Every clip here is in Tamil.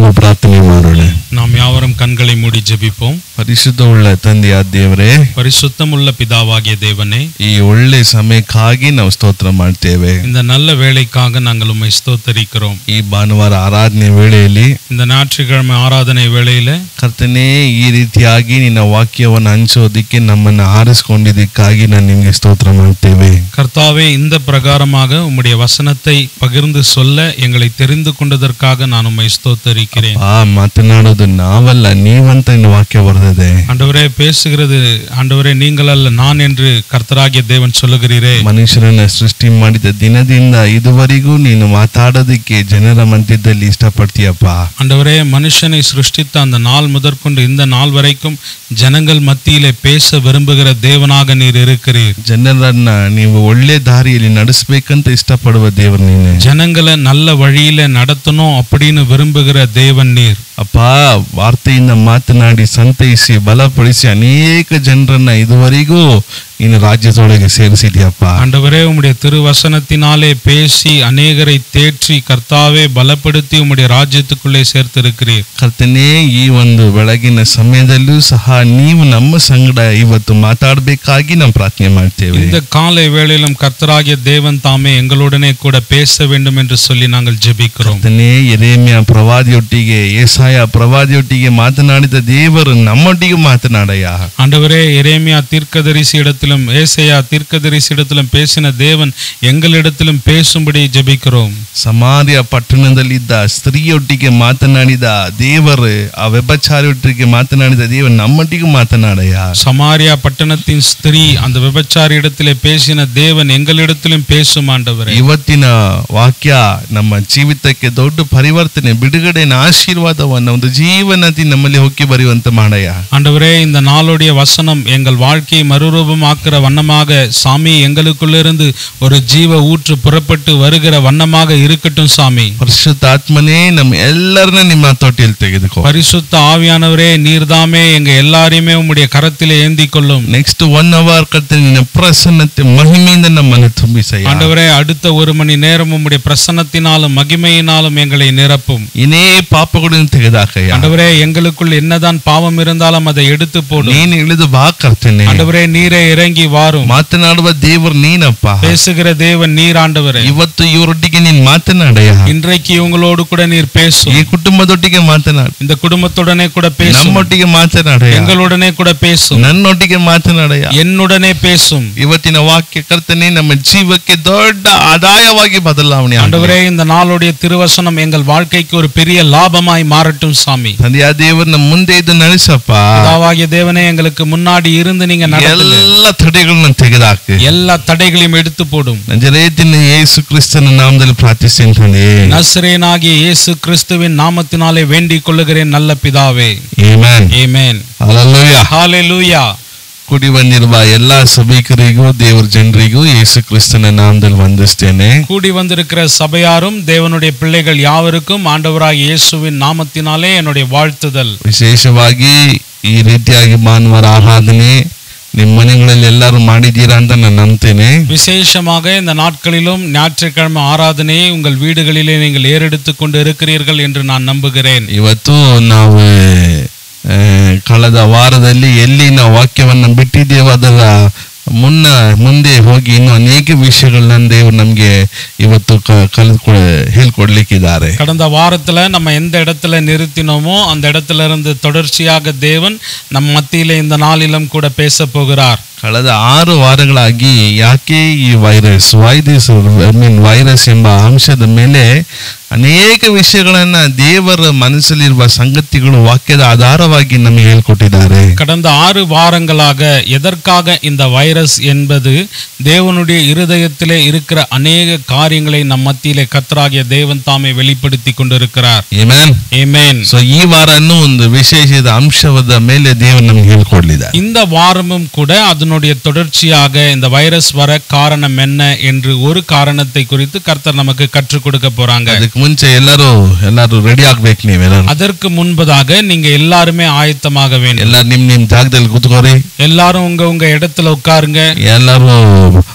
ನಾವು ಪ್ರಾರ್ಥನೆ ಮಾಡೋಣ நாம் யாவரும் கண்களை மூடி ஜெபிப்போம் ಪರಿಶುದ್ಧವುಳ್ಳ ತಂದೆಯಾದ ದೇವರೇ பரிசுத்தமுள்ள பிதாவாகிய தேவனே ಈ ಒಳ್ಳೆ ಸಮಯಕ್ಕಾಗಿ ನಾವು ಸ್ತೋತ್ರ ಮಾಡ್ತೇವೆ இந்த நல்ல வேலைக்காக நாங்கள் உம்மை ஸ்தோத்தரிக்கிறோம் ಈ ಭಾನುವಾರ ಆರಾಧನೆ ವೇಳೆಯಲ್ಲಿ இந்த ஞாயிற்றுக்கிழமை ஆராதனை வேளையில ಕರ್ತನೇ ಈ ರೀತಿಯಾಗಿ ನಿನ್ನ ವಾಕ್ಯವನ್ನು ಹಂಚೋದಿಕ್ಕೆ ನಮ್ಮನ್ನು ಆರಿಸ್ಕೊಂಡಿದ್ದಕ್ಕಾಗಿ ನಾನು ನಿಮಗೆ ಸ್ತೋತ್ರ ಮಾಡ್ತೇವೆ கர்த்தாவே இந்த பிரகாரமாக உம்முடைய வசனத்தை பகிர்ந்து சொல்ல எங்களை தெரிந்து கொண்டதற்காக நான் உம்மை ஸ்தோத்தரிக்கிறேன் ಆ ಮಾತನಾಡೋದು ನಾವಲ್ಲ ನೀವಂತ ಇನ್ನು ವಾಕ್ಯ ಬರ್ತದೆ ஆண்டவரே பேசுகிறது ஆண்டவரே நீங்கள் அல்ல நான் என்று கர்த்தராகிய தேவன் சொல்லுகிறீரே ಮನುಷ್ಯರನ್ನ ಸೃಷ್ಟಿ ಮಾಡಿದ ದಿನದಿಂದ ಇದುವರೆಗೂ ನೀನು ಮಾತಾಡೋದಕ್ಕೆ ಜನರ ಮಧ್ಯದಲ್ಲಿ ಇಷ್ಟಪಡ್ತೀಯಪ್ಪ ஆண்டவரே மனுஷனை சிருஷ்டித்த அந்த நாள் முதற்கொண்டு இந்த நாள் வரைக்கும் ஜனங்கள் மத்தியிலே பேச விரும்புகிற தேவனாக நீர் இருக்கிறீர் ಜನರನ್ನ ನೀವು ಒಳ್ಳೆ ದಾರಿಯಲ್ಲಿ ನಡೆಸ್ಬೇಕಂತ ಇಷ್ಟಪಡುವ ದೇವರು ನೀನೆ ஜனங்களை நல்ல வழியில நடத்தணும் அப்படின்னு விரும்புகிற தேவன் நீர் ಅಪ್ಪ ವಾರ್ತೆಯಿಂದ ಮಾತನಾಡಿ ಸಂತೈಸಿ ಬಲಪಡಿಸಿ ಅನೇಕ ಜನರನ್ನ ಇದುವರೆಗೂ ನೀನು ರಾಜ್ಯದೊಳಗೆ ಸೇರಿಸಿದ್ಯಪ್ಪ ஆண்டவரே உம்முடைய திருவசனத்தினாலே பேசி அநேகரை தேற்றி கர்த்தாவே பலப்படுத்தி உம்முடைய ராஜ்யத்துக்குள்ளே சேர்த்திருக்கிறீர் ಕರ್ತನೇ ಈ ಒಂದು ಬೆಳಗಿನ ಸಮಯದಲ್ಲೂ ಸಹ ನೀವು ನಮ್ಮ ಸಂಗಡ ಇವತ್ತು ಮಾತಾಡಬೇಕಾಗಿ ನಾವು ಪ್ರಾರ್ಥನೆ ಮಾಡ್ತೇವೆ இந்த காலை வேளையிலும் கர்த்தராகிய தேவன் தாமே எங்களுடனே கூட பேச வேண்டும் என்று சொல்லி நாங்கள் ஜெபிக்கிறோம் ಕರ್ತನೇ ಎರೇಮ್ಯ ಪ್ರವಾದಿಯೊಟ್ಟಿಗೆ ಏಸಾಯ ಪ್ರವಾದಿಯೊಟ್ಟಿಗೆ ಮಾತನಾಡಿದ ದೇವರು ನಮ್ಮೊಟ್ಟಿಗೆ ಮಾತನಾಡಯ್ಯ ஆண்டவரே எரேமியா தீர்க்கதரிசி இடத்திலும் ஏசையா தீர்க்கதரிசி இடத்திலும் பேசின தேவன் எங்களிடத்திலும் பேசும்படி ஜெபிக்கிறோம் ಸಮಾರ್ಯ ಪಟ್ಟಣದಲ್ಲಿದ್ದ ಸ್ತ್ರೀಯೊಟ್ಟಿಗೆ ಮಾತನಾಡಿದ ದೇವರು ಆ ವ್ಯಭಚಾರಿಯೊಟ್ಟಿಗೆ ಮಾತನಾಡಿದ ದೇವರು ನಮ್ಮೊಟ್ಟಿಗೆ ಮಾತನಾಡಯ್ಯ சமாரியா பட்டணத்தின் ஸ்திரீ அந்த விபச்சாரி இடத்திலே பேசின தேவன் எங்களிடத்திலும் பேசும் ஆண்டவரே ಇವತ್ತಿನ ವಾಕ್ಯ ನಮ್ಮ ಜೀವಿತಕ್ಕೆ ದೊಡ್ಡ ಪರಿವರ್ತನೆ ಬಿಡುಗಡೆನ ಆಶೀರ್ವಾದವನ್ನ ಒಂದು ಜೀವನದಿ ನಮ್ಮಲ್ಲಿ ಹೊಕ್ಕಿ ಬರೆಯುವಂತ ಮಾಡಯ್ಯ ஆண்டவரே இந்த நாளுடைய வசனம் எங்கள் வாழ்க்கையை மறுரூபமாக்குற வண்ணமாக சாமி எங்களுக்குள்ளிருந்து ஒரு ஜீவ ஊற்று புறப்பட்டு வருகிற வண்ணமாக இருக்கட்டும் சாமி ಪರಿಶುದ್ಧಾತ್ಮನೇ ನಮ್ಮ ಎಲ್ಲರನ್ನ ನಿಮ್ಮ ತೊಟ್ಟಿಯಲ್ಲಿ ತೆಗೆದುಕೋ பரிசுத்த ஆவியானவரே நீர்தாமே எங்க எல்லாரையுமே உம்முடைய கரத்திலே ஏந்தி கொள்ளும் ನೆಕ್ಸ್ಟ್ ಒನ್ ಅವರ್ ಕರ್ತನೆ ನಿನ್ನ ಪ್ರಸನ್ನತೆ ಮಹಿಮೆಯಿಂದ ನಮ್ಮನ್ನು ತುಂಬಿಸಯ್ಯ ஆண்டவரே அடுத்த ஒரு மணி நேரம் உம்முடைய பிரசன்னத்தினாலும் மகிமையினாலும் எங்களை நிரப்பும் ಏನೇ ಪಾಪಗಳನ್ನು ತೆಗೆದಾಕಯ್ಯ ஆண்டவரே எங்களுக்குள் என்னதான் பாவம் இருந்தாலும் அதை எடுத்து போடும் ನೀನು ಇಳಿದು ಬಾ ಕರ್ತನೆ ஆண்டவரே நீரே இறங்கி வாரும் ಮಾತನಾಡುವ ದೇವರು ನೀನಪ್ಪ பேசுகிற தேவன் நீர் ஆண்டவரே ಇವತ್ತು ಇವರೊಟ್ಟಿಗೆ ನೀನ್ ಮಾತನಾಡಯ್ಯ இன்றைக்கு இவங்களோடு கூட நீர் பேசும் ಈ ಕುಟುಂಬದೊಟ್ಟಿಗೆ ಮಾತನಾಡು இந்த குடும்பத்துடனே கூட பேசும் ನಮ್ಮೊಟ್ಟಿಗೆ ಮಾತನಾಡಯ್ಯ எங்களுடனே கூட பேசும் ನನ್ನೊಟ್ಟಿಗೆ ಮಾತನಾಡಯ್ಯ என்னுடனே பேசும் ಇವತ್ತಿನ ವಾಕ್ಯ ಕರ್ತನೆ ನಮ್ಮ ಜೀವಕ್ಕೆ ದೊಡ್ಡ ಆದಾಯವಾಗಿ ಬದಲಾವಣೆ ಆಗಲಿ. ஆண்டவரே இந்த நாளுடைய திருவசனம் எங்கள் வாழ்க்கைக்கு ஒரு பெரிய லாபமாய் மாறட்டும் சாமி ತಂದೆಯ ದೇವರು ನಮ್ಮ ಮುಂದೆ ಇದು ನಡೆಸಪ್ಪ பிதாவாகிய தேவனே எங்களுக்கு முன்னாடி இருந்து நீங்க நடத்துங்க ಎಲ್ಲ ತಡೆಗಳನ್ನ ತೆಗೆದಾಕು எல்லா தடைகளையும் எடுத்து போடும் ನಜರೇತಿನ ಯೇಸು ಕ್ರಿಸ್ತನ ನಾಮದಲ್ಲಿ ಪ್ರಾರ್ಥಿಸ್ತೇನೆ ತಂದೆ நஸ்ரேனாகிய இயேசு கிறிஸ்துவின் நாமத்தினாலே வேண்டிக் கொள்ளுகிறேன் நல்ல பிதாவே ಆಮೆನ್ ஏமேன் ಹalleluya ஹalleluya ಕೂಡಿ ಬಂದಿರುವ ಎಲ್ಲಾ ಸಭಿಕರಿಗೂ ದೇವರ ಜನರಿಗೂ ಯೇಸು ಕ್ರಿಸ್ತನ ನಾಮದಲ್ಲಿ ವಂದಿಸ್ತೇನೆ கூடி வந்திருக்கிற சபையாரும் தேவனுடைய பிள்ளைகள் யாவருக்கும் ஆண்டவராகிய இயேசுவின் நாமத்தினாலே என்னுடைய வாழ்த்துதல் ವಿಶೇಷವಾಗಿ ಈ ರೀತಿಯಾಗಿ ಭಾನುವಾರ ಆರಾಧನೆ ನಿಮ್ಮ ಮನೆಗಳಲ್ಲಿ ಎಲ್ಲರೂ ಮಾಡಿದ್ದೀರಾ ಅಂತ ನಾನು ನಂಬ್ತೇನೆ விசேஷமாக இந்த நாட்களிலும் ஞாயிற்றுக்கிழமை ஆராதனையை உங்கள் வீடுகளிலே நீங்கள் ஏறெடுத்துக் கொண்டு இருக்கிறீர்கள் என்று நான் நம்புகிறேன் ಇವತ್ತು ನಾವು ಆ, ಕಳೆದ ವಾರದಲ್ಲಿ ಎಲ್ಲಿ ನಾವು ವಾಕ್ಯವನ್ನ ಬಿಟ್ಟಿದ್ದೇವೋ ಅದರ ಮುನ್ನ ಮುಂದೆ ಹೋಗಿ ಇನ್ನು ಅನೇಕ ವಿಷಯಗಳನ್ನ ದೇವರು ನಮಗೆ ಇವತ್ತು ಕ- ಕಲಿತ್ಕೊ ಹೇಳ್ಕೊಡ್ಲಿಕ್ಕಿದ್ದಾರೆ கடந்த வாரத்துல நம்ம எந்த இடத்துல நிறுத்தினோமோ அந்த இடத்துல இருந்து தொடர்ச்சியாக தேவன் நம் மத்தியிலே இந்த நாளிலும் கூட பேச போகிறார் ಕಳೆದ ಆರು ವಾರಗಳಾಗಿ ಯಾಕೆ ಈ virus virus I mean virus ಎಂಬ ಅಂಶದ ಮೇಲೆ ಅನೇಕ ವಿಷಯಗಳನ್ನ ದೇವರ ಮನಸ್ಸಲ್ಲಿರುವ ಸಂಗತಿಗಳು ವಾಕ್ಯದ ಆಧಾರವಾಗಿ ನಮಗೆ ಹೇಳ್ಕೊಟ್ಟಿದ್ದಾರೆ கடந்த ஆறு வாரங்களாக எதற்காக இந்த வைரஸ் என்பது தேவனுடைய இருதயத்திலே இருக்கிற அநேக காரியங்களை நம் மத்தியிலே கத்தராகிய தேவன் தாமே வெளிப்படுத்தி கொண்டிருக்கிறார் Amen. ஏமேன் ಸೊ ಈ ವಾರನೂ ಒಂದು ವಿಶೇಷದ ಅಂಶವಾದ ಮೇಲೆ ದೇವರು ನಮ್ಗೆ ಹೇಳ್ಕೊಡ್ಲಿದ್ದಾರೆ இந்த வாரமும் கூட அதனுடைய தொடர்ச்சியாக இந்த வைரஸ் வர காரணம் என்ன என்று ஒரு காரணத்தை குறித்து கர்த்தர் நமக்கு கற்றுக் கொடுக்க போறாங்க ಅದಕ್ಕೆ ಮುಂಚೆ ಎಲ್ಲರೂ ಎಲ್ಲರೂ ರೆಡಿ ಆಗ್ಬೇಕು ನೀವೆಲ್ಲರೂ அதற்கு முன்பதாக நீங்க எல்லாருமே ஆயத்தமாக வேண்டும் ಎಲ್ಲ ನಿಮ್ ನಿಮ್ ಜಾಗದಲ್ಲಿ ಕೂತ್ಕೋರಿ எல்லாரும் உங்க உங்க இடத்துல உட்காருங்க ಎಲ್ಲರೂ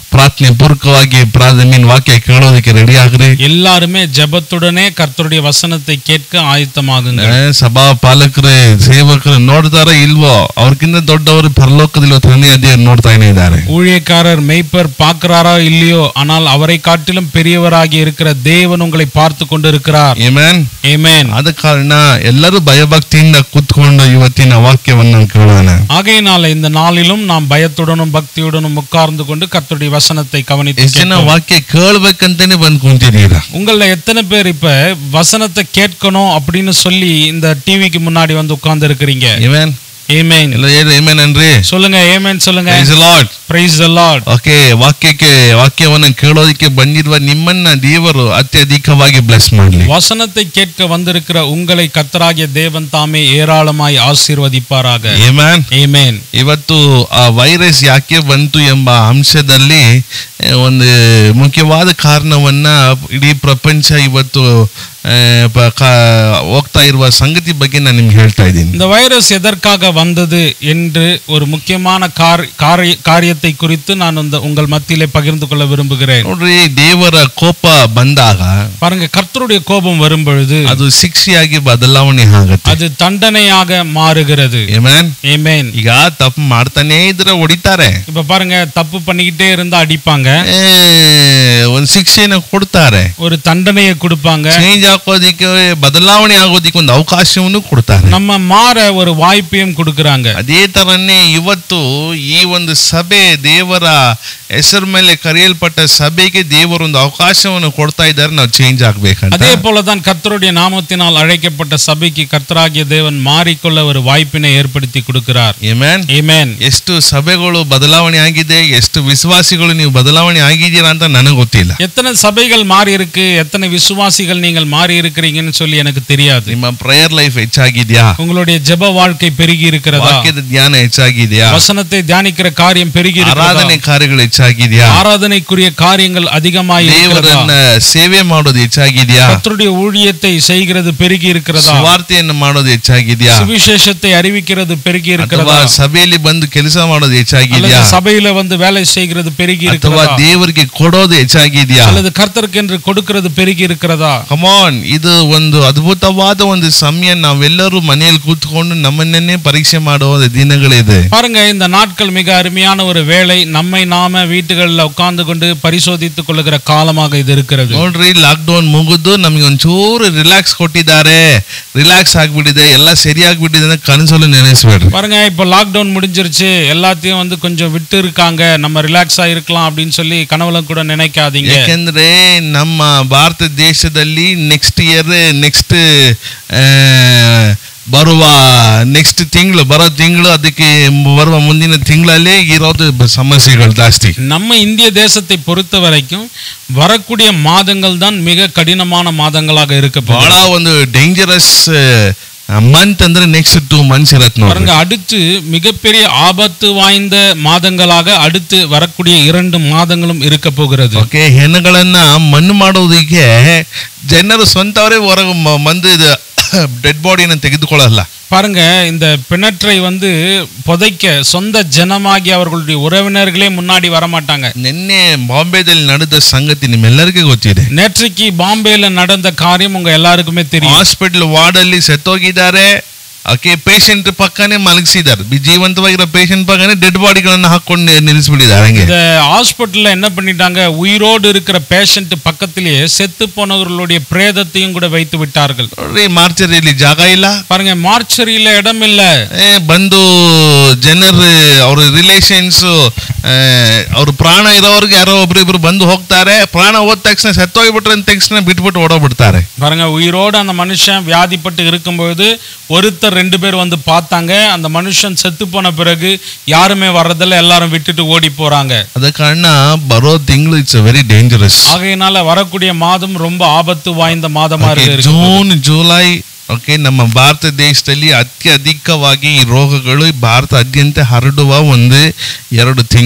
ಪ್ರಾರ್ಥನೆ ಪೂರ್ವಕವಾಗಿ ಪ್ರಾರ್ಥನೆ ವಾಕ್ಯ ಕೇಳೋದಕ್ಕೆ ರೆಡಿ ಆಗ್ರಿ எல்லாருமே ஜெபத்துடனே கர்த்தருடைய வசனத்தை கேட்க ஆயத்தமாகுங்க ಆ, ಸಭಾ ಪಾಲಕರು ಸೇವಕರು ನೋಡ್ತಾರ ಇಲ್ವೋ ಅವ್ರಕ್ಕಿಂತ ದೊಡ್ಡವರು ಪರಲೋಕದಲ್ಲಿ ತಂದೆ ಅದೇ ನೋಡ್ತಾನೆ ಇದ್ದಾರೆ ஊழியக்காரர் மெய்ப்பர் பார்க்கிறாரா இல்லையோ ஆனால் அவரை காட்டிலும் பெரியவராகி இருக்கிற தேவன் உங்களை பார்த்து கொண்டிருக்கிறார் ಏಮೇನ್ ஏமேன் ಆದ ಕಾರಣ ಎಲ್ಲರೂ ಭಯಭಕ್ತಿಯಿಂದ ಕೂತ್ಕೊಂಡು ಇವತ್ತಿನ ವಾಕ್ಯವನ್ನ ಕೇಳೋಣ ஆகையினால இந்த நாளிலும் நாம் பயத்துடனும் பக்தியுடனும் உட்கார்ந்து கொண்டு கர்த்தருடைய வசனத்தை கவனித்து ಎಷ್ಟು ಜನ கேட்போம். ವಾಕ್ಯ ಕೇಳ್ಬೇಕಂತಾನೆ ಬಂದ್ ಕುಂತಿದ್ದೀರಾ உங்கள எத்தனை பேர் இப்ப வசனத்தை கேட்கணும் அப்படின்னு சொல்லி இந்த டிவிக்கு முன்னாடி வந்து உட்கார்ந்து இருக்கிறீங்க ಏಮೇನ್ ஏமேன் ಎಲ್ಲ ಹೇಳಿ ಏಮೇನ್ ಅನ್ರಿ சொல்லுங்க ஏமேன் சொல்லுங்க lord praise the lord okay ವಾಕ್ಯಕ್ಕೆ ವಾಕ್ಯವನ್ನು ಕೇಳೋದಕ್ಕೆ ಬಂದಿರುವ ನಿಮ್ಮನ್ನ ದೇವರು ಅತ್ಯಧಿಕವಾಗಿ ಬ್ಲೆಸ್ ಮಾಡ್ಲಿ வசனத்தை கேட்க வந்திருக்கிற உங்களை கர்த்தராகிய தேவன் தாமே ஏராளமாய் ஆசீர்வதிப்பாராக ಏಮ್ಯಾನ್ ஏமேன் ಇವತ್ತು ಆ ವೈರಸ್ ಯಾಕೆ ಬಂತು ಎಂಬ ಅಂಶದಲ್ಲಿ ಆ, ಒಂದು ಮುಖ್ಯವಾದ ಕಾರಣವನ್ನ ಇಡೀ ಪ್ರಪಂಚ ಇವತ್ತು ಆ, ಪ- ಕಾ- ಹೋಗ್ತಾ ಇರುವ ಸಂಗತಿ ಬಗ್ಗೆ ನಾನು ನಿಮ್ಗೆ ಹೇಳ್ತಾ ಇದ್ದೀನಿ இந்த வைரஸ் எதற்காக வந்தது என்று ஒரு முக்கியமான கார் காரிய காரியத்தை குறித்து நான் இந்த உங்கள் மத்தியிலே பகிர்ந்து கொள்ள விரும்புகிறேன் ನೋಡ್ರಿ ದೇವರ ಕೋಪ ಬಂದಾಗ பாருங்க கர்த்தருடைய கோபம் வரும் பொழுது ಅದು ಶಿಕ್ಷೆಯಾಗಿ ಬದಲಾವಣೆ ಆಗತ್ತೆ அது தண்டனையாக மாறுகிறது ಏಮ್ಯಾನ್ ஏமேன் ಈಗ ತಪ್ಪು ಮಾಡ್ತಾನೇ ಇದ್ರೆ ಹೊಡಿತಾರೆ இப்ப பாருங்க தப்பு பண்ணிக்கிட்டே இருந்தா அடிப்பாங்க ಏ, ಒಂದು ಶಿಕ್ಷೆನ ಕೊಡ್ತಾರೆ ஒரு தண்டனையை கொடுப்பாங்க ಚೇಂಜ್ ಹಾಕೋದಿಕ್ಕೆ ಬದಲಾವಣೆ ಆಗೋದಿಕ್ಕೆ ಒಂದು ಅವಕಾಶವನ್ನು ಕೊಡ್ತಾರೆ நம்ம ಮಾற ஒரு வாய்ப்பையும் கொடுக்கறாங்க ಅದೇ ತರನೇ ಇವತ್ತು ಈ ಒಂದು ಸಭೆ ದೇವರ ಹೆಸರ ಮೇಲೆ ಕರೆಯಲ್ಪಟ್ಟ ಸಭೆಗೆ ದೇವರು ಒಂದು ಅವಕಾಶವನ್ನು ಕೊಡ್ತಾ ಇದ್ದಾರೆ ನಾವು ಚೇಂಜ್ ಆಗ್ಬೇಕಂತ அதே போலதான் கர்த்தருடைய நாமத்தினால் அழைக்கப்பட்ட சபைக்கு கர்த்தராகிய தேவன் மாறிக்கொள்ள ஒரு வாய்ப்பினை ஏற்படுத்தி கொடுக்கிறார் ಏಮ್ಯಾನ್ ஏமேன் ಎಷ್ಟು ಸಭೆಗಳು ಬದಲಾವಣೆ ಆಗಿದೆ ಎಷ್ಟು ವಿಶ್ವಾಸಿಗಳು ನೀವು ಬದಲಾವಣೆ ಆಗಿದ್ದೀರಾ ಅಂತ ನನಗೆ ಗೊತ್ತಿಲ್ಲ எத்தனை சபைகள் மாறி இருக்கு எத்தனை விசுவாசிகள் நீங்கள் மாறி இருக்கிறீங்கன்னு சொல்லி எனக்கு தெரியாது ನಿಮ್ಮ ಪ್ರೇಯರ್ ಲೈಫ್ ಹೆಚ್ಚಾಗಿದ್ಯಾ உங்களுடைய ஜெப வாழ்க்கை பெருகி இருக்கிறதா ವಾಕ್ಯದ ಧ್ಯಾನ ಹೆಚ್ಚಾಗಿದ್ಯಾ வசனத்தை தியானிக்கிற காரியம் பெருகி இருக்கிறதா ಆರಾಧನೆ ಕಾರ್ಯಗಳು ಹೆಚ್ಚಾಗಿದ್ಯಾ ஆராதனைக்குரிய காரியங்கள் அதிகமாய் இருக்கிறதா ದೇವರನ್ನ ಸೇವೆ ಮಾಡೋದು ಹೆಚ್ಚಾಗಿದ್ಯಾ கர்த்தருடைய ஊழியத்தை செய்கிறது பெருகி இருக்கிறதா ಸುವಾರ್ತೆಯನ್ನು ಮಾಡೋದು ಹೆಚ್ಚಾಗಿದ್ಯಾ சுவிசேஷத்தை அறிவிக்கிறது பெருகி ಅಥವಾ இருக்கிறதா ಸಭೆಯಲ್ಲಿ ಬಂದು ಕೆಲಸ ಮಾಡೋದು அல்லது ಹೆಚ್ಚಾಗಿದ್ಯಾ சபையில வந்து வேலை செய்கிறது பெருகி ಅಥವಾ இருக்கிறதா ದೇವರಿಗೆ ಕೊಡೋದು ಹೆಚ್ಚಾಗಿದ್ಯಾ அல்லது கர்த்தருக்கு என்று கொடுக்கிறது பெருகி இருக்கிறதா ಕಮಾನ್ ಇದು ಒಂದು ಅದ್ಭುತವಾದ ಒಂದು ಸಮಯ ನಾವೆಲ್ಲರೂ ಮನೆಯಲ್ಲಿ ಕೂತ್ಕೊಂಡು ನಮ್ಮನ್ನೇ ಪರೀಕ್ಷೆ ಮಾಡುವ ದಿನಗಳಿದೆ பாருங்க இந்த நாட்கள் மிக அருமையான ஒரு வேலை நம்மை நாம வீட்டுகளில் உட்கார்ந்து கொண்டு பரிசோதித்துக் கொள்ளுகிற காலமாக இது இருக்கிறது ನೋಡ್ರಿ ಲಾಕ್ ಡೌನ್ ಮುಗಿದು ನಮಗೆ ಒಂಚೂರು ರಿಲ್ಯಾಕ್ಸ್ ಕೊಟ್ಟಿದ್ದಾರೆ ರಿಲ್ಯಾಕ್ಸ್ ಆಗ್ಬಿಟ್ಟಿದೆ ಎಲ್ಲ ಸರಿಯಾಗ್ಬಿಟ್ಟಿದೆ ಅಂತ ಕನಸಲು ನೆನೆಸ್ಬೇಡ್ರಿ பாருங்க இப்போ லாக்டவுன் முடிஞ்சிருச்சு எல்லாத்தையும் வந்து கொஞ்சம் விட்டு இருக்காங்க நம்ம ரிலாக்ஸா இருக்கலாம் அப்படின்னு சொல்லி கனவுல கூட நினைக்காதீங்க ಯಾಕೆಂದ್ರೆ ನಮ್ಮ ಭಾರತ ದೇಶದಲ್ಲಿ ನೆಕ್ಸ್ಟ್ ಇಯರ್ ನೆಕ್ಸ್ಟ್ ಬರುವ ನೆಕ್ಸ್ಟ್ ತಿಂಗಳು ಬರೋ ತಿಂಗಳು ಅದಕ್ಕೆ ಬರುವ ಮುಂದಿನ ತಿಂಗಳಲ್ಲೇ ಇರೋದು ಬ- ಸಮಸ್ಯೆಗಳು ಜಾಸ್ತಿ நம்ம இந்திய தேசத்தை பொறுத்த வரைக்கும் வரக்கூடிய மாதங்கள் தான் மிக கடினமான மாதங்களாக இருக்க போகுது. ಬಹಳ ಒಂದು ಡೇಂಜರಸ್ ಮಂತ್ ಅಂದ್ರೆ ನೆಕ್ಸ್ಟ್ ಟೂ ಮಂತ್ಸ್ ಇರತ್ ನೋಡಿ பாருங்க அடுத்து மிகப்பெரிய ஆபத்து வாய்ந்த மாதங்களாக அடுத்து வரக்கூடிய இரண்டு மாதங்களும் இருக்க போகிறது ಓಕೆ ಹೆಣ್ಣುಗಳನ್ನ ಮಣ್ಣು ಮಾಡೋದಕ್ಕೆ ಜನರು ಸ್ವಂತವರೇ ಹೊರಗೆ ಮ- ಬಂದು ಇದು ಡೆಡ್ ಬಾಡಿನ ತೆಗೆದುಕೊಳ್ಳಲ್ಲ பாருங்க இந்த பிணற்றை வந்து புதைக்க சொந்த ஜனமாகி அவர்களுடைய உறவினர்களே முன்னாடி வரமாட்டாங்க ನಿನ್ನೆ ಬಾಂಬೆದಲ್ಲಿ ನಡೆದ ಸಂಗತಿ ನಿಮ್ಮೆಲ್ಲರಿಗೂ ಗೊತ್ತಿದೆ நேற்றைக்கு பாம்பேல நடந்த காரியம் உங்க எல்லாருக்குமே தெரியும் ಹಾಸ್ಪಿಟಲ್ ವಾರ್ಡ್ ಅಲ್ಲಿ ಸತ್ತೋಗಿದ್ದಾರೆ ಓಕೆ ಪೇಷಂಟ್ ಪಕ್ಕನೆ ಮಲಗಿಸಿದ್ದಾರೆ ಬಿ- ಜೀವಂತವಾಗಿರೋ ಪೇಷಂಟ್ ಪಕ್ಕನೆ ಡೆಡ್ ಬಾಡಿಗಳನ್ನ ಹಾಕೊಂಡು ನಿ- ನಿಲ್ಲಿಸ್ಬಿಟ್ಟಿದ್ದಾರೆ ಹಂಗೆ இந்த ஹாஸ்பிட்டல்ல என்ன பண்ணிட்டாங்க உயிரோடு இருக்கிற பேஷண்ட் பக்கத்திலேயே செத்து போனவர்களுடைய பிரேதத்தையும் கூட வைத்து விட்டார்கள் ನೋಡ್ರಿ ಮಾರ್ಚರಿಯಲ್ಲಿ ಜಾಗ ಇಲ್ಲ பாருங்க மார்ச்சரியில இடம் இல்ல ಏ, ಬಂದು ಜನರು ಅವ್ರ ರಿಲೇಷನ್ಸ್ ಅವ್ರ ಪ್ರಾಣ ಇರೋರ್ಗೆ ಯಾರೋ ಒಬ್ರಿಬ್ರು ಬಂದು ಹೋಗ್ತಾರೆ ಪ್ರಾಣ ಹೋದ ತಕ್ಷಣ ಸತ್ತೋಗ್ಬಿಟ್ರೆ ಅಂದ ತಕ್ಷಣ ಬಿಟ್ಬಿಟ್ಟು ಓಡೋಗ್ಬಿಡ್ತಾರೆ பாருங்க உயிரோடு அந்த மனுஷன் வியாதிப்பட்டு இருக்கும்பொழுது ஒருத்தர் ரெண்டு பேர் வந்து பார்த்தாங்க அந்த மனுஷன் செத்து போன பிறகு யாருமே வர்றதில்ல எல்லாரும் விட்டுட்டு ஓடி போறாங்க ಅದ ಕಾರಣ ಬರೋ ತಿಂಗಳು ಇಟ್ಸ್ ವೆರಿ ಡೇಂಜರಸ್ ஆகையினால வரக்கூடிய மாதம் ரொம்ப ஆபத்து வாய்ந்த மாதமா இருக்கு ಜೂನ್ ಜುಲೈ ಓಕೆ ನಮ್ಮ ಭಾರತ ದೇಶದಲ್ಲಿ ಅತ್ಯಧಿಕವಾಗಿ ಈ ರೋಗಗಳು ಭಾರತಾದ್ಯಂತ ಹರಡುವ ಒಂದು ಎರಡು ತಿಂಗಳು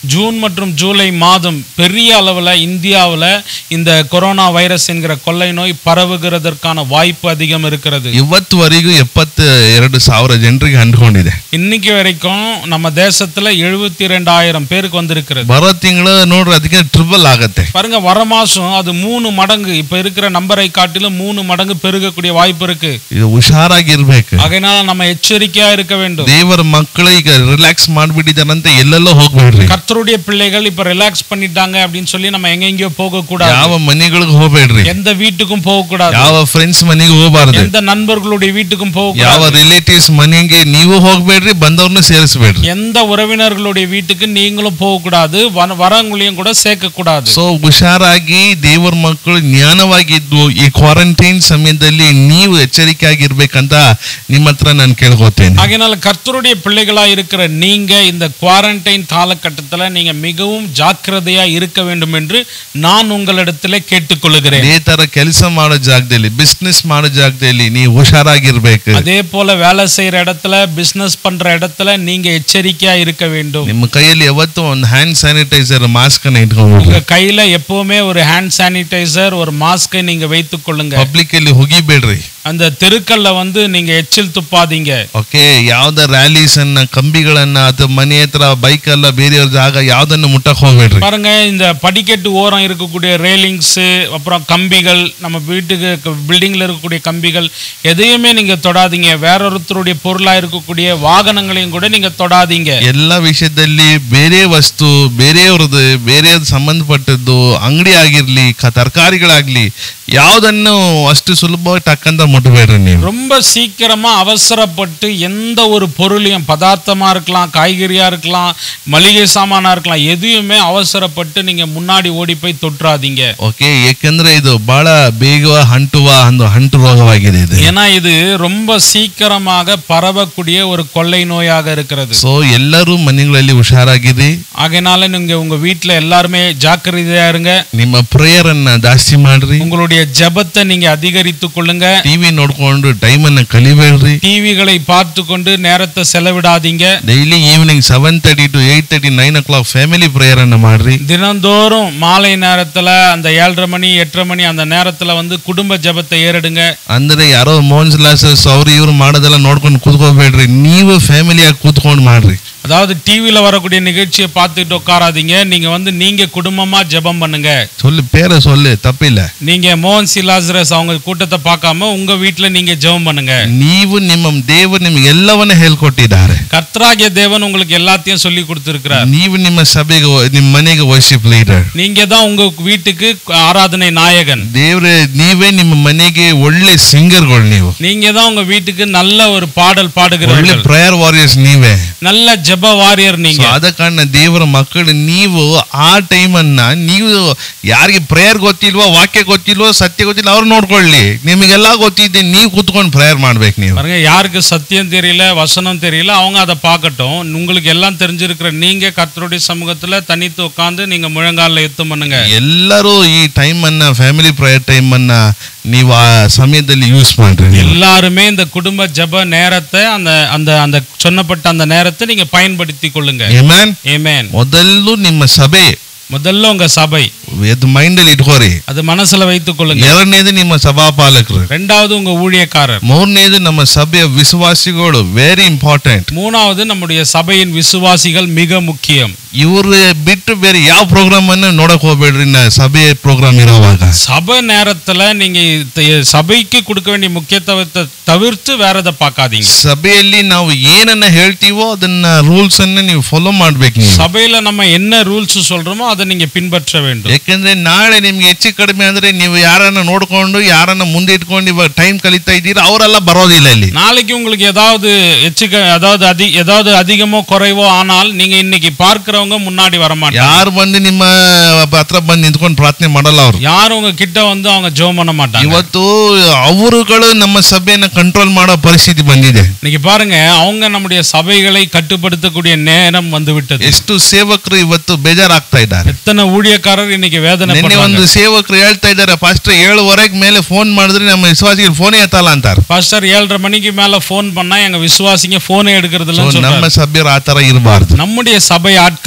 ஜூன் மற்றும் ஜூலை மாதம் பெரிய அளவில் இந்தியாவில் இந்த கொரோனா வைரஸ் என்கிற கொள்ளை நோய் பரவுகிறதற்கான வாய்ப்பு அதிகம் இருக்கிறது ಇವತ್ತುವರೆಗೂ ಎಪ್ಪತ್ತ ಎರಡು ಸಾವಿರ ಜನರಿಗೆ ಅಂಟ್ಕೊಂಡಿದೆ இன்னைக்கு வரைக்கும் நம்ம தேசத்துல எழுபத்தி ரெண்டாயிரம் பேருக்கு வந்திருக்கிறது ಬರೋ ತಿಂಗಳು ನೋಡ್ರಿ ಅದಕ್ಕೆ ಟ್ರಿಬಲ್ ಆಗತ್ತೆ பாருங்க வர மாசம் அது மூணு மடங்கு இப்ப இருக்கிற நம்பரை காட்டிலும் மூணு மடங்கு பெருகக்கூடிய வாய்ப்பு இருக்கு ಇದು ಹುಷಾರಾಗಿರ್ಬೇಕು அதனால நம்ம எச்சரிக்கையா இருக்க வேண்டும் ದೇವರ ಮಕ್ಕಳು ಈಗ ರಿಲ್ಯಾಕ್ಸ್ ಮಾಡ್ಬಿಟ್ಟಿದಾರಂತೆ ಎಲ್ಲೆಲ್ಲೋ ಹೋಗ್ಬೇಡ್ರಿ கர்த்தருடைய பிள்ளைகள் இப்ப ரிலாக்ஸ் பண்ணிட்டாங்க அப்படின்னு சொல்லி நம்ம எங்கெங்கயோ போக கூடாது ಯಾವ ಮನೆಗಳಿಗೆ ಹೋಗ್ಬೇಡ್ರಿ எந்த வீட்டுக்கும் போக கூடாது ಯಾವ ಫ್ರೆಂಡ್ಸ್ ಮನೆಗೆ ಹೋಗ್ಬಾರ್ದು எந்த நண்பர்களுடைய வீட்டுக்கும் போக கூடாது ಯಾವ ರಿಲೇಟಿವ್ಸ್ ಮನೆಗೆ ನೀವು ಹೋಗ್ಬೇಡ್ರಿ ಬಂದವ್ರನ್ನ ಸೇರಿಸ್ಬೇಡ್ರಿ எந்த உறவினர்களுடைய வீட்டுக்கு நீங்களும் போக கூடாது வர- வரவங்களையும் கூட சேர்க்க கூடாது ಸೊ ಹುಷಾರಾಗಿ ದೇವರ ಮಕ್ಕಳು ಜ್ಞಾನವಾಗಿದ್ದು ಈ ಕ್ವಾರಂಟೈನ್ ಸಮಯದಲ್ಲಿ ನೀವು ಎಚ್ಚರಿಕೆ ಆಗಿರ್ಬೇಕಂತ ನಿಮ್ಮ ಹತ್ರ ನಾನು ಕೇಳ್ಕೊತೇನೆ ஆகையினால கர்த்தருடைய பிள்ளைகளா இருக்கிற நீங்க இந்த குவாரண்டைன் காலகட்டத்துல நீங்க மிகவும் ஜாக்கிரதையா இருக்க வேண்டும் என்று நான் உங்களிடத்துல கேட்டுக்கொள்கிறேன் ಅದೇ ತರ ಕೆಲಸ ಮಾಡೋ ಜಾಗದಲ್ಲಿ ಬಿಸ್ನೆಸ್ ಮಾಡೋ ಜಾಗದಲ್ಲಿ ನೀವು ಹುಷಾರಾಗಿರ್ಬೇಕು அதே போல வேலை செய்யற இடத்துல பிசினஸ் பண்ற இடத்துல நீங்க எச்சரிக்கையா இருக்க வேண்டும் ನಿಮ್ಮ ಕೈಯಲ್ಲಿ ಯಾವತ್ತೂ ಒಂದು ಹ್ಯಾಂಡ್ ಸ್ಯಾನಿಟೈಸರ್ ಮಾಸ್ಕ್ ಅನ್ನ ಇಟ್ಕೊಂಡ್ಬಿಡ್ರಿ உங்க கையில எப்பவுமே ஒரு ஹேண்ட் சானிடைசர் ஒரு மாஸ்கை நீங்க வைத்துக் கொள்ளுங்க ಪಬ್ಲಿಕ್ ಅಲ್ಲಿ ಹೋಗಿಬೇಡ್ರಿ அந்த தெருக்கல்ல வந்து நீங்க எச்சில் துப்பாதீங்க ಓಕೆ ಯಾವ್ದ ರ್ಯಾಲೀಸ್ ಅನ್ನ ಕಂಬಿಗಳನ್ನ ಅಥವಾ ಮನೆ ಹತ್ರ ಬೈಕ್ ಎಲ್ಲ ಬೇರೆಯವ್ರ ಜಾಗ ಯಾವ್ದನ್ನು ಮುಟ್ಟಕ್ ಹೋಗ್ಬೇಡ್ರಿ பாருங்க இந்த படிக்கட்டு ஓரம் இருக்கக்கூடிய ரேலிங்ஸ் அப்புறம் கம்பிகள் நம்ம வீட்டுக்கு பில்டிங்ல இருக்கக்கூடிய கம்பிகள் எதையுமே நீங்க தொடாதீங்க வேற ஒருத்தருடைய பொருளா இருக்கக்கூடிய வாகனங்களையும் கூட நீங்க தொடாதீங்க ಎಲ್ಲ ವಿಷಯದಲ್ಲಿ ಬೇರೆ ವಸ್ತು ಬೇರೆಯವ್ರದ್ದು ಬೇರೆ ಸಂಬಂಧಪಟ್ಟದ್ದು ಅಂಗಡಿ ಆಗಿರ್ಲಿ ಕ- ತರಕಾರಿಗಳಾಗ್ಲಿ ಯಾವ್ದನ್ನು ಅಷ್ಟು ಸುಲಭವಾಗಿ ಟಕ್ಕಂತ ಮುಟ್ಟಬೇಡ್ರಿ ನೀವು ரொம்ப சீக்கிரமா அவசரப்பட்டு எந்த ஒரு பொருளையும் பதார்த்தமா இருக்கலாம் காய்கறியா இருக்கலாம் மளிகை சாமானா இருக்கலாம் எதையுமே அவசரப்பட்டு நீங்க முன்னாடி ஓடி போய் தொட்டுறாதீங்க ಓಕೆ ಏಕೆಂದ್ರೆ ಇದು ಬಹಳ ಬೇಗ ಹಂಟುವ ಒಂದು ಅಂಟು ರೋಗವಾಗಿದೆ ಇದು ஏன்னா இது ரொம்ப சீக்கிரமாக பரவக்கூடிய ஒரு கொள்ளை நோயாக இருக்கிறது ಸೊ ಎಲ್ಲರೂ ಮನೆಗಳಲ್ಲಿ ಹುಷಾರಾಗಿರಿ ஆகையினால நீங்க உங்க வீட்ல எல்லாருமே ஜாக்கிரதையா இருங்க ನಿಮ್ಮ ಪ್ರೇಯರ್ ಅನ್ನ ಜಾಸ್ತಿ ಮಾಡ್ರಿ உங்களுடைய ஜெபத்தை நீங்க அதிகரித்துக் கொள்ளுங்க ಟಿವಿ ನೋಡ್ಕೊಂಡು ಟೈಮ್ ಅನ್ನ ಕಲಿಬೇಡ್ರಿ டிவிகளை பார்த்து கொண்டு நேரத்தை செலவிடாதீங்க daily evening seven thirty to eight thirty nine o'clock family prayer ಅನ್ನ ಮಾಡ್ರಿ தினந்தோறும் மாலை நேரத்துல அந்த ஏழரை மணி எட்டரை மணி அந்த நேரத்துல வந்து குடும்ப ஜெபத்தை ஏறெடுங்க ಅಂದ್ರೆ ಯಾರೋ ಮೋಹನ್ ಲಾಸಸ್ ಅವ್ರು ಇವ್ರು ಮಾಡೋದೆಲ್ಲ ನೋಡ್ಕೊಂಡು ಕೂತ್ಕೋಬೇಡ್ರಿ ನೀವು ಫ್ಯಾಮಿಲಿಯಾಗಿ ಕೂತ್ಕೊಂಡು ಮಾಡ್ರಿ அதாவது டிவியில வரக்கூடிய நிகழ்ச்சியை பார்த்துட்டு உட்காராதீங்க நீங்க வந்து நீங்க குடும்பமா ஜெபம் பண்ணுங்க சொல்லு பேரை சொல்லு தப்பிಲ್ಲ நீங்க மோகன் சி லாசரஸ் அவங்க கூட்டத்தை பார்க்காம உங்க வீட்ல நீங்க ஜெபம் பண்ணுங்க ನೀವು ನಿಮ್ಮ ದೇವರು ನಿಮ್ಗೆ ಎಲ್ಲವನ್ನ ಹೇಳ್ಕೊಟ್ಟಿದ್ದಾರೆ கர்த்தராகிய தேவன் உங்களுக்கு எல்லாத்தையும் சொல்லி கொடுத்திருக்கிறார் ನೀವು ನಿಮ್ಮ ಸಭೆಗೆ ವ- ನಿಮ್ಮ ಮನೆಗೆ ವರ್ಷಿಪ್ ಲೀಡರ್ நீங்க தான் உங்க வீட்டுக்கு ஆராதனை நாயகன் ದೇವ್ರೆ ನೀವೇ ನಿಮ್ಮ ಮನೆಗೆ ಒಳ್ಳೆ ಸಿಂಗರ್ಗಳು ನೀವು நீங்க தான் உங்க வீட்டுக்கு நல்ல ஒரு பாடல் ಒಳ್ಳೆ பாடுகிறவர்கள் ಪ್ರೇಯರ್ ವಾರಿಯರ್ಸ್ ನೀವೇ நல்ல ಜಪ ವಾರಿಯರ್ So, நீங்க ಆದ ಕಾರಣ ದೇವರ ಮಕ್ಕಳು ನೀವು ಆ ಟೈಮ್ ಅನ್ನ ನೀವು ಯಾರಿಗೆ ಪ್ರೇಯರ್ ಗೊತ್ತಿಲ್ವೋ ವಾಕ್ಯ ಗೊತ್ತಿಲ್ವೋ ಸತ್ಯ ಗೊತ್ತಿಲ್ಲ ಅವ್ರು ನೋಡ್ಕೊಳ್ಳಿ ನಿಮಗೆಲ್ಲ ಗೊತ್ತಿದೆ ನೀವು ಕೂತ್ಕೊಂಡು ಪ್ರೇಯರ್ ಮಾಡ್ಬೇಕು ನೀವು பாருங்க யாருக்கு சத்தியம் தெரியல வசனம் தெரியல அவங்க அதை பார்க்கட்டும் உங்களுக்கு எல்லாம் தெரிஞ்சிருக்கிற நீங்க கர்த்தருடைய சமூகத்துல தனித்து உட்கார்ந்து நீங்க முழங்கால யுத்தம் பண்ணுங்க ಎಲ್ಲರೂ ಈ ಟೈಮ್ ಅನ್ನ ಫ್ಯಾಮಿಲಿ ಪ್ರೇಯರ್ ಟೈಮ್ ಅನ್ನ ನೀವು ಆ ಸಮಯದಲ್ಲಿ ಯೂಸ್ ಮಾಡ್ರಿ ನೀವು எல்லாருமே இந்த குடும்ப ஜெப நேரத்தை அந்த அந்த அந்த சொன்னப்பட்ட அந்த நேரத்தை நீங்க பயன்படுத்தி கொள்ளுங்க Amen? ஏமேன் ಮೊದಲು ನಿಮ್ಮ ಸಭೆ முதல்ல உங்க சபை ಇದು ಮೈಂಡ್ ಅಲ್ಲಿ ಇಟ್ಕೋರಿ அது மனசுல வைத்துக் கொள்ளுங்க ಎರಡನೇದು ನಿಮ್ಮ ಸಭಾಪಾಲಕರು ரெண்டாவது உங்க ஊழியக்காரர் ಮೂರನೇದು ನಮ್ಮ ಸಭೆಯ ವಿಶ್ವಾಸಿಗಳು ವೆರಿ ಇಂಪಾರ್ಟೆಂಟ್ மூணாவது நம்முடைய சபையின் விசுவாசிகள் மிக முக்கியம் ಇವ್ರು ಬಿಟ್ಟು ಬೇರೆ ಯಾವ ಪ್ರೋಗ್ರಾಮ್ ಅನ್ನು ನೋಡಕ್ ಹೋಗ್ಬೇಡ್ರಿ ನಾ ಸಭೆ ಪ್ರೋಗ್ರಾಮ್ ಇರೋವಾಗ சபை நேரத்துல நீங்க த- சபைக்கு கொடுக்க வேண்டிய முக்கியத்துவத்தை தவிர்த்து வேற எதை பார்க்காதீங்க ಸಭೆಯಲ್ಲಿ ನಾವು ಏನನ್ನ ಹೇಳ್ತೀವೋ ಅದನ್ನ ರೂಲ್ಸ್ ಅನ್ನ ನೀವು ಫಾಲೋ ಮಾಡ್ಬೇಕು ನೀವು சபையில நம்ம என்ன ரூல்ஸ் சொல்றோமோ அதை நீங்க பின்பற்ற வேண்டும் ಯಾಕೆಂದ್ರೆ ನಾಳೆ ನಿಮ್ಗೆ ಹೆಚ್ಚು ಕಡಿಮೆ ಅಂದ್ರೆ ನೀವು ಯಾರನ್ನ ನೋಡ್ಕೊಂಡು ಯಾರನ್ನ ಮುಂದೆ ಇಟ್ಕೊಂಡು ಇವಾಗ ಟೈಮ್ ಕಲಿತಾ ಇದ್ದೀರಾ ಅವರೆಲ್ಲ ಬರೋದಿಲ್ಲ ಇಲ್ಲಿ நாளைக்கு உங்களுக்கு ஏதாவது எச்சுக்க அதாவது அதி ஏதாவது அதிகமோ குறைவோ ஆனால் நீங்க இன்னைக்கு பார்க்கிறவங்க முன்னாடி வர மாட்டாங்க ಯಾರು ಬಂದು ನಿಮ್ಮ ಹತ್ರ ಬಂದು ನಿಂತ್ಕೊಂಡು ಪ್ರಾರ್ಥನೆ ಮಾಡಲ್ಲ ಅವರು யாரும் உங்க கிட்ட வந்து அவங்க ஜெபம் பண்ண மாட்டாங்க ಇವತ್ತು ಅವರುಗಳು ನಮ್ಮ ಸಭೆಯನ್ನ ಕಂಟ್ರೋಲ್ ಮಾಡೋ ಪರಿಸ್ಥಿತಿ ಬಂದಿದೆ இன்னைக்கு பாருங்க அவங்க நம்முடைய சபைகளை கட்டுப்படுத்தக்கூடிய நேரம் வந்து விட்டது ಎಷ್ಟು ಸೇವಕರು ಇವತ್ತು ಬೇಜಾರಾಗ್ತಾ ಇದ್ದಾರೆ எத்தனை ஊழியக்காரர் இன்னைக்கு வேதனை ನಿನ್ನೆ பண்றாங்க ಒಂದು ಸೇವಕರು ಹೇಳ್ತಾ ಇದ್ದಾರೆ ಫಸ್ಟ್ ಏಳುವರೆಗೆ ಮೇಲೆ ಫೋನ್ ಮಾಡಿದ್ರೆ ನಮ್ಮ ವಿಶ್ವಾಸಿಗಳು ಫೋನೇ ಎತ್ತಲ್ಲ ಅಂತಾರೆ பாஸ்டர் ஏழரை மணிக்கு மேல ஃபோன் பண்ணா எங்க விசுவாசிங்க போனே எடுக்கிறது So, இல்லைன்னு ನಮ್ಮ சொல்றாரு ಸಭ್ಯರು ಆ ತರ ಇರಬಾರ್ದು நம்முடைய சபை ஆட்கள்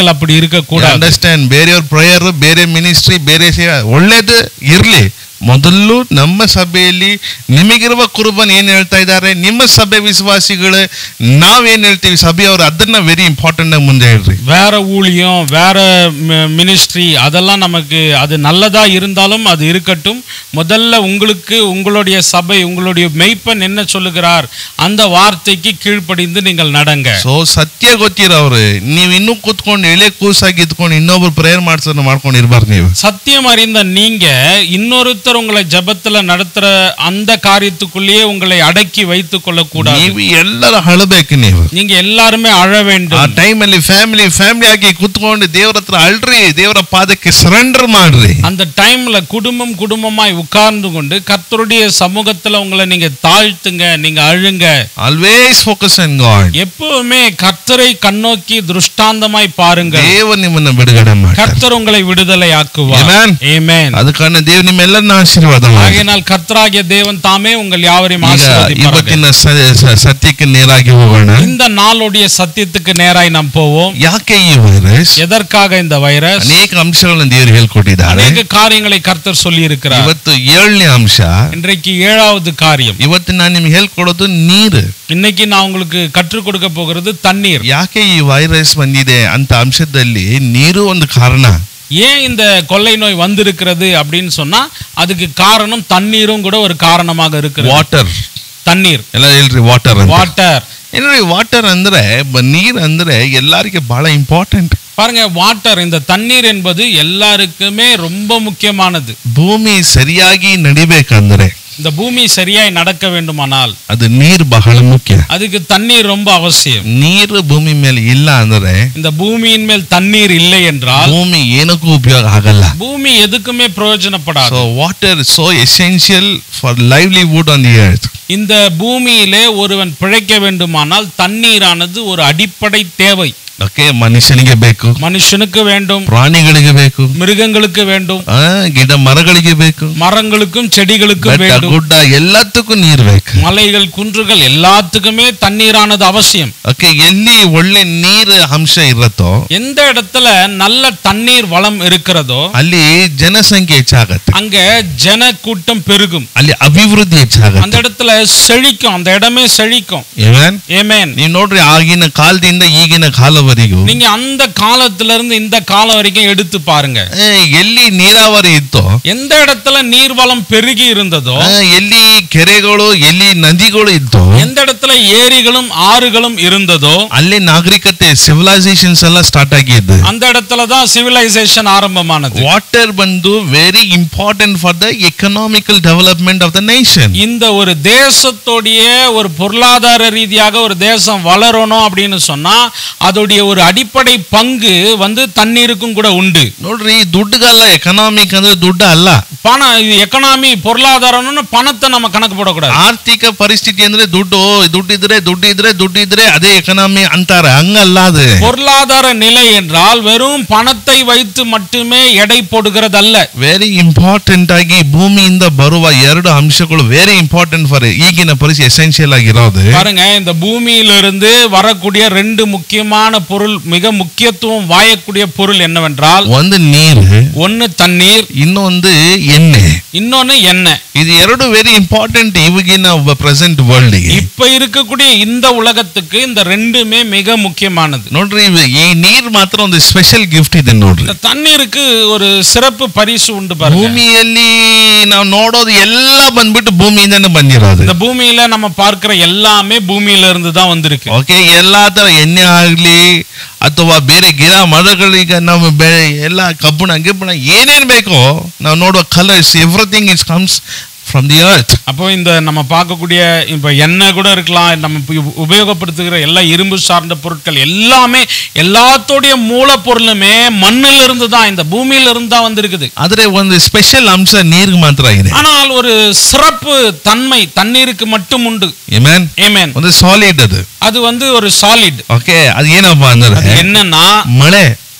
நீங்கள் அப்படி இருக்கக்கூடாது ಅಂಡರ್ಸ್ಟ್ಯಾಂಡ್ ಬೇರೆಯವ್ರ ಪ್ರೇಯರ್ ಬೇರೆ ಮಿನಿಸ್ಟ್ರಿ ಬೇರೆ ಸೇವೆ ಒಳ್ಳೇದು ಇರ್ಲಿ ಮೊದಲು ನಮ್ಮ ಸಭೆಯಲ್ಲಿ ನಿಮಗಿರುವ ಕುರುಬನ್ ಏನ್ ಹೇಳ್ತಾ ಇದ್ದಾರೆ ನಿಮ್ಮ ಸಭೆ ವಿಶ್ವಾಸಿಗಳು ನಾವೇನ್ ಹೇಳ್ತೀವಿ ಸಭೆಯವರು ಅದನ್ನ ವೆರಿ ಇಂಪಾರ್ಟೆಂಟ್ ಆಗಿ ಮುಂದೆ ಹೇಳ್ರಿ வேற ஊழியம் வேற மினிஸ்ட்ரி அதெல்லாம் நமக்கு அது நல்லதா இருந்தாலும் அது இருக்கட்டும் முதல்ல உங்களுக்கு உங்களுடைய சபை உங்களுடைய மெய்ப்பன் என்ன சொல்லுகிறார் அந்த வார்த்தைக்கு கீழ்ப்படிந்து நீங்கள் நடங்க ಸೊ ಸತ್ಯ ಗೊತ್ತಿರೋರು ನೀವು ಇನ್ನೂ ಕೂತ್ಕೊಂಡು ಎಳೆ ಕೂಸಾಗಿ ಇದ್ಕೊಂಡು ಇನ್ನೊಬ್ರು ಪ್ರೇಯರ್ ಮಾಡ್ಸೋದು ಮಾಡ್ಕೊಂಡು ಇರ್ಬಾರ್ದು ನೀವು சத்தியம் அறிந்த நீங்க இன்னொருத்தர் உங்களை ஜெபத்துல நடத்துற அந்த காரியத்துக்குள்ளேயே உங்களை அடக்கி வைத்துக் கொள்ளக்கூடாது ನೀವು ಎಲ್ಲರೂ ಅಳಬೇಕು ನೀವು நீங்க எல்லாருமே அழ ಆ வேண்டும் ಟೈಮಲ್ಲಿ ಫ್ಯಾಮಿಲಿ ಫ್ಯಾಮಿಲಿ ಆಗಿ ಕೂತ್ಕೊಂಡು ದೇವ್ರ ಹತ್ರ ಅಳ್ರಿ ದೇವರ ಪಾದಕ್ಕೆ ಸರೆಂಡರ್ ಮಾಡ್ರಿ அந்த டைம்ல குடும்பம் குடும்பமாய் உட்கார்ந்து கொண்டு கர்த்தருடைய சமூகத்துல உங்களை நீங்க தாழ்த்துங்க நீங்க அழுங்க ಆಲ್ವೇಸ್ ಫೋಕಸ್ ಆನ್ ಗಾಡ್ எப்பவுமே கர்த்தரை கண்ணோக்கி திருஷ்டாந்தமாய் பாருங்க ದೇವರು ನಿಮ್ಮನ್ನ ಬಿಡುಗಡೆ ಮಾಡಿ கர்த்தர் உங்களை விடுதலை ஆக்குவார் Amen. Amen. ಅದ ಕಾರಣ ದೇವ್ ನಿಮ್ಮೆಲ್ಲರನ್ನ ಆಶೀರ್ವಾದ ಮಾಡಿ ஆகையினால் கர்த்தராகிய தேவன் தாமே உங்கள் யாவரையும் ಈಗ ஆசீர்வதிப்பாராக ಇವತ್ತಿನ ಸ- ಸ- ಸತ್ಯಕ್ಕೆ ನೇರಾಗಿ ಹೋಗೋಣ இந்த நாளுடைய சத்தியத்துக்கு நேராய் நாம் போவோம் ಯಾಕೆ ಈ ವೈರಸ್ எதற்காக இந்த வைரஸ் ಅನೇಕ ಅಂಶಗಳನ್ನ ದೇವರು ಹೇಳ್ಕೊಟ್ಟಿದ್ದಾರೆ அநேக காரியங்களை கர்த்தர் சொல்லி இருக்கிறார் ಇವತ್ತು ಏಳನೇ ಅಂಶ இன்றைக்கு ஏழாவது காரியம் ಇವತ್ತು ನಾನು ನಿಮ್ಗೆ ಹೇಳ್ಕೊಡೋದು ನೀರು இன்னைக்கு நான் உங்களுக்கு கற்றுக் கொடுக்க போகிறது தண்ணீர் ಯಾಕೆ ಈ ವೈರಸ್ ಬಂದಿದೆ ಅಂತ ಅಂಶದಲ್ಲಿ ನೀರು ಒಂದು ಕಾರಣ ஏன் இந்த கொள்ளை நோய் வந்திருக்கிறது அப்படின்னு சொன்னா அதுக்கு காரணம் தண்ணீரும் கூட ஒரு காரணமாக இருக்கிறது ವಾಟರ್ தண்ணீர் ಎಲ್ಲ ಹೇಳ್ರಿ ವಾಟರ್ ಅಂತ வாட்டர் ಏನ್ರಿ ವಾಟರ್ ಅಂದ್ರೆ ಬ- ನೀರ್ ಅಂದ್ರೆ ಎಲ್ಲರಿಗೆ ಬಹಳ ಇಂಪಾರ್ಟೆಂಟ್ பாருங்க வாட்டர் இந்த தண்ணீர் என்பது எல்லாருக்குமே ரொம்ப முக்கியமானது ಭೂಮಿ ಸರಿಯಾಗಿ ನಡಿಬೇಕಂದ್ರೆ இந்த பூமி சரியாய் நடக்க வேண்டுமானால் ಅದು ನೀರು ಬಹಳ ಮುಖ್ಯ அதுக்கு தண்ணீர் ரொம்ப அவசியம் ನೀರು ಭೂಮಿ ಮೇಲೆ ಇಲ್ಲ ಅಂದ್ರೆ இந்த பூமியின் மேல் தண்ணீர் இல்லை என்றால் ಭೂಮಿ ಏನಕ್ಕೂ ಉಪಯೋಗ ಆಗಲ್ಲ பூமி எதுக்குமே பிரயோஜனப்படாது so water so essential for livelihood on the earth இந்த பூமியிலே ஒருவன் பிழைக்க வேண்டுமானால் தண்ணீரானது ஒரு அடிப்படை தேவை ಓಕೆ ಮನುಷ್ಯನಿಗೆ ಬೇಕು மனுஷனுக்கு வேண்டும் ಪ್ರಾಣಿಗಳಿಗೆ ಬೇಕು மிருகங்களுக்கு வேண்டும் ಆ, ಗಿಡ ಮರಗಳಿಗೆ ಬೇಕು மரங்களுக்கும் செடிகளுக்கும் ಬೆಟ್ಟ வேண்டும் ಗುಡ್ಡ ಎಲ್ಲದಕ್ಕೂ ನೀರು ಬೇಕು மலைகள் குன்றுகள் எல்லாத்துக்குமே தண்ணீரானது அவசியம் ಓಕೆ ಎಲ್ಲಿ ಒಳ್ಳೆ ನೀರು ಅಂಶ ಇರತ್ತೋ எந்த இடத்துல நல்ல தண்ணீர் வளம் இருக்கிறதோ ಅಲ್ಲಿ ಜನಸಂಖ್ಯೆ ಹೆಚ್ಚಾಗತ್ತೆ அங்க ஜன கூட்டம் பெருகும் ಅಲ್ಲಿ ಅಭಿವೃದ್ಧಿ ಹೆಚ್ಚಾಗತ್ತೆ அந்த இடத்துல செழிக்கும் அந்த இடமே செழிக்கும் ಏಮೇನ್ ஏமேன் ನೀವು ನೋಡ್ರಿ ಆಗಿನ ಕಾಲದಿಂದ ಈಗಿನ ಕಾಲವರೆಗೂ நீங்க அந்த காலத்துல இருந்து இந்த காலம் வரைக்கும் எடுத்து பாருங்க ಆ, ಎಲ್ಲಿ ನೀರಾವರಿ ಇತ್ತೋ எந்த இடத்துல நீர்வளம் பெருகி இருந்ததோ ಆ, ಎಲ್ಲಿ ಕೆರೆಗಳು ಎಲ್ಲಿ ನದಿಗಳು ಇತ್ತೋ எந்த இடத்துல ஏரிகளும் ஆறுகளும் இருந்ததோ ಅಲ್ಲಿ ನಾಗರಿಕತೆ ಸಿವಿಲೈಸೇಷನ್ಸ್ ಎಲ್ಲ ಸ್ಟಾರ್ಟ್ ಆಗಿದ್ದು அந்த இடத்துல தான் சிவிலைசேஷன் ஆரம்பமானது ವಾಟರ್ ಬಂದು very important for the economical development of the nation இந்த ஒரு தேசத்துடைய ஒரு பொருளாதார ரீதியாக ஒரு தேசம் வளரணும் அப்படின்னு சொன்னா அதோடைய ஒரு அடிப்படை பங்கு வந்து தண்ணீருக்கும் கூட உண்டு ನೋಡ್ರಿ ದುಡ್ಡುಗಲ್ಲ ಎಕನಾಮಿಕ್ ಅಂದ್ರೆ ದುಡ್ಡು ಅಲ್ಲ பணம் இது எக்கனாமி பொருளாதாரம்னு பணத்தை நம்ம கணக்கு போடக்கூடாது ಆರ್ಥಿಕ ಪರಿಸ್ಥಿತಿ ಅಂದ್ರೆ ದುಡ್ಡು ದುಡ್ಡಿದ್ರೆ ದುಡ್ಡಿದ್ರೆ ದುಡ್ಡಿದ್ರೆ ಅದೇ ಎಕನಾಮಿ ಅಂತಾರೆ ಹಂಗಲ್ಲ ಅದು பொருளாதார நிலை என்றால் வெறும் பணத்தை வைத்து மட்டுமே எடை போடுகிறதல்ல ವೆರಿ ಇಂಪಾರ್ಟೆಂಟ್ ಆಗಿ ಭೂಮಿಯಿಂದ ಬರುವ ಎರಡು ಅಂಶಗಳು ವೆರಿ ಇಂಪಾರ್ಟೆಂಟ್ ಫಾರ್ ಈಗಿನ ಪರಿಸ್ಥಿತಿ ಎಸೆನ್ಷಿಯಲ್ ಆಗಿರೋದು பாருங்க இந்த பூமியிலிருந்து வரக்கூடிய ரெண்டு முக்கியமான பொருள் மிக முக்கியத்துவம் வாயக்கூடிய பொருள் என்னவென்றால் ಒಂದು ನೀರು ஒன்னு தண்ணீர் ಇನ್ನೊಂದು ಎಣ್ಣೆ இன்னொன்னு எண்ணெய் ಇದು ಎರಡು ವೆರಿ ಇಂಪಾರ್ಟೆಂಟ್ ಇವಾಗಿನ ಪ್ರೆಸೆಂಟ್ ವರ್ಲ್ಡ್ இப்ப இருக்கக்கூடிய இந்த உலகத்துக்கு இந்த ரெண்டுமே மிக முக்கியமானது ನೋಡ್ರಿ ಇವ- ಈ ನೀರ್ ಮಾತ್ರ ಒಂದು ಸ್ಪೆಷಲ್ ಗಿಫ್ಟ್ ಇದೆ ನೋಡ್ರಿ இந்த தண்ணீருக்கு ஒரு சிறப்பு பரிசு உண்டு பாருங்க ಭೂಮಿಯಲ್ಲಿ ನಾವು ನೋಡೋದು ಎಲ್ಲ ಬಂದ್ಬಿಟ್ಟು ಭೂಮಿಯಿಂದನೇ ಬಂದಿರೋದು இந்த பூமியில நம்ம பார்க்கிற எல்லாமே பூமியில இருந்து தான் வந்திருக்கு ಓಕೆ ಎಲ್ಲಾ ತರ ಎಣ್ಣೆ ಆಗ್ಲಿ ಅಥವಾ ಬೇರೆ ಗಿಡ ಮರಗಳಿಗೆ ನಮ್ಮ ಬೆಳೆ ಎಲ್ಲ ಕಬ್ಬಣ ಗಿಬ್ಬಣ ಏನೇನ್ ಬೇಕೋ ನಾವು ನೋಡುವ colours everything is comes from the earth அப்போ இந்த நம்ம பார்க்கக்கூடிய இப்போ எண்ணெய் கூட இருக்கலாம் நம்ம இப்ப உபயோகப்படுத்துகிற எல்லா இரும்பு சார்ந்த பொருட்கள் எல்லாமே எல்லாத்தோடைய மூலப்பொருளுமே மண்ணில இருந்து தான் இந்த பூமியில இருந்து தான் வந்திருக்குது ಆದ್ರೆ ಒಂದು ಸ್ಪೆಷಲ್ ಅಂಶ ನೀರ್ಗೆ ಮಾತ್ರ ಇದೆ ஆனால் ஒரு சிறப்பு தன்மை தண்ணீருக்கு மட்டும் உண்டு ಏಮೇನ್ ஏமேன் ಒಂದು ಸಾಲಿಡ್ ಅದು அது வந்து ஒரு சாலிட் ಓಕೆ ಅದು ಏನಪ್ಪಾ ಅಂದ್ರೆ என்னன்னா ಮಳೆ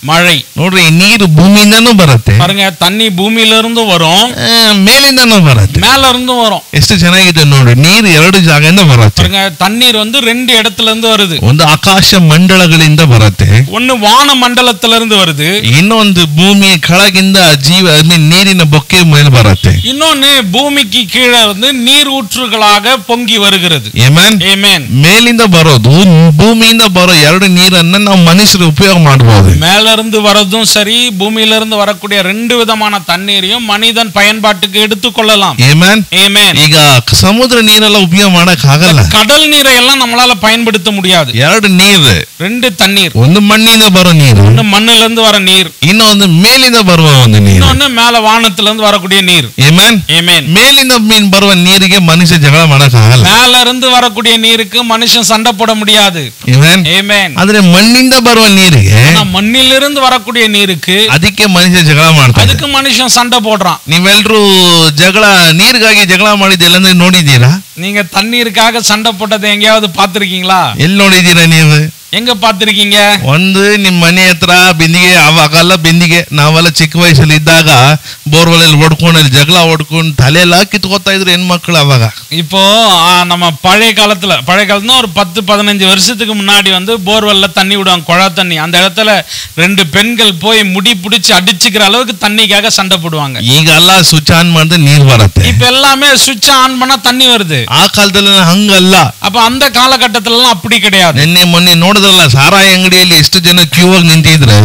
மழை ನೋಡ್ರಿ ಈ ನೀರು ಭೂಮಿಯಿಂದನೂ ಬರುತ್ತೆ பாருங்க தண்ணி பூமியில இருந்தும் வரும் ಆ, ಮೇಲಿಂದನೂ ಬರುತ್ತೆ மேல இருந்தும் வரும் ಎಷ್ಟು ಚೆನ್ನಾಗಿದೆ ನೋಡ್ರಿ ನೀರು ಎರಡು ಜಾಗದಿಂದ ಬರುತ್ತೆ பாருங்க தண்ணீர் வந்து ரெண்டு இடத்துல இருந்து வருது ಒಂದು ಆಕಾಶ ಮಂಡಳಗಳಿಂದ ಬರುತ್ತೆ ஒண்ணு வான மண்டலத்துல இருந்து வருது ಇನ್ನೊಂದು ಭೂಮಿಯ ಕೆಳಗಿಂದ ಜೀವ I mean, ನೀರಿನ ಬೊಕ್ಕೆ ಮೇಲೆ ಬರುತ್ತೆ இன்னொன்னு பூமிக்கு கீழே வந்து நீர் ஊற்றுகளாக பொங்கி வருகிறது ಏಮನ್ ஏமேன் ಮೇಲಿಂದ ಬರೋದು ಭೂಮಿಯಿಂದ ಬರೋ ಎರಡು ನೀರನ್ನ ನಾವು ಮನುಷ್ಯರು ಉಪಯೋಗ ಮಾಡಬಹುದು மேல இருந்து வரதும் சரி பூமியில இருந்து வரக்கூடிய ரெண்டு விதமான தண்ணீரையும் மனிதன் பயன்பாட்டுக்கு எடுத்துக்கொள்ளலாம் ಏಮನ್ ஏமேன் ಈಗ ಸಮುದ್ರ ನೀರೆಲ್ಲ ಉಪಯೋಗ ಮಾಡಕ್ ಆಗಲ್ಲ கடல் நீரை எல்லாம் நம்மளால பயன்படுத்த முடியாது ಎರಡು ನೀರು ரெண்டு தண்ணீர் ಒಂದು ಮಣ್ಣಿಂದ ಬರೋ ನೀರು ஒண்ணு மண்ணுல இருந்து வர நீர் ಇನ್ನೊಂದು ಮೇಲಿಂದ ಬರುವ ಒಂದು ನೀರು இன்னொன்னு மேல வானத்துல இருந்து வரக்கூடிய நீர் ಏಮನ್ ஏமேன் ಮೇಲಿಂದ ಮೀನ್ ಬರುವ ನೀರಿಗೆ ಮನುಷ್ಯ ಜಗಳ ಮಾಡಕ್ ಆಗಲ್ಲ மேல இருந்து வரக்கூடிய நீருக்கு மனுஷன் சண்டை போட முடியாது ಏಮನ್ ஏமேன் ಆದ್ರೆ ಮಣ್ಣಿಂದ ಬರುವ ನೀರಿಗೆ ஆனா மண்ணிலிருந்து வரக்கூடிய நீருக்கு ಅದಕ್ಕೆ ಮನುಷ್ಯ ಜಗಳ ಮಾಡ್ತಾರೆ அதுக்கு மனுஷன் சண்டை போடுறான் ನೀವೆಲ್ರೂ ಜಗಳ ನೀರಿಗಾಗಿ ಜಗಳ ಮಾಡಿದ್ದೆಲ್ಲ ನೋಡಿದ್ದೀರಾ நீங்க தண்ணீருக்காக சண்டை போட்டதை எங்கேயாவது பார்த்திருக்கீங்களா ಎಲ್ಲಿ ನೋಡಿದ್ದೀರಾ ನೀವು எங்க பார்த்திருக்கீங்க ಒಂದು ನಿಮ್ಮ ಮನೆ ಹತ್ರ ಬಿಂದಿಗೆ ಅವಾಗೆಲ್ಲ ಬಿಂದಿಗೆ ನಾವೆಲ್ಲ ಚಿಕ್ಕ ವಯಸ್ಸಲ್ಲಿ ಇದ್ದಾಗ ಬೋರ್ವೆಲ್ ಹೊಡ್ಕೊಂಡು ಅಲ್ಲಿ ಜಗಳ ಹೊಡ್ಕೊಂಡು ತಲೆಯೆಲ್ಲ ಕಿತ್ಕೋತಾ ಇದ್ರು ಹೆಣ್ಮಕ್ಳು ಅವಾಗ இப்போ ஆ, நம்ம பழைய காலத்துல பழைய காலத்துல ஒரு பத்து பதினஞ்சு வருஷத்துக்கு முன்னாடி வந்து போர்வெல்ல தண்ணி விடுவாங்க குழா தண்ணி அந்த இடத்துல ரெண்டு பெண்கள் போய் முடி பிடிச்சி அடிச்சுக்கிற அளவுக்கு தண்ணிக்காக சண்டை போடுவாங்க ಈಗೆಲ್ಲ ಸ್ವಿಚ್ ಆನ್ ಮಾಡಿದ್ರೆ ನೀರು ಬರುತ್ತೆ இப்ப எல்லாமே சுவிட்ச் ಆನ್ பண்ணா தண்ணி வருது ಆ ಕಾಲದಲ್ಲಿ ಹಂಗಲ್ಲ அப்ப அந்த காலகட்டத்துல எல்லாம் அப்படி கிடையாது ನಿನ್ನೆ ಮೊನ್ನೆ ನೋಡಿದ್ರಲ್ಲ ಸಾರಾಯಿ ಅಂಗಡಿಯಲ್ಲಿ ಎಷ್ಟು ಜನ ಕ್ಯೂ ಆಗಿ ನಿಂತಿದ್ರೆ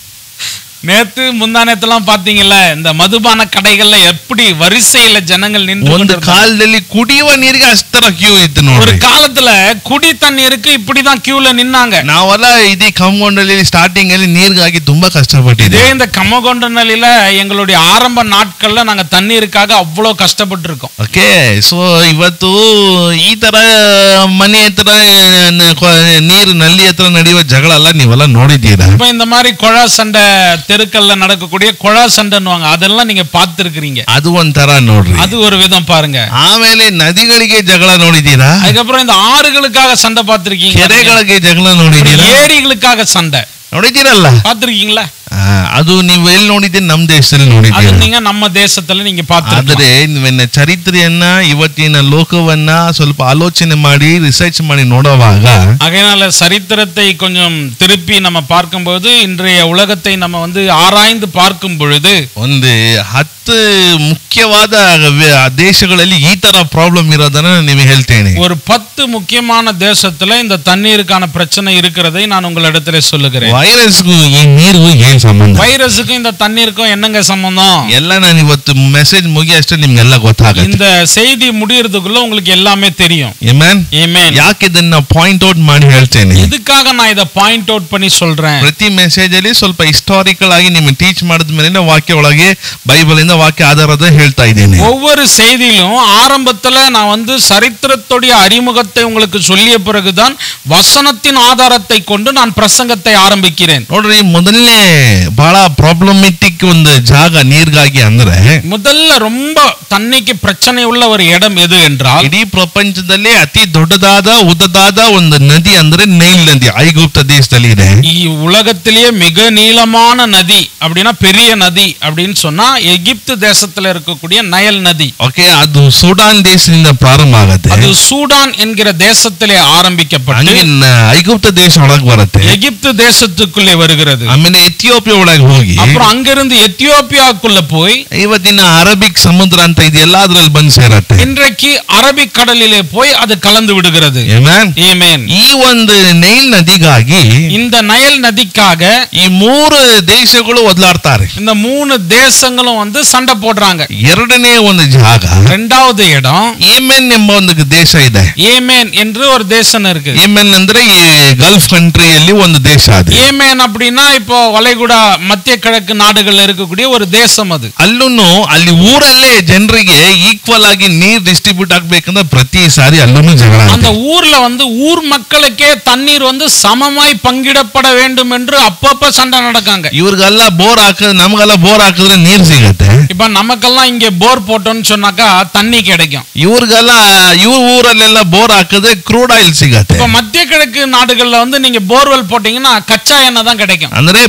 நேத்து முந்தானத்தெல்லாம் பாத்தீங்கல்ல இந்த மதுபான கடைகள்ல எப்படி வரிசையில ஜனங்கள் நின்று ಒಂದು கொண்டிருந்தாங்க. ಕಾಲದಲ್ಲಿ ಕುಡಿಯುವ ನೀರಿಗೆ ಅಷ್ಟರ ಕ್ಯೂ ಇತ್ತು ஒரு ನೋಡಿ காலத்துல குடி தண்ணீருக்கு இப்படிதான் கியூல நின்னாங்க ನಾವೆಲ್ಲ ಇಡೀ ಕಂಪೌಂಡಲ್ಲಿ ಸ್ಟಾರ್ಟಿಂಗ್ ಅಲ್ಲಿ ನೀರಿಗಾಗಿ ತುಂಬಾ ಕಷ್ಟಪಟ್ಟಿದ್ದೆ இதே இந்த கமகொண்டனில எங்களுடைய ஆரம்ப நாட்கள்ல நாங்க தண்ணீருக்காக அவ்வளவு கஷ்டப்பட்டு இருக்கோம் ಓಕೆ ಸೊ ಇವತ್ತು ಈ ತರ ಮನೆ ಹತ್ರ ನ- ಕೊ- ನೀರು ನಲ್ಲಿ ಹತ್ರ ನಡೆಯುವ ಜಗಳ ಎಲ್ಲ ನೀವೆಲ್ಲ ನೋಡಿದ್ದೀರಾ இப்ப இந்த மாதிரி குழா சண்டை தெருக்கள்ல நடக்கக்கூடிய குழா சண்டைன்னுவாங்க அதெல்லாம் நீங்க பார்த்திருக்கிறீங்க ಅದು ಒಂಥರ ನೋಡ್ರಿ அது ஒரு விதம் பாருங்க ಆಮೇಲೆ ನದಿಗಳಿಗೆ ಜಗಳ ನೋಡಿದ್ದೀರಾ அதுக்கப்புறம் இந்த ஆறுகளுக்காக சண்டை பார்த்திருக்கீங்க ಕೆರೆಗಳಿಗೆ ಜಗಳ ನೋಡಿದ್ದೀರಾ ஏரிகளுக்காக சண்டை ನೋಡಿದ್ದೀರಲ್ಲ பார்த்திருக்கீங்களா ಆ, ಅದು ನೀವು ಎಲ್ಲಿ ನೋಡಿದ್ದೀರಿ ನಮ್ಮ ದೇಶದಲ್ಲಿ அது ನೋಡಿದ್ದೀರಾ நீங்க நம்ம தேசத்துல நீங்க பார்த்திருக்கலாம் ಆದರೆ ನೀವನ್ನ ಚರಿತ್ರೆಯನ್ನ ಇವತ್ತಿನ ಲೋಕವನ್ನ ಸ್ವಲ್ಪ ಆಲೋಚನೆ ಮಾಡಿ ರಿಸರ್ಚ್ ಮಾಡಿ ನೋಡುವಾಗ ஆகையினால சரித்திரத்தை கொஞ்சம் திருப்பி நம்ம பார்க்கும்போது இன்றைய உலகத்தை நம்ம வந்து ஆராய்ந்து பார்க்கும் பொழுது ಒಂದು ಹತ್ತು ಮುಖ್ಯವಾದ ವ್ಯ- ದೇಶಗಳಲ್ಲಿ ಈ ತರ ಪ್ರಾಬ್ಲಮ್ ಇರೋದನ್ನ ನೀವು ಹೇಳ್ತೇನೆ ஒரு பத்து முக்கியமான தேசத்துல இந்த தண்ணீருக்கான பிரச்சனை இருக்கிறதை நான் உங்களிடத்துல சொல்லுகிறேன் ವೈರಸ್ಗೂ ಈ ನೀರಿಗೂ ಏನ್ ಸಂಬಂಧ வைரஸுக்கும் இந்த தண்ணீருக்கும் என்னங்க சம்பந்தம் ಎಲ್ಲ ನಾನು ಇವತ್ತು ಮೆಸೇಜ್ ಮುಗಿ ಅಷ್ಟೇ ನಿಮ್ಗೆಲ್ಲ ಗೊತ್ತಾಗುತ್ತೆ இந்த செய்தி முடியறதுக்குள்ள உங்களுக்கு எல்லாமே தெரியும் Amen? Amen. ಯಾಕೆ ಇದನ್ನ ಪಾಯಿಂಟ್ ಔಟ್ ಮಾಡಿ ಹೇಳ್ತೇನೆ எதுக்காக நான் இதை பாயிண்ட் அவுட் பண்ணி சொல்றேன் ಪ್ರತಿ ಮೆಸೇಜ್ ಅಲ್ಲಿ ಸ್ವಲ್ಪ ಹಿಸ್ಟಾರಿಕಲ್ ಆಗಿ ನಿಮ್ಗೆ ಟೀಚ್ ಮಾಡಿದ ಮೇಲೆ ವಾಕ್ಯ ಒಳಗೆ ಬೈಬಲ್ ಇಂದ ವಾಕ್ಯ ಆಧಾರದ ಹೇಳ್ತಾ ಇದ್ದೇನೆ ஒவ்வொரு செய்தியிலும் ஆரம்பத்துல நான் வந்து சரித்திரத்துடைய அறிமுகத்தை உங்களுக்கு சொல்லிய பிறகுதான் வசனத்தின் ஆதாரத்தை கொண்டு நான் பிரசங்கத்தை ஆரம்பிக்கிறேன் ನೋಡ್ರಿ ಮೊದಲನೇ ಬಹಳ ಪ್ರಾಬ್ಲಮೆಟಿಕ್ ಒಂದು ಜಾಗ ನೀರ್ಗಾಗಿ ಅಂದ್ರೆ முதல்ல ரொம்ப தண்ணிக்கு பிரச்சனை உள்ள ஒரு இடம் எது என்றால் ಇಡೀ ಪ್ರಪಂಚದಲ್ಲೇ ಅತಿ ದೊಡ್ಡದಾದ ಉದ್ದದಾದ ಒಂದು ನದಿ ಅಂದ್ರೆ ನೈಲ್ ನದಿ ಐಗುಪ್ತ ದೇಶದಲ್ಲಿ ಇದೆ இ- உலகத்திலேயே மிக நீளமான நதி அப்படின்னா பெரிய நதி அப்படின்னு சொன்னா எகிப்து தேசத்துல இருக்கக்கூடிய நயல் நதி ಓಕೆ ಅದು ಸುಡಾನ್ ದೇಶದಿಂದ ಪ್ರಾರಂಭ ಆಗತ್ತೆ அது சூடான் என்கிற தேசத்திலே ஆரம்பிக்கப்பட்டு ಹಂಗೆ ನ- ಐಗುಪ್ತ ದೇಶ ಒಳಗೆ ಬರುತ್ತೆ எகிப்து தேசத்துக்குள்ளே வருகிறது ಆಮೇಲೆ ಎಥಿಯೋಪಿಯಾ ಒಳಗೆ ಹೋಗಿ அப்புறம் அங்கிருந்து எத்தியோப்பியாக்குள்ள போய் ಇವತ್ತಿನ ಅರಬಿಕ್ ಸಮುದ್ರ ಅಂತ ಇದೆಲ್ಲ ಅದ್ರಲ್ಲಿ ಬಂದು ಸೇರತ್ತೆ இன்றைக்கு அரபிக் கடலிலே போய் அது கலந்து விடுகிறது Amen? ஏமேன் ಈ ಒಂದು ನೈಲ್ ನದಿಗಾಗಿ இந்த நயல் நதிக்காக ಈ ಮೂರು ದೇಶಗಳು ಒದ್ಲಾಡ್ತಾರೆ இந்த மூணு தேசங்களும் வந்து சண்டை போடுறாங்க ಎರಡನೇ ಒಂದು ಜಾಗ ரெண்டாவது இடம் ಏಮೆನ್ ಎಂಬ ಒಂದು ದೇಶ ಇದೆ ஏமேன் என்று ஒரு தேசம் இருக்கு ಏಮೆನ್ ಅಂದ್ರೆ ಈ ಗಲ್ಫ್ ಕಂಟ್ರಿಯಲ್ಲಿ ಒಂದು ದೇಶ ಅದು ஏமேன் அப்படின்னா இப்போ வளைகுடா மத்திய கிழக்கு நாடுகள்ல இருக்கக்கூடிய ஒரு தேசம் அது ಅಲ್ಲೂ ಅಲ್ಲಿ ಊರಲ್ಲೇ ಜನರಿಗೆ ಈಕ್ವಲ್ ಆಗಿ ನೀರ್ ಡಿಸ್ಟ್ರಿಬ್ಯೂಟ್ ಆಗ್ಬೇಕಂದ್ರೆ ಪ್ರತಿ ಸಾರಿ ಅಲ್ಲೂ ಜಗಳ அந்த ಆಗುತ್ತೆ. ஊர்ல வந்து ஊர் மக்களுக்கே தண்ணீர் வந்து சமமாய் பங்கிடப்பட வேண்டும் என்று அப்பப்ப சண்டை நடக்காங்க ಇವ್ರಿಗೆಲ್ಲ ಬೋರ್ ಹಾಕಿದ್ರೆ ನಮ್ಗೆಲ್ಲ ಬೋರ್ ಹಾಕಿದ್ರೆ ನೀರ್ ಸಿಗತ್ತೆ இப்ப நமக்கெல்லாம் இங்க போர் போட்டோம்னு சொன்னாக்கா தண்ணி கிடைக்கும் ಇವ್ರಿಗೆಲ್ಲ ಇವ್ರ ಊರಲ್ಲೆಲ್ಲ ಬೋರ್ ಹಾಕಿದ್ರೆ ಕ್ರೂಡ್ ಆಯಿಲ್ ಸಿಗತ್ತೆ இப்ப மத்திய கிழக்கு நாடுகள்ல வந்து நீங்க போர்வெல் போட்டீங்கன்னா கச்சா எண்ணெய் தான் கிடைக்கும் ಅಂದ್ರೆ ಪೆಟ್ರೋಲ್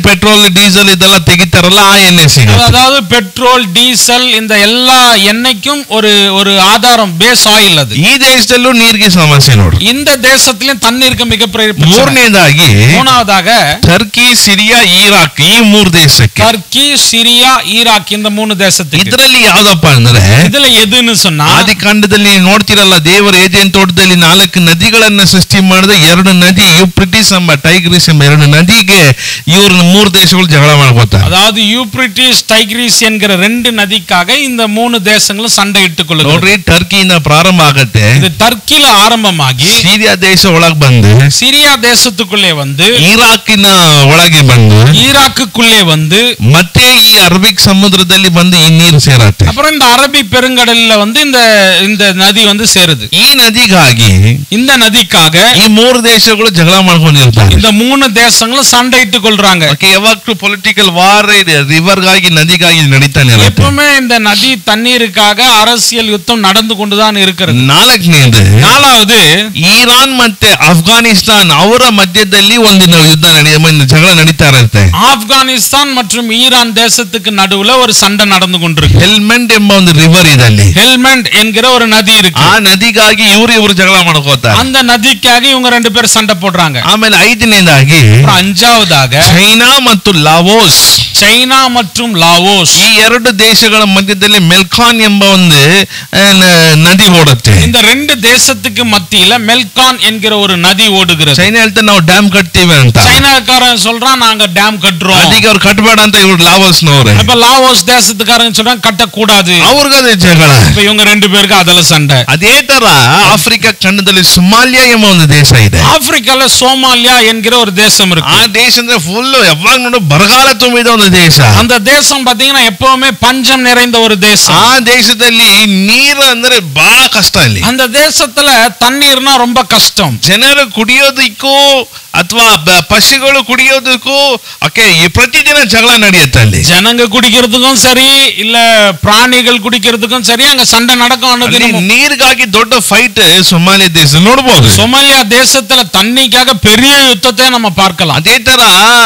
ಪೆಟ್ರೋಲ್ ಡೀಸೆಲ್ ಇದೆಲ್ಲ ತೆಗಿತಾರಲ್ಲ ಆ ಎಣ್ಣೆ ಸಿಗುತ್ತೆ அதாவது பெட்ரோல் டீசல் இந்த எல்லா எண்ணெய்க்கும் ஒரு ஒரு ஆதாரம் பேஸ் ஆயில் அது ಈ ದೇಶದಲ್ಲೂ ನೀರಿಗೆ ಸಮಸ್ಯೆ ನೋಡು இந்த தேசத்திலும் தண்ணீருக்கு மிகப்பெரிய பிரச்சனை. ಮೂರನೇದಾಗಿ மூணாவதாக ಟರ್ಕಿ ಸಿರಿಯಾ ಇರಾಕ್ ಈ ಮೂರು ದೇಶಕ್ಕೆ டர்க்கி சிரியா ஈராக் இந்த மூணு தேசத்துக்கு ಇದರಲ್ಲಿ ಯಾವ್ದಪ್ಪ ಅಂದ್ರೆ இதுல எதுன்னு சொன்னா ಆದಿಕಾಂಡದಲ್ಲಿ ನೀವು ನೋಡ್ತಿರಲ್ಲ ದೇವರ ಏಜೆನ್ ತೋಟದಲ್ಲಿ ನಾಲ್ಕು ನದಿಗಳನ್ನ ಸೃಷ್ಟಿ ಮಾಡಿದ ಎರಡು ನದಿ ಯುಪ್ರಿಟಿಸ್ ಎಂಬ ಟೈಗ್ರಿಸ್ ಎಂಬ ಎರಡು ನದಿಗೆ ಇವ್ರ ಮೂರು ದೇಶಗಳು ಜಗಳ ಮಾಡ್ಕೋತಾರೆ அதாவது யூப்ரிட்டிஸ் டைக்ரீஸ் என்கிற ரெண்டு நதிக்காக இந்த மூணு தேசங்களும் சண்டையிட்டுக் கொள்ளுது ನೋಡ್ರಿ ಟರ್ಕಿಯಿಂದ ಪ್ರಾರಂಭ ಆಗತ್ತೆ இது டர்க்கில ஆரம்பமாகி ಸಿರಿಯಾ ದೇಶ ಒಳಗ್ ಬಂದು சிரியா தேசத்துக்குள்ளே வந்து ಇರಾಕಿನ ಒಳಗೆ ಬಂದು ஈராக்குக்குள்ளே வந்து ಮತ್ತೆ ಈ ಅರಬಿಕ್ ಸಮುದ್ರದಲ್ಲಿ ಬಂದು ಈ ನೀರು ಸೇರತ್ತೆ அப்புறம் இந்த அரபி பெருங்கடல்ல வந்து இந்த இந்த நதி வந்து சேருது ಈ ನದಿಗಾಗಿ இந்த நதிக்காக ಈ ಮೂರು ದೇಶಗಳು ಜಗಳ ಮಾಡ್ಕೊಂಡಿರ್ತಾರೆ இந்த மூணு தேசங்களும் சண்டையிட்டுக் கொள்றாங்க ಓಕೆ ಯಾವಾಗ್ಲೂ ಪೊಲಿಟಿಕಲ್ ವಾರ್ ರಿವರ್ಗಾಗಿ ನದಿಗಾಗಿ ನಡೀತಾನೆ ಇರುತ್ತೆ எப்பவுமே இந்த நதி தண்ணீருக்காக அரசியல் யுத்தம் நடந்து கொண்டுதான் இருக்கிறது ನಾಲ್ಕನೇದು நாலாவது ಇರಾನ್ ಮತ್ತೆ ಅಫ್ಘಾನಿಸ್ತಾನ್ ಅವರ ಮಧ್ಯದಲ್ಲಿ ಒಂದಿನ ಯುದ್ಧ ನಡೆಯ ಒಂದು ಜಗಳ ನಡೀತಾ ಇರುತ್ತೆ ஆப்கானிஸ்தான் மற்றும் ஈரான் தேசத்துக்கு நடுவுல ஒரு சண்டை நடந்து கொண்டிருக்கு ಹೆಲ್ಮೆಂಟ್ ಎಂಬ ಒಂದು ರಿವರ್ ಇದಲ್ಲಿ ஹெல்மெண்ட் என்கிற ஒரு நதி இருக்கு ಆ ನದಿಗಾಗಿ ಇವ್ರು ಇವ್ರು ಜಗಳ ಮಾಡ್ಕೋತಾರೆ அந்த நதிக்காக இவங்க ரெண்டு பேரும் சண்டை போடுறாங்க ಆಮೇಲೆ ಐದನೇದಾಗಿ அப்புறம் அஞ்சாவதாக ಚೈನಾ ಮತ್ತು ಲಾವೋಸ್ சைனா மற்றும் லாவோஸ் ಈ ಎರಡು ದೇಶಗಳ ಮಧ್ಯದಲ್ಲಿ ಮೆಲ್ಕಾನ್ ಎಂಬ ಒಂದು ಆ, ನ- ನದಿ ಓಡುತ್ತೆ இந்த ரெண்டு தேசத்துக்கு மத்தியில மெல்கான் என்கிற ஒரு நதி ஓடுகிறது ಚೈನಾ ಹೇಳ್ತಾರೆ ನಾವು ಡ್ಯಾಮ್ ಕಟ್ತೀವಿ ಅಂತ சைனாக்காரன் சொல்றான் நாங்க டேம் கட்டுறோம் ಅದಕ್ಕೆ ಅವ್ರು ಕಟ್ಬೇಡ ಅಂತ ಇವ್ರು ಲಾವೋಸ್ನವ್ರೆ அப்ப லாவோஸ் தேசத்துக்காரங்க சொல்றாங்க கட்டக்கூடாது ಅವ್ರಿಗದೇ ಜಗಳ இப்ப இவங்க ரெண்டு பேருக்கு அதுல சண்டை ಅದೇ ತರ ಆಫ್ರಿಕಾ ಖಂಡದಲ್ಲಿ ಸುಮಾಲಿಯಾ ಎಂಬ ಒಂದು ದೇಶ ಇದೆ ஆப்பிரிக்கால சோமாலியா என்கிற ஒரு தேசம் இருக்கு ಆ ದೇಶ ಅಂದ್ರೆ ಫುಲ್ ಯಾವಾಗ ನೋಡು ಬರಗಾಲ ತುಂಬಿದ ಒಂದು ದೇಶ அந்த தேசம் பாத்தீங்கன்னா எப்பவுமே பஞ்சம் நிறைந்த ஒரு தேசம் ಆ ದೇಶದಲ್ಲಿ ನೀರು ಅಂದ್ರೆ ಬಹಳ ಕಷ್ಟ ಅಲ್ಲಿ அந்த தேசத்துல தண்ணீர்னா ரொம்ப கஷ்டம் ಜನರು ಕುಡಿಯೋದಕ್ಕೂ ಅಥವಾ ಪಶುಗಳು ಕುಡಿಯೋದಕ್ಕೂ ಓಕೆ ಪ್ರತಿದಿನ ಜಗಳ ನಡೆಯುತ್ತೆ ಅಲ್ಲಿ ஜனங்க குடிக்கிறதுக்கும் சரி இல்ல பிராணிகள் குடிக்கிறதுக்கும் சரி அங்க சண்டை நடக்கும் ಅಲ್ಲಿ அனுதினமும். ನೀರಿಗಾಗಿ ದೊಡ್ಡ ಫೈಟ್ ಸೊಮಾಲಿ ದೇಶ ನೋಡ್ಬೋದು சோமாலியா தேசத்துல தண்ணிக்காக பெரிய யுத்தத்தை நம்ம பார்க்கலாம் ಅದೇ ತರ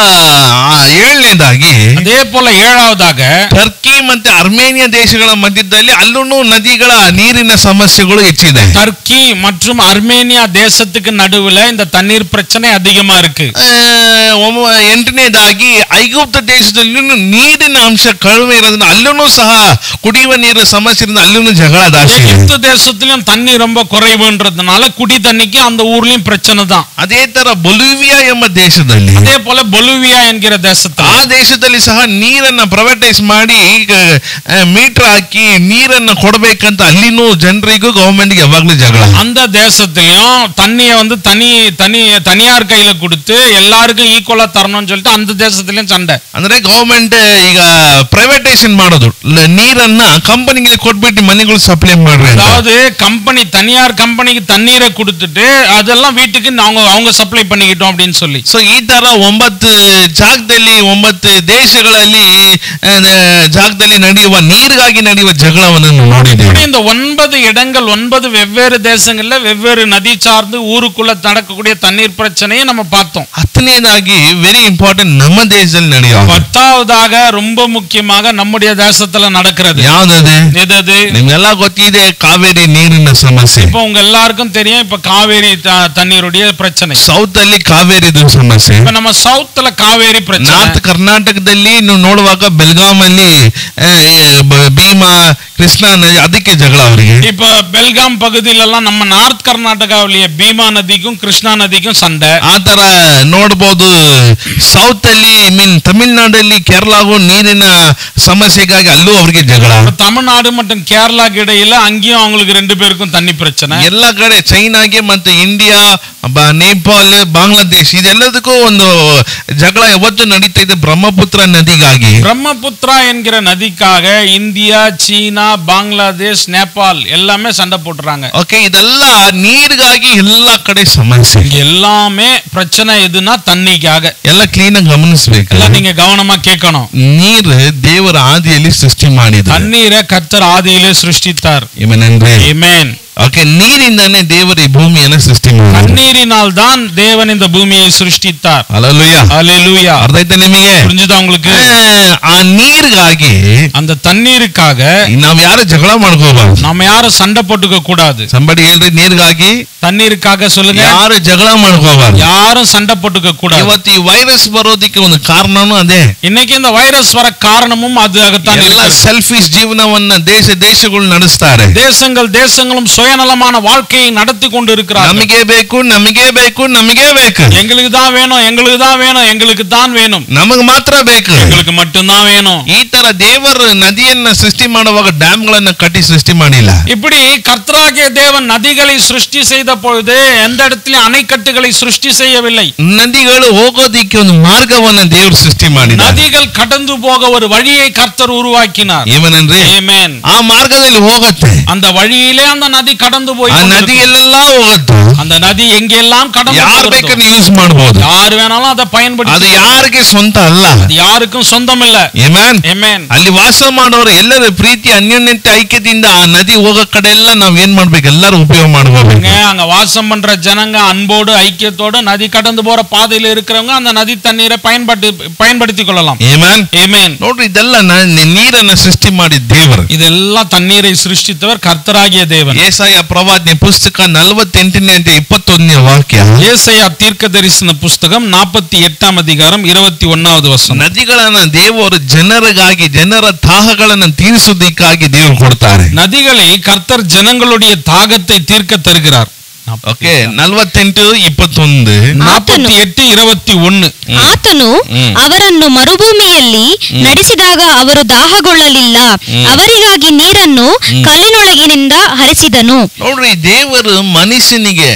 ಆ, ಏಳನೇದಾಗಿ அதே போல ஏழாவதாக ಟರ್ಕಿ ಮತ್ತೆ ಅರ್ಮೇನಿಯಾ ದೇಶಗಳ ಮಧ್ಯದಲ್ಲಿ ಅಲ್ಲೂ ನದಿಗಳ ನೀರಿನ ಸಮಸ್ಯೆಗಳು ಹೆಚ್ಚಿದೆ டர்க்கி மற்றும் அர்மேனியா தேசத்துக்கு நடுவுல இந்த தண்ணீர் பிரச்சனை அதிகமா இருக்கு ಆ, ಒಮ್ಮ- ಎಂಟನೇದಾಗಿ ಐಗುಪ್ತ ದೇಶದಲ್ಲಿ ನೀರಿನ ಅಂಶ ಕಡಿಮೆ ಇರೋದ್ರಿಂದ ಅಲ್ಲೂ ಸಹ ಕುಡಿಯುವ ನೀರಿನ ಸಮಸ್ಯೆ ಇರೋದ್ರಿಂದ ಅಲ್ಲೂ ಜಗಳ ಜಾಸ್ತಿ ಇದೆ எகிப்து தேசத்திலும் தண்ணி ரொம்ப குறைவுன்றதுனால குடி தண்ணிக்கு அந்த ஊர்லயும் பிரச்சனை தான் ಅದೇ ತರ ಬೊಲಿವಿಯಾ ಎಂಬ ದೇಶದಲ್ಲಿ அதே போல பொலிவியா என்கிற தேசத்துல ಆ ದೇಶದಲ್ಲಿ ಸಹ ನೀರನ್ನ ಪ್ರೈವೇಟೈಸ್ ಮಾಡಿ ಈಗ ಮೀಟರ್ ಹಾಕಿ ನೀರನ್ನ ಕೊಡ್ಬೇಕಂತ ಅಲ್ಲಿನೂ ಜನರಿಗೂ ಗವರ್ಮೆಂಟ್ಗೆ ಯಾವಾಗ್ಲೂ ಜಗಳ அந்த தேசத்திலையும் தண்ணியை வந்து தனி தனி தனியார் கையில கொடுத்து எல்லாருக்கும் ஈக்குவலா தரணும்னு சொல்லிட்டு அந்த தேசத்திலயும் சண்டை ಅಂದ್ರೆ ಗವರ್ಮೆಂಟ್ ಈಗ ಪ್ರೈವೇಟೈಸೇಷನ್ ಮಾಡೋದು ಲ- ನೀರನ್ನ ಕಂಪನಿಗೆ ಕೊಟ್ಬಿಟ್ಟು ಮನೆಗಳು ಸಪ್ಲೈ ಮಾಡ್ರಿ ಅಂತ. அதாவது கம்பெனி தனியார் கம்பெனிக்கு தண்ணீரை கொடுத்துட்டு அதெல்லாம் வீட்டுக்கு அவங்க அவங்க சப்ளை பண்ணிக்கிட்டோம் அப்படின்னு சொல்லி ಸೊ ಈ ತರ ಒಂಬತ್ತು ಜಾಗದಲ್ಲಿ ಒಂಬತ್ತು ದೇಶಗಳಲ್ಲಿ ಆ, ಜಾಗದಲ್ಲಿ ನಡೆಯುವ ನೀರಿಗಾಗಿ ನಡೆಯುವ ಜಗಳವನ್ನು ನಾವು ನೋಡಿದ್ದೇವೆ இப்படி இந்த ஒன்பது இடங்கள் ஒன்பது வெவ்வேறு தேசங்கள்ல வெவ்வேறு நதி சார்ந்து ஊருக்குள்ள நடக்கக்கூடிய தண்ணீர் பிரச்சனையை நம்ம பார்த்தோம் ಹತ್ತನೇದಾಗಿ ವೆರಿ ಇಂಪಾರ್ಟೆಂಟ್ ನಮ್ಮ ದೇಶದಲ್ಲಿ ನಡೆಯುವ பத்தாவதாக ரொம்ப முக்கியமாக நம்முடைய தேசத்துல நடக்கிறது ಯಾವ್ದದೆ எது அது ನಿಮ್ಗೆಲ್ಲ ಗೊತ್ತಿದೆ ಕಾವೇರಿ ನೀರಿನ ಸಮಸ್ಯೆ இப்போ உங்க எல்லாருக்கும் தெரியும் இப்ப காவேரி த- தண்ணீருடைய பிரச்சனை ಸೌತ್ ಅಲ್ಲಿ ಕಾವೇರಿದು ಸಮಸ್ಯೆ இப்ப நம்ம சவுத்துல காவேரி பிரச்சனை ನಾರ್ತ್ ಕರ್ನಾಟಕದಲ್ಲಿ ನೀವು ನೋಡುವಾಗ ಬೆಲ್ಗಾಂ ಅಲ್ಲಿ ಆ, ಬ- ಭೀಮಾ ಕೃಷ್ಣಾ ನದಿ ಅದಕ್ಕೆ ಜಗಳ ಅವರಿಗೆ இப்ப பெல்காம் பகுதியில எல்லாம் நம்ம நார்த் கர்நாடகாவிலேயே பீமா நதிக்கும் கிருஷ்ணா நதிக்கும் சண்டை ಆ ತರ ನೋಡ್ಬೋದು ಸೌತ್ ಅಲ್ಲಿ ಮೀನ್ ತಮಿಳ್ನಾಡಲ್ಲಿ ಕೇರಳಗೂ ನೀರಿನ ಸಮಸ್ಯೆಗಾಗಿ ಅಲ್ಲೂ ಅವ್ರಿಗೆ ಜಗಳ இப்ப தமிழ்நாடு மற்றும் கேரளாக்கு இடையில அங்கேயும் அவங்களுக்கு ரெண்டு பேருக்கும் தண்ணி பிரச்சனை ಎಲ್ಲ ಕಡೆ ಚೈನಾಗೆ ಮತ್ತೆ ಇಂಡಿಯಾ ಬ- ನೇಪಾಲ್ ಬಾಂಗ್ಲಾದೇಶ್ ಇದೆಲ್ಲದಕ್ಕೂ ಒಂದು ಜಗಳ ಯಾವತ್ತು ನಡೀತಾ ಇದೆ ಬ್ರಹ್ಮಪುತ್ರ ನದಿಗಾಗಿ பிரம்மபுத்திரா என்கிற நதிக்காக இந்தியா சீனா பங்களாதேஷ் நேபாள் எல்லாமே சண்டை போட்டுறாங்க ಓಕೆ ಇದೆಲ್ಲ ನೀರಿಗಾಗಿ ಎಲ್ಲ ಕಡೆ ಸಮಸ್ಯೆ எல்லாமே பிரச்சனை எதுனா தண்ணிக்காக ಎಲ್ಲ ಕ್ಲೀನ್ ಆಗಿ ಗಮನಿಸ್ಬೇಕು எல்லாம் நீங்க கவனமா கேட்கணும் ನೀರು ದೇವರ ಆದಿಯಲ್ಲಿ ಸೃಷ್ಟಿ ಮಾಡಿದ தண்ணீரை கர்த்தர் ஆதியிலே சிருஷ்டித்தார் ಏಮನಂದ್ರೆ Amen. ಓಕೆ ನೀರಿಂದಾನೇ ದೇವರು ಈ ಭೂಮಿಯನ್ನು ಸೃಷ್ಟಿ ಮಾಡಿ கண்ணீரினால் தான் தேவன் இந்த பூமியை சிருஷ்டித்தார் ಅಲ್ಲಲ್ಲೂಯ್ಯ அல்லேலூயா ಅರ್ಥ ಆಯ್ತಾ ನಿಮಗೆ புரிஞ்சுதா உங்களுக்கு ಆ ನೀರಿಗಾಗಿ அந்த தண்ணீருக்காக ನಾವ್ ಯಾರು ಜಗಳ ಮಾಡ್ಕೋಬಾರ್ದು நம்ம யாரும் சண்டை போட்டுக்க கூடாது ಸಂಬಡಿ ಹೇಳ್ರಿ ನೀರಿಗಾಗಿ தண்ணீருக்காக சொல்லுங்க ಯಾರು ಜಗಳ ಮಾಡ್ಕೋಬಾರ್ದು யாரும் சண்டை போட்டுக்க கூடாது ಇವತ್ತು ಈ ವೈರಸ್ ಬರೋದಕ್ಕೆ ಒಂದು ಕಾರಣನೂ ಅದೇ இன்னைக்கு இந்த வைரஸ் வர காரணமும் அதுதான் ಎಲ್ಲ இருக்கிறது. ಸೆಲ್ಫಿಶ್ ಜೀವನವನ್ನ ದೇಶ ದೇಶಗಳು ನಡೆಸ್ತಾರೆ தேசங்கள் தேசங்களும் சுயநலமான வாழ்க்கையை நடத்தி கொண்டு இருக்கிறார்கள் ನಮಗೆ ಬೇಕು ನಮಗೆ ಬೇಕು ನಮಗೆ ಬೇಕು எங்களுக்கு தான் வேணும் எங்களுக்கு தான் வேணும் எங்களுக்கு தான் வேணும் ನಮಗ್ ಮಾತ್ರ ಬೇಕು எங்களுக்கு மட்டும்தான் வேணும் ಈ ತರ ದೇವರು ನದಿಯನ್ನ ಸೃಷ್ಟಿ ಮಾಡುವಾಗ ಡ್ಯಾಮ್ ಗಳನ್ನ ಕಟ್ಟಿ ಸೃಷ್ಟಿ ಮಾಡಿಲ್ಲ இப்படி கர்த்தராகிய தேவன் நதிகளை சிருஷ்டி செய்த பொழுது எந்த இடத்திலும் அணைக்கட்டுகளை சிருஷ்டி செய்யவில்லை ನದಿಗಳು ಹೋಗೋದಿಕ್ಕೆ ಒಂದು ಮಾರ್ಗವನ್ನ ದೇವರು ಸೃಷ್ಟಿ ಮಾಡಿದ நதிகள் கடந்து போக ஒரு வழியை கர்த்தர் உருவாக்கினார் ಏಮನನ್ರಿ Amen. ಆ ಮಾರ್ಗದಲ್ಲಿ ಹೋಗತ್ತೆ அந்த வழியிலே அந்த நதி கடந்து போய் ಆ கொண்டிருக்கும். ನದಿ ಎಲ್ಲೆಲ್ಲ ಹೋಗತ್ತು அந்த ನದಿ எங்கெல்லாம் கடந்து ಯಾರು போகிறதோ, ಬೇಕಾದ್ರೆ ಯೂಸ್ ಮಾಡಬಹುದು யார் வேணாலும் அதை ಅದು பயன்படுத்தி ಯಾರಿಗೆ ಸ್ವಂತ ಅಲ್ಲ அது யாருக்கும் சொந்தம் இல்ல ಏಮನ್ Amen. ಅಲ್ಲಿ ವಾಸ ಮಾಡೋರು ಎಲ್ಲರ ಪ್ರೀತಿ ಅನ್ಯೋನ್ಯತೆ ಐಕ್ಯದಿಂದ ಆ ನದಿ ಹೋಗೋ ಕಡೆ ಎಲ್ಲ ನಾವ್ ಏನ್ ಮಾಡ್ಬೇಕು ಎಲ್ಲರೂ ಉಪಯೋಗ ಮಾಡ್ಕೋಬೇಕು அங்க அங்க வாசம் பண்ற ஜனங்க அன்போடு ஐக்கியத்தோடு நதி கடந்து போற பாதையில இருக்கிறவங்க அந்த நதி தண்ணீரை பயன்படுத்தி பயன்படுத்திக் கொள்ளலாம் ಏಮನ್ Amen. ನೋಡ್ರಿ ಇದೆಲ್ಲ ನ- ನೀರನ್ನ ಸೃಷ್ಟಿ ಮಾಡಿದ ದೇವರು இதெல்லாம் தண்ணீரை சிருஷ்டித்தவர் கர்த்தராகிய தேவன் ಏಸಾಯ ಪ್ರವಾದನೆ ಪುಸ್ತಕ ನಲವತ್ತೆಂಟನೇ ಅಧ್ಯಾಯ ಇಪ್ಪತ್ತೊಂದನೇ ವಾಕ್ಯ ஏசையா தீர்க்க தரிசன புஸ்தகம் நாற்பத்தி எட்டாம் அதிகாரம் இருபத்தி ஒன்னாவது வசனம் ನದಿಗಳನ್ನ ದೇವರು ಜನರಿಗಾಗಿ ಜನರ ದಾಹಗಳನ್ನ ತೀರಿಸುವುದಕ್ಕಾಗಿ ದೇವರು ಕೊಡ್ತಾರೆ நதிகளை கர்த்தர் ஜனங்களுடைய தாகத்தை தீர்க்க தருகிறார் ಓಕೆ ನಲ್ವತ್ತೆಂಟು ಇಪ್ಪತ್ತೊಂದು நாற்பத்தி எட்டு இருபத்தி ஒன்னு ಆತನು ಹ್ಮ್. ಅವರನ್ನು ಮರುಭೂಮಿಯಲ್ಲಿ ನಡೆಸಿದಾಗ ಅವರು ದಾಹಗೊಳ್ಳಲಿಲ್ಲ ಅವರಿಗಾಗಿ ನೀರನ್ನು ಕಲ್ಲಿನೊಳಗಿನಿಂದ ಹರಿಸಿದನು ನೋಡ್ರಿ ದೇವರು ಮನುಷ್ಯನಿಗೆ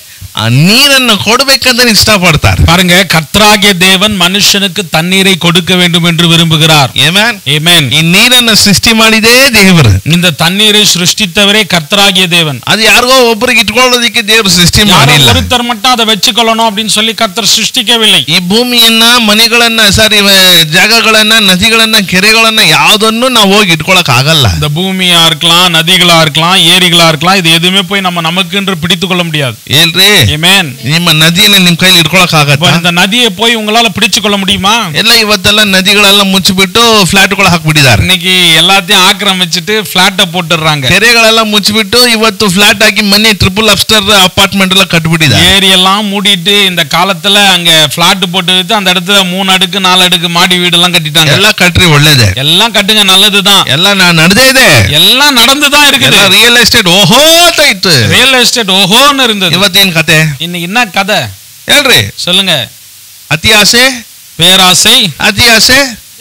ಆ ನೀರನ್ನು ಕೊಡ್ಬೇಕಂತ ಇಷ್ಟಪಡ್ತಾರೆ பாருங்க கர்த்தராகிய தேவன் மனுஷனுக்கு தண்ணீரை கொடுக்க வேண்டும் என்று விரும்புகிறார் ಏಮ್ಯಾನ್ Amen. ಈ ನೀರನ್ನ ಸೃಷ್ಟಿ ಮಾಡಿದೇ ದೇವರು இந்த தண்ணீரை சிருஷ்டித்தவரே கர்த்தராகிய தேவன் ಅದು ಯಾರಿಗೋ ಒಬ್ಬರಿಗೆ ಇಟ್ಕೊಳ್ಳೋದಕ್ಕೆ ದೇವರು ಸೃಷ್ಟಿ யாரோ ಮಾಡಿಲ್ಲ ஒருத்தர் மட்டும் அதை வச்சுக்கொள்ளணும் அப்படின்னு சொல்லி கர்த்தர் சிருஷ்டிக்கவில்லை ಈ ಭೂಮಿಯನ್ನ ಮನೆಗಳನ್ನ ಸಾರಿ ಜಾಗಗಳನ್ನ ನದಿಗಳನ್ನ ಕೆರೆಗಳನ್ನ ಯಾವ್ದನ್ನು ನಾವು ಹೋಗಿ ಇಟ್ಕೊಳಕ್ ಆಗಲ್ಲ இந்த பூமியா இருக்கலாம் நதிகளா இருக்கலாம் ஏரிகளா இருக்கலாம் இது எதுவுமே போய் நம்ம நமக்கென்று பிடித்துக் கொள்ள முடியாது ಏನ್ರಿ Amen. ನಿಮ್ಮ ನದಿಯನ್ನ ನಿಮ್ ಕೈಲಿ ಇಟ್ಕೊಳಕ್ இப்ப ಆಗತ್ತ இந்த நதியை போய் உங்களால பிடிச்சு கொள்ள முடியுமா ಎಲ್ಲ ಇವತ್ತೆಲ್ಲ ನದಿಗಳೆಲ್ಲ ಮುಚ್ಚಿಬಿಟ್ಟು ಫ್ಲಾಟ್ಗಳು ಹಾಕ್ಬಿಟ್ಟಿದ್ದಾರೆ இன்னைக்கு எல்லாத்தையும் ஆக்கிரமிச்சிட்டு பிளாட்ட போட்டுடுறாங்க ಕೆರೆಗಳೆಲ್ಲ ಮುಚ್ಚಿಬಿಟ್ಟು ಇವತ್ತು ಫ್ಲಾಟ್ ಹಾಕಿ ಮನೆ ಟ್ರಿಪಲ್ ಅಪ್ಸ್ಟರ್ ಅಪಾರ್ಟ್ಮೆಂಟ್ ಎಲ್ಲ ಕಟ್ಬಿಟ್ಟಿದ್ದಾರೆ ஏரி எல்லாம் மூடிட்டு இந்த காலத்துல அங்க பிளாட் போட்டு வித்து அந்த இடத்துல மூணு அடுக்கு நாலு அடுக்கு மாடி வீடு எல்லாம் கட்டிட்டாங்க ಎಲ್ಲ ಕಟ್ರಿ ಒಳ್ಳೇದೆ எல்லாம் கட்டுங்க நல்லதுதான் ಎಲ್ಲ ನಾ ನಡೆದೇ ಇದೆ எல்லாம் நடந்துதான் ಎಲ್ಲ இருக்குது ರಿಯಲ್ ಎಸ್ಟೇಟ್ ಓಹೋ ಇತ್ತು ரியல் எஸ்டேட் ஓஹோன்னு இருந்தது ಇವತ್ತೇನ್ ಕತೆ இன்னைக்கு என்ன கதை ಹೇಳ್ರಿ சொல்லுங்க ಅತಿ ಆಸೆ பேராசை ಅತಿ ಆಸೆ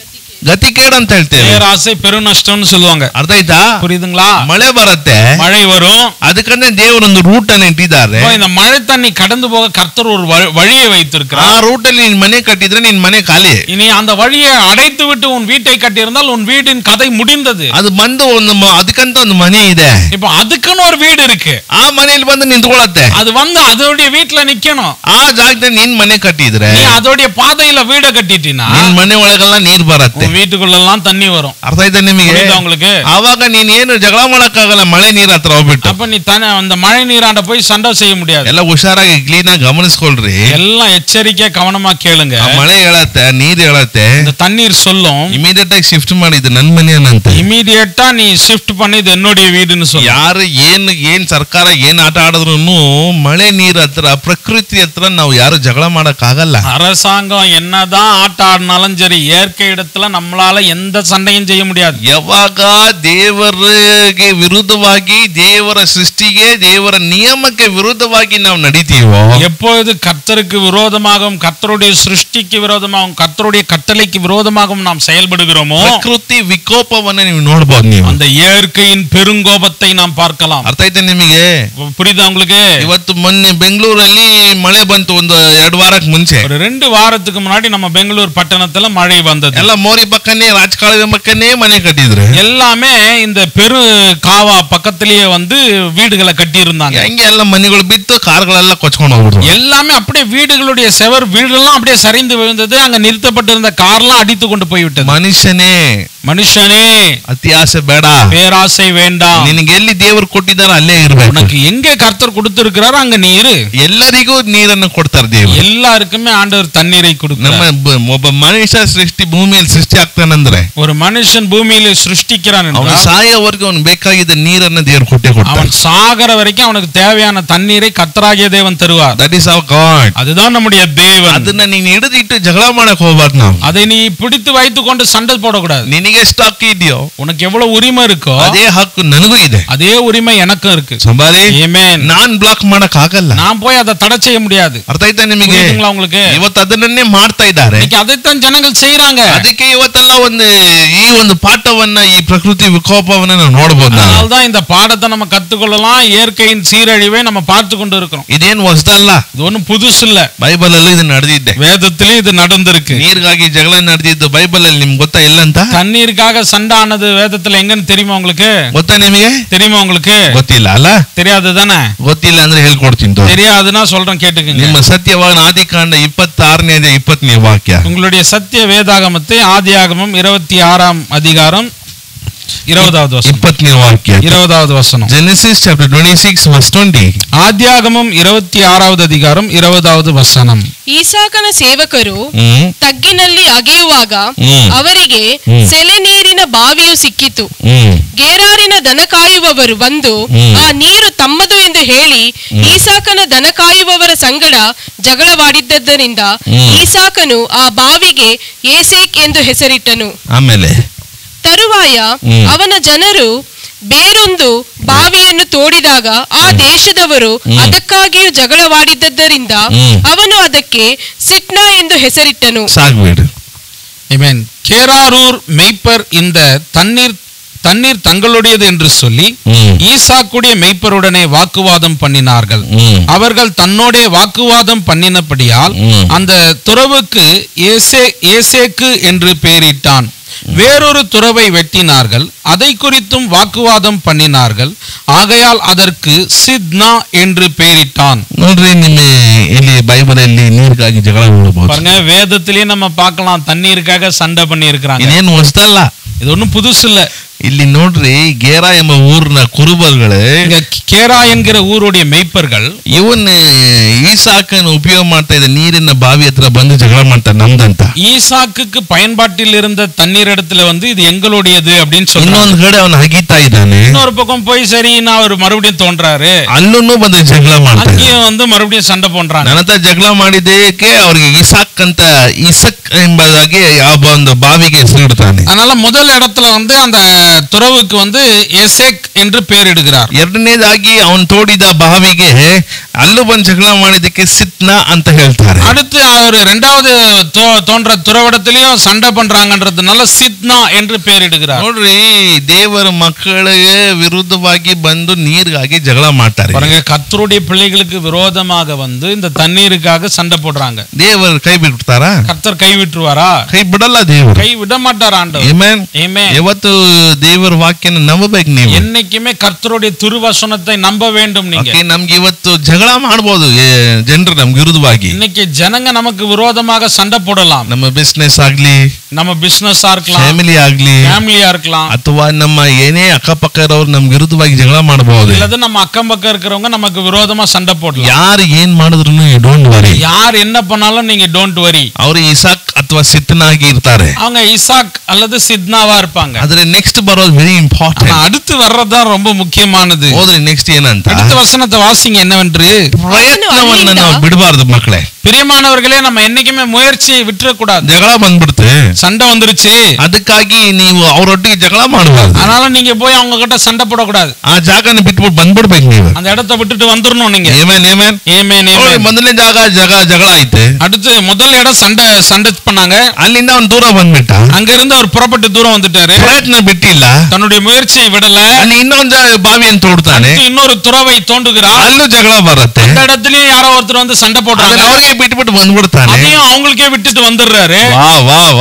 ಗತಿಕೇಡ್ ಅಂತ ಹೇಳ್ತೇವೆ பேராசை பெருநஷ்டம்னு சொல்லுவாங்க ಅರ್ಥ ಆಯ್ತಾ புரியுதுங்களா ಮಳೆ ಬರುತ್ತೆ மழை வரும் ಅದಕ್ಕಂದ್ರೆ ದೇವರೊಂದು ರೂಟ್ ಅನ್ನ ಇಟ್ಟಿದ್ದಾರೆ இப்போ இந்த மழை தண்ணி கடந்து போக கர்த்தர் ஒரு வழி- வழியை ಆ வைத்திருக்கிறார் ರೂಟ್ ಅಲ್ಲಿ ನೀನ್ ಮನೆ ಕಟ್ಟಿದ್ರೆ ನಿನ್ ಮನೆ ಖಾಲಿ இனி அந்த வழியை அடைத்து விட்டு உன் வீட்டை கட்டியிருந்தால் உன் வீட்டின் கதை முடிந்தது ಅದು ಬಂದು ಒಂದು ಮ- ಅದಕ್ಕಂತ ಒಂದು ಮನೆ ಇದೆ இப்போ அதுக்குன்னு ஒரு வீடு இருக்கு ಆ ಮನೆಯಲ್ಲಿ ಬಂದು ನಿಂತ್ಕೊಳತ್ತೆ அது வந்து அதோடைய வீட்டுல நிக்கணும் ಆ ಜಾಗದಲ್ಲಿ ನಿನ್ ಮನೆ ಕಟ್ಟಿದ್ರೆ நீ அதோடைய பாதையில வீட கட்டிட்டீன்னா ನಿನ್ ಮನೆ ಒಳಗೆಲ್ಲ ನೀರ್ ಬರತ್ತೆ உன் வீட்டுக்குள்ள எல்லாம் தண்ணி வரும் ಅರ್ಥ ಆಯ್ತಾ ನಿಮಗೆ புரியுதா உங்களுக்கு ಆವಾಗ ನೀನ್ ಏನು ಜಗಳ ಮಾಡಕ್ಕಾಗಲ್ಲ ಮಳೆ ನೀರ್ ಹತ್ರ ಹೋಗ್ಬಿಟ್ಟು அப்ப நீ தன அந்த மழை நீராண்ட போய் சண்டை செய்ய முடியாது ಎಲ್ಲ ಹುಷಾರಾಗಿ ಕ್ಲೀನ್ ಆಗಿ ಗಮನಿಸ್ಕೊಳ್ರಿ எல்லாம் எச்சரிக்கையா கவனமா கேளுங்க ಆ ಮಳೆ ಹೇಳತ್ತೆ ನೀರ್ ಹೇಳತ್ತೆ இந்த தண்ணீர் சொல்லும் ಇಮಿಡಿಯೇಟ್ ಆಗಿ ಶಿಫ್ಟ್ ಮಾಡಿದ್ದು ನನ್ ಮನೆ ಅನ್ನಂತೆ இமீடியட்டா நீ ஷிஃப்ட் பண்ணி இது என்னுடைய வீடுன்னு சொல்லு ಯಾರು ಏನ್ ಏನ್ ಸರ್ಕಾರ ಏನ್ ಆಟ ಆಡಿದ್ರು ಮಳೆ ನೀರ್ ಹತ್ರ ಪ್ರಕೃತಿ ಹತ್ರ ನಾವು ಯಾರು ಜಗಳ ಮಾಡಕ್ ಆಗಲ್ಲ அரசாங்கம் என்னதான் ஆட்ட ஆடினாலும் சரி இயற்கை இடத்துல நம்மளால எந்த சண்டையும் செய்ய முடியாது ಯಾವಾಗ ದೇವರಿಗೆ ವಿರುದ್ಧವಾಗಿ ದೇವರ ಸೃಷ್ಟಿಗೆ ದೇವರ ನಿಯಮಕ್ಕೆ ವಿರುದ್ಧವಾಗಿ ನಾವು ನಡಿತೀವೋ எப்பொழுது கர்த்தருக்கு விரோதமாகவும் கர்த்தருடைய சிருஷ்டிக்கு விரோதமாகவும் கர்த்தருடைய கட்டளைக்கு விரோதமாகவும் நாம் செயல்படுகிறோமோ ಪ್ರಕೃತಿ ವಿಕೋಪವನ್ನ ನೀವು ನೋಡ್ಬೋದು ನೀವು அந்த இயற்கையின் பெருங்கோபத்தை நாம் பார்க்கலாம் ಅರ್ಥ ಆಯ್ತಾ ನಿಮಗೆ புரியுதா உங்களுக்கு ಇವತ್ತು ಮೊನ್ನೆ ಬೆಂಗಳೂರಲ್ಲಿ ಮಳೆ ಬಂತು ಒಂದು ಎರಡು ವಾರಕ್ಕೆ ಮುಂಚೆ ஒரு ரெண்டு வாரத்துக்கு முன்னாடி நம்ம பெங்களூர் பட்டணத்துல மழை வந்தது ಎಲ್ಲ ಮೋರಿ ಪಕ್ಕನೇ ರಾಜಕಾಲುವೆ ಪಕ್ಕನೇ ಮನೆ ಕಟ್ಟಿದ್ರು எல்லாமே இந்த பெரு காவா பக்கத்திலேயே வந்து வீடுகளை கட்டி இருந்தாங்க ಹೆಂಗೆ ಎಲ್ಲ ಮನೆಗಳು ಬಿತ್ತು ಕಾರ್ಗಳೆಲ್ಲ ಕೊಚ್ಕೊಂಡು ಹೋಗ್ಬಿಟ್ರು எல்லாமே அப்படியே வீடுகளுடைய செவர் வீடெல்லாம் அப்படியே சரிந்து விழுந்தது அங்க நிறுத்தப்பட்டிருந்த கார்லாம் அடித்து கொண்டு போய்விட்டது ಮನುಷ್ಯನೇ மனுஷனே ಅತಿ ಆಸೆ ಬೇಡ பேராசை வேண்டாம் ನಿನಗೆ ಎಲ್ಲಿ ದೇವರು ಕೊಟ್ಟಿದ್ದಾರೋ ಅಲ್ಲೇ ಇರ್ಬೇಕು உனக்கு எங்க கர்த்தர் கொடுத்திருக்கிறாரோ அங்க நீ இரு ಎಲ್ಲರಿಗೂ ನೀರನ್ನು ಕೊಡ್ತಾರೆ ದೇವರು எல்லாருக்குமே ஆண்டவர் தண்ணீரை ನಮ್ಮ கொடுக்கிறார் ಬ- ಒಬ್ಬ ಮನುಷ್ಯ ಸೃಷ್ಟಿ ಭೂಮಿಯಲ್ಲಿ ಸೃಷ್ಟಿ ಆಗ್ತಾನಂದ್ರೆ ஒரு மனுஷன் பூமியில சிருஷ்டிக்கிறான் ಅವನು என்றால் ಸಾಯೋವರೆಗೂ ಅವನು ಬೇಕಾಗಿದ್ದ ನೀರನ್ನ ದೇವರು ಕೊಟ್ಟೆ ಕೊಡ್ತಾನೆ அவன் சாகர வரைக்கும் அவனுக்கு தேவையான தண்ணீரை கர்த்தராகிய தேவன் தருவார் ದಟ್ ಇಸ್ ಅವರ್ ಗಾಡ್ அதுதான் நம்முடைய தேவன் ಅದನ್ನ ನೀನ್ ಹಿಡಿದಿಟ್ಟು ಜಗಳ ಮಾಡಕ್ ಹೋಗ್ಬಾರ್ದು ನಾವು அதை நீ பிடித்து வைத்துக் கொண்டு சண்டை போடக்கூடாது ನಿನಗೆ ಎಷ್ಟು ಹಕ್ಕು ಇದೆಯೋ உனக்கு எவ்வளவு உரிமை இருக்கோ ಅದೇ ಹಕ್ಕು ನನಗೂ ಇದೆ அதே உரிமை எனக்கும் இருக்கு ಸಂಬಾರಿ ஏமேன் ನಾನ್ ಬ್ಲಾಕ್ ಮಾಡಕ್ ಆಗಲ್ಲ நான் போய் அதை தடை செய்ய முடியாது ಅರ್ಥ ಆಯ್ತಾ ನಿಮಗೆ புரியுதுங்களா உங்களுக்கு ಇವತ್ತು ಅದನ್ನೇ ಮಾಡ್ತಾ ಇದ್ದಾರೆ இன்னைக்கு அதைத்தான் ஜனங்கள் செய்யறாங்க ಅದಕ್ಕೆ ಇವತ್ತೆಲ್ಲ ಒಂದು ಈ ಒಂದು ಪಾಠವನ್ನ ಈ ಪ್ರಕೃತಿ ವಿಕೋಪವನ್ನ ನಾವು ನೋಡ್ಬೋದು ನಾವು அதனால்தான் இந்த பாடத்தை நம்ம கத்துக்கொள்ளலாம் இயற்கையின் சீரழிவை நம்ம பார்த்து கொண்டு இருக்கிறோம் ಇದೇನ್ ಹೊಸದಲ್ಲ இது ஒண்ணும் புதுசு இல்ல ಬೈಬಲ್ ಅಲ್ಲೂ ಇದು ನಡೆದಿದ್ದೆ வேதத்திலே இது நடந்திருக்கு ನೀರಿಗಾಗಿ ಜಗಳ ನಡೆದಿದ್ದು ಬೈಬಲ್ ಅಲ್ಲಿ ನಿಮ್ಗೆ ಗೊತ್ತಾ ಇಲ್ಲ ಅಂತ தண்ணீருக்காக சண்டை ஆனது வேதத்துல எங்கன்னு தெரியுமா உங்களுக்கு ಗೊತ್ತಾ ನಿಮಗೆ தெரியுமா உங்களுக்கு ಗೊತ್ತಿಲ್ಲ ಅಲ್ಲ தெரியாது தானே ಗೊತ್ತಿಲ್ಲ ಅಂದ್ರೆ ಹೇಳ್ಕೊಡ್ತೀನಿ ತಗೋ. தெரியாதுன்னா சொல்றேன் கேட்டுக்குங்க ನಿಮ್ಮ ಸತ್ಯವಾದ ಆದಿಕಾಂಡ ಇಪ್ಪತ್ತಾರನೇ ಇಪ್ಪತ್ತನೇ ವಾಕ್ಯ உங்களுடைய சத்திய வேதாகமத்தை ஆதியாகமம் இருபத்தி ஆறாம் அதிகாரம் இருபதாவது வசனம் ಇಪ್ಪತ್ತನೇ ವಾಕ್ಯ இருபதாவது வசனம் Genesis chapter twenty six verse twenty ஆதியாகமம் இருபத்தி ஆறாவது அதிகாரம் இருபதாவது வசனம் ಈಸಾಕನ ಸೇವಕರು ಹ್ಮ್ ತಗ್ಗಿನಲ್ಲಿ ಅಗೆಯುವಾಗ ಹ್ಮ್. ಅವರಿಗೆ ಹ್ಮ್. ಸೆಲೆ ನೀರಿನ ಬಾವಿಯು ಸಿಕ್ಕಿತು ಹ್ಮ್ ಗೇರಾರಿನ ದನ ಕಾಯುವವರು ಬಂದು ಹ್ಮ್. ಆ ನೀರು ತಮ್ಮದು ಎಂದು ಹೇಳಿ ಈಸಾಕನ ದನ ಕಾಯುವವರ ಸಂಗಡ ಜಗಳವಾಡಿದ್ದರಿಂದ ಹ್ಮ್. ಈಸಾಕನು ಆ ಬಾವಿಗೆ ಏಸೇಕ್ ಎಂದು ಹೆಸರಿಟ್ಟನು ಆಮೇಲೆ ತರುವಾಯ ಹ್ಮ್. ಅವನ ಜನರು ಬೇರೊಂದು ಬಾವಿಯನ್ನು ತೋಡಿದಾಗ ಆ ದೇಶದವರು ಹ್ಮ್. ಅದಕ್ಕಾಗಿಯೂ ಜಗಳವಾಡಿದ್ದರಿಂದ ಹ್ಮ್. ಅವನು ಅದಕ್ಕೆ ಸಿಟ್ನಾ ಎಂದು ಹೆಸರಿಟ್ಟನು ಸಾಗ್ಬೇಡ್ರಿ Amen. கேராரூர் மெய்ப்பர் இந்த தண்ணீர் தண்ணீர் தங்களுடையது என்று சொல்லி ಹ್ಮ್ ஈசாக்குடைய மெய்ப்பருடனே வாக்குவாதம் பண்ணினார்கள் ಹ್ಮ್ அவர்கள் தன்னோடே வாக்குவாதம் பண்ணினபடியால் ம். அந்த துறவுக்கு ஏசே ஏசேக்கு என்று பெயரிட்டான் வேறொரு துறவை வெட்டினார்கள் அதை குறித்தும் வாக்குவாதம் பண்ணினார்கள் ஆகையால் அதற்கு சித்னா என்று பெயரிட்டான் ನೋಡ್ರಿ ನಿಮ್ಮ ಇಲ್ಲಿ ಬೈಬಲ್ ಅಲ್ಲಿ ನೀರಿಗಾಗಿ ಜಗಳ ನೋಡಬಹುದು பாருங்க வேதத்திலேயே நம்ம பார்க்கலாம் தண்ணீருக்காக சண்டை பண்ணி இருக்கிறாங்க ಇದೇನು ಹೊಸದಲ್ಲ இது ஒண்ணும் புதுசு இல்ல ಇಲ್ಲಿ ನೋಡ್ರಿ ಗೇರಾ ಎಂಬ ಊರಿನ ಕುರುಬರುಗಳು இங்க கேரா என்கிற ஊருடைய மெய்ப்பர்கள் ಇವನ್ ಈಸಾಕನ್ ಉಪಯೋಗ ಮಾಡ್ತಾ ಇದ್ದ ನೀರಿನ ಬಾವಿ ಹತ್ರ ಬಂದು ಜಗಳ ಮಾಡ್ತಾರೆ ನಮ್ದಂತ ஈசாக்குக்கு பயன்பாட்டில் இருந்த தண்ணீர் இடத்துல வந்து இது எங்களுடையது அப்படின்னு சொல்றாங்க ಇನ್ನೊಂದ್ ಕಡೆ ಅವನು ಹಗಿತಾ ಇದ್ದಾನೆ இன்னொரு பக்கம் போய் சரி நான் அவர் மறுபடியும் தோன்றாரு ಅಲ್ಲೂ ಬಂದು ಜಗಳ ಮಾಡ್ತಾರೆ அங்கேயும் வந்து மறுபடியும் சண்டை போன்றாங்க ನನ್ನ ಹತ್ರ ಜಗಳ ಮಾಡಿದ್ದಕ್ಕೆ ಅವ್ರಿಗೆ ಇಸಾಕ್ ಅಂತ ಇಸಕ್ ಎಂಬುದಾಗಿ ಆ ಒಂದು ಬಾವಿಗೆ ಹೆಸರಿಡ್ತಾನೆ அதனால முதல் இடத்துல வந்து அந்த துறவுக்கு வந்து எசேக் என்று பெயரிடுகிறார் ಎರಡನೇದಾಗಿ ಅವನು ತೋಡಿದ ಬಾವಿಗೆ ಅಲ್ಲೂ ಬಂದು ಜಗಳ ಮಾಡಿದ್ದಕ್ಕೆ ಸಿತ್ನಾ ಅಂತ ಹೇಳ್ತಾರೆ அடுத்து அவர் ரெண்டாவது தோ- தோன்ற துறவிடத்திலையும் சண்டை பண்றாங்கன்றதுனால சித்னா என்று பெயரிடுகிறார் ನೋಡ್ರಿ ದೇವರ ಮಕ್ಕಳಿಗೆ ವಿರುದ್ಧವಾಗಿ ಬಂದು ನೀರಿಗಾಗಿ ಜಗಳ ಮಾಡ್ತಾರೆ பாருங்க கர்த்தருடைய பிள்ளைகளுக்கு விரோதமாக வந்து இந்த தண்ணீருக்காக சண்டை போடுறாங்க ದೇವರು ಕೈ ಬಿಟ್ಬಿಡ್ತಾರ கர்த்தர் கை விட்டுருவாரா ಕೈ ಬಿಡಲ್ಲ ದೇವರು கை விட மாட்டார் ஆண்டவர் Amen. Amen. ಯಾವತ್ತು ದೇವರ ವಾಕ್ಯನ ನಂಬಬೇಕು ನೀವು என்னைக்குமே கர்த்தருடைய திருவசனத்தை நம்ப வேண்டும் நீங்க Okay, ನಮ್ಗೆ ಇವತ್ತು ಜಗಳ ಮಾಡ್ಬೋದು ಜನರು ನಮ್ಗೆ ವಿರುದ್ಧವಾಗಿ இன்னைக்கு ஜனங்க நமக்கு விரோதமாக சண்டை போடலாம் ನಮ್ಮ ಬಿಸ್ನೆಸ್ ಆಗ್ಲಿ நம்ம பிசினஸா இருக்கலாம் ಫ್ಯಾಮಿಲಿ ಆಗ್ಲಿ ஃபேமிலியா இருக்கலாம் ಅಥವಾ ನಮ್ಮ ಏನೇ ಅಕ್ಕಪಕ್ಕ ಇರೋರು ನಮ್ಗೆ ವಿರುದ್ಧವಾಗಿ ಜಗಳ ಮಾಡಬಹುದು இல்லது நம்ம அக்கம் பக்கம் இருக்கிறவங்க நமக்கு விரோதமா சண்டை போடலாம் ಯಾರು ಏನ್ ಮಾಡಿದ್ರು ಡೋಂಟ್ ವರಿ யார் என்ன பண்ணாலும் நீங்க டோன்ட் வரி ಅವರು ಇಸಾಕ್ ಅಥವಾ ಸಿತ್ತನಾಗಿ ಇರ್ತಾರೆ அவங்க இசாக் அல்லது சித்னாவா இருப்பாங்க ಆದ್ರೆ ನೆಕ್ಸ್ಟ್ ಬರೋದು ವೆರಿ ஆனா ಇಂಪಾರ್ಟೆಂಟ್ அடுத்து வர்றதுதான் ரொம்ப முக்கியமானது ಹೋದ್ರೆ ನೆಕ್ಸ್ಟ್ ಏನಂತ அடுத்த வசனத்தை வாசிங்க என்னவென்று ಪ್ರಯತ್ನವನ್ನ ನಾವು ಬಿಡಬಾರ್ದು ಮಕ್ಕಳೇ பிரியமானவர்களே நம்ம என்னைக்குமே முயற்சியை விட்டுறக்கூடாது ಜಗಳ ಬಂದ್ಬಿಡುತ್ತೆ சண்டை வந்துருச்சு ಅದಕ್ಕಾಗಿ ನೀವು ಅವರೊಟ್ಟಿಗೆ ಜಗಳ ಮಾಡಬಾರ್ದು அதனால நீங்க போய் அவங்க கிட்ட சண்டை போடக்கூடாது ಆ ಜಾಗನ ಬಿಟ್ಬಿಟ್ಟು ಬಂದ್ಬಿಡ್ಬೇಕು ನೀವು அந்த இடத்த விட்டுட்டு வந்துடணும் நீங்க ಏಮೇನ್ ಏಮೇನ್ ஏமே ನೋಡಿ, ಮೊದಲನೇ ಜಾಗ ಜಗ ಜಗಳ ಐತೆ அடுத்து முதல் இடம் சண்டை சண்டை பண்ணாங்க ಅಲ್ಲಿಂದ ಅವ್ನು ದೂರ ಬಂದ್ಬಿಟ್ಟ அங்க இருந்து அவர் புறப்பட்டு தூரம் வந்துட்டாரு ಪ್ರಯತ್ನ ಬಿಟ್ಟಿಲ್ಲ தன்னுடைய முயற்சியை விடல ಅಲ್ಲಿ ಇನ್ನೊಂದು ಬಾವಿಯನ್ನು ತೋಡ್ತಾನೆ அடுத்து இன்னொரு துறவை தோண்டுகிறார் ಅಲ್ಲೂ ಜಗಳ ಬರುತ್ತೆ அந்த இடத்துலயும் யாரோ ஒருத்தர் வந்து சண்டை போடுறாங்க ಅದನ್ನ ಅವ್ರಿಗೆ ಬಿಟ್ಬಿಟ್ಟು ಬಂದ್ಬಿಡ್ತಾನೆ அதையும் அவங்களுக்கே விட்டுட்டு வந்துடுறாரு ವಾ ವಾ ವಾ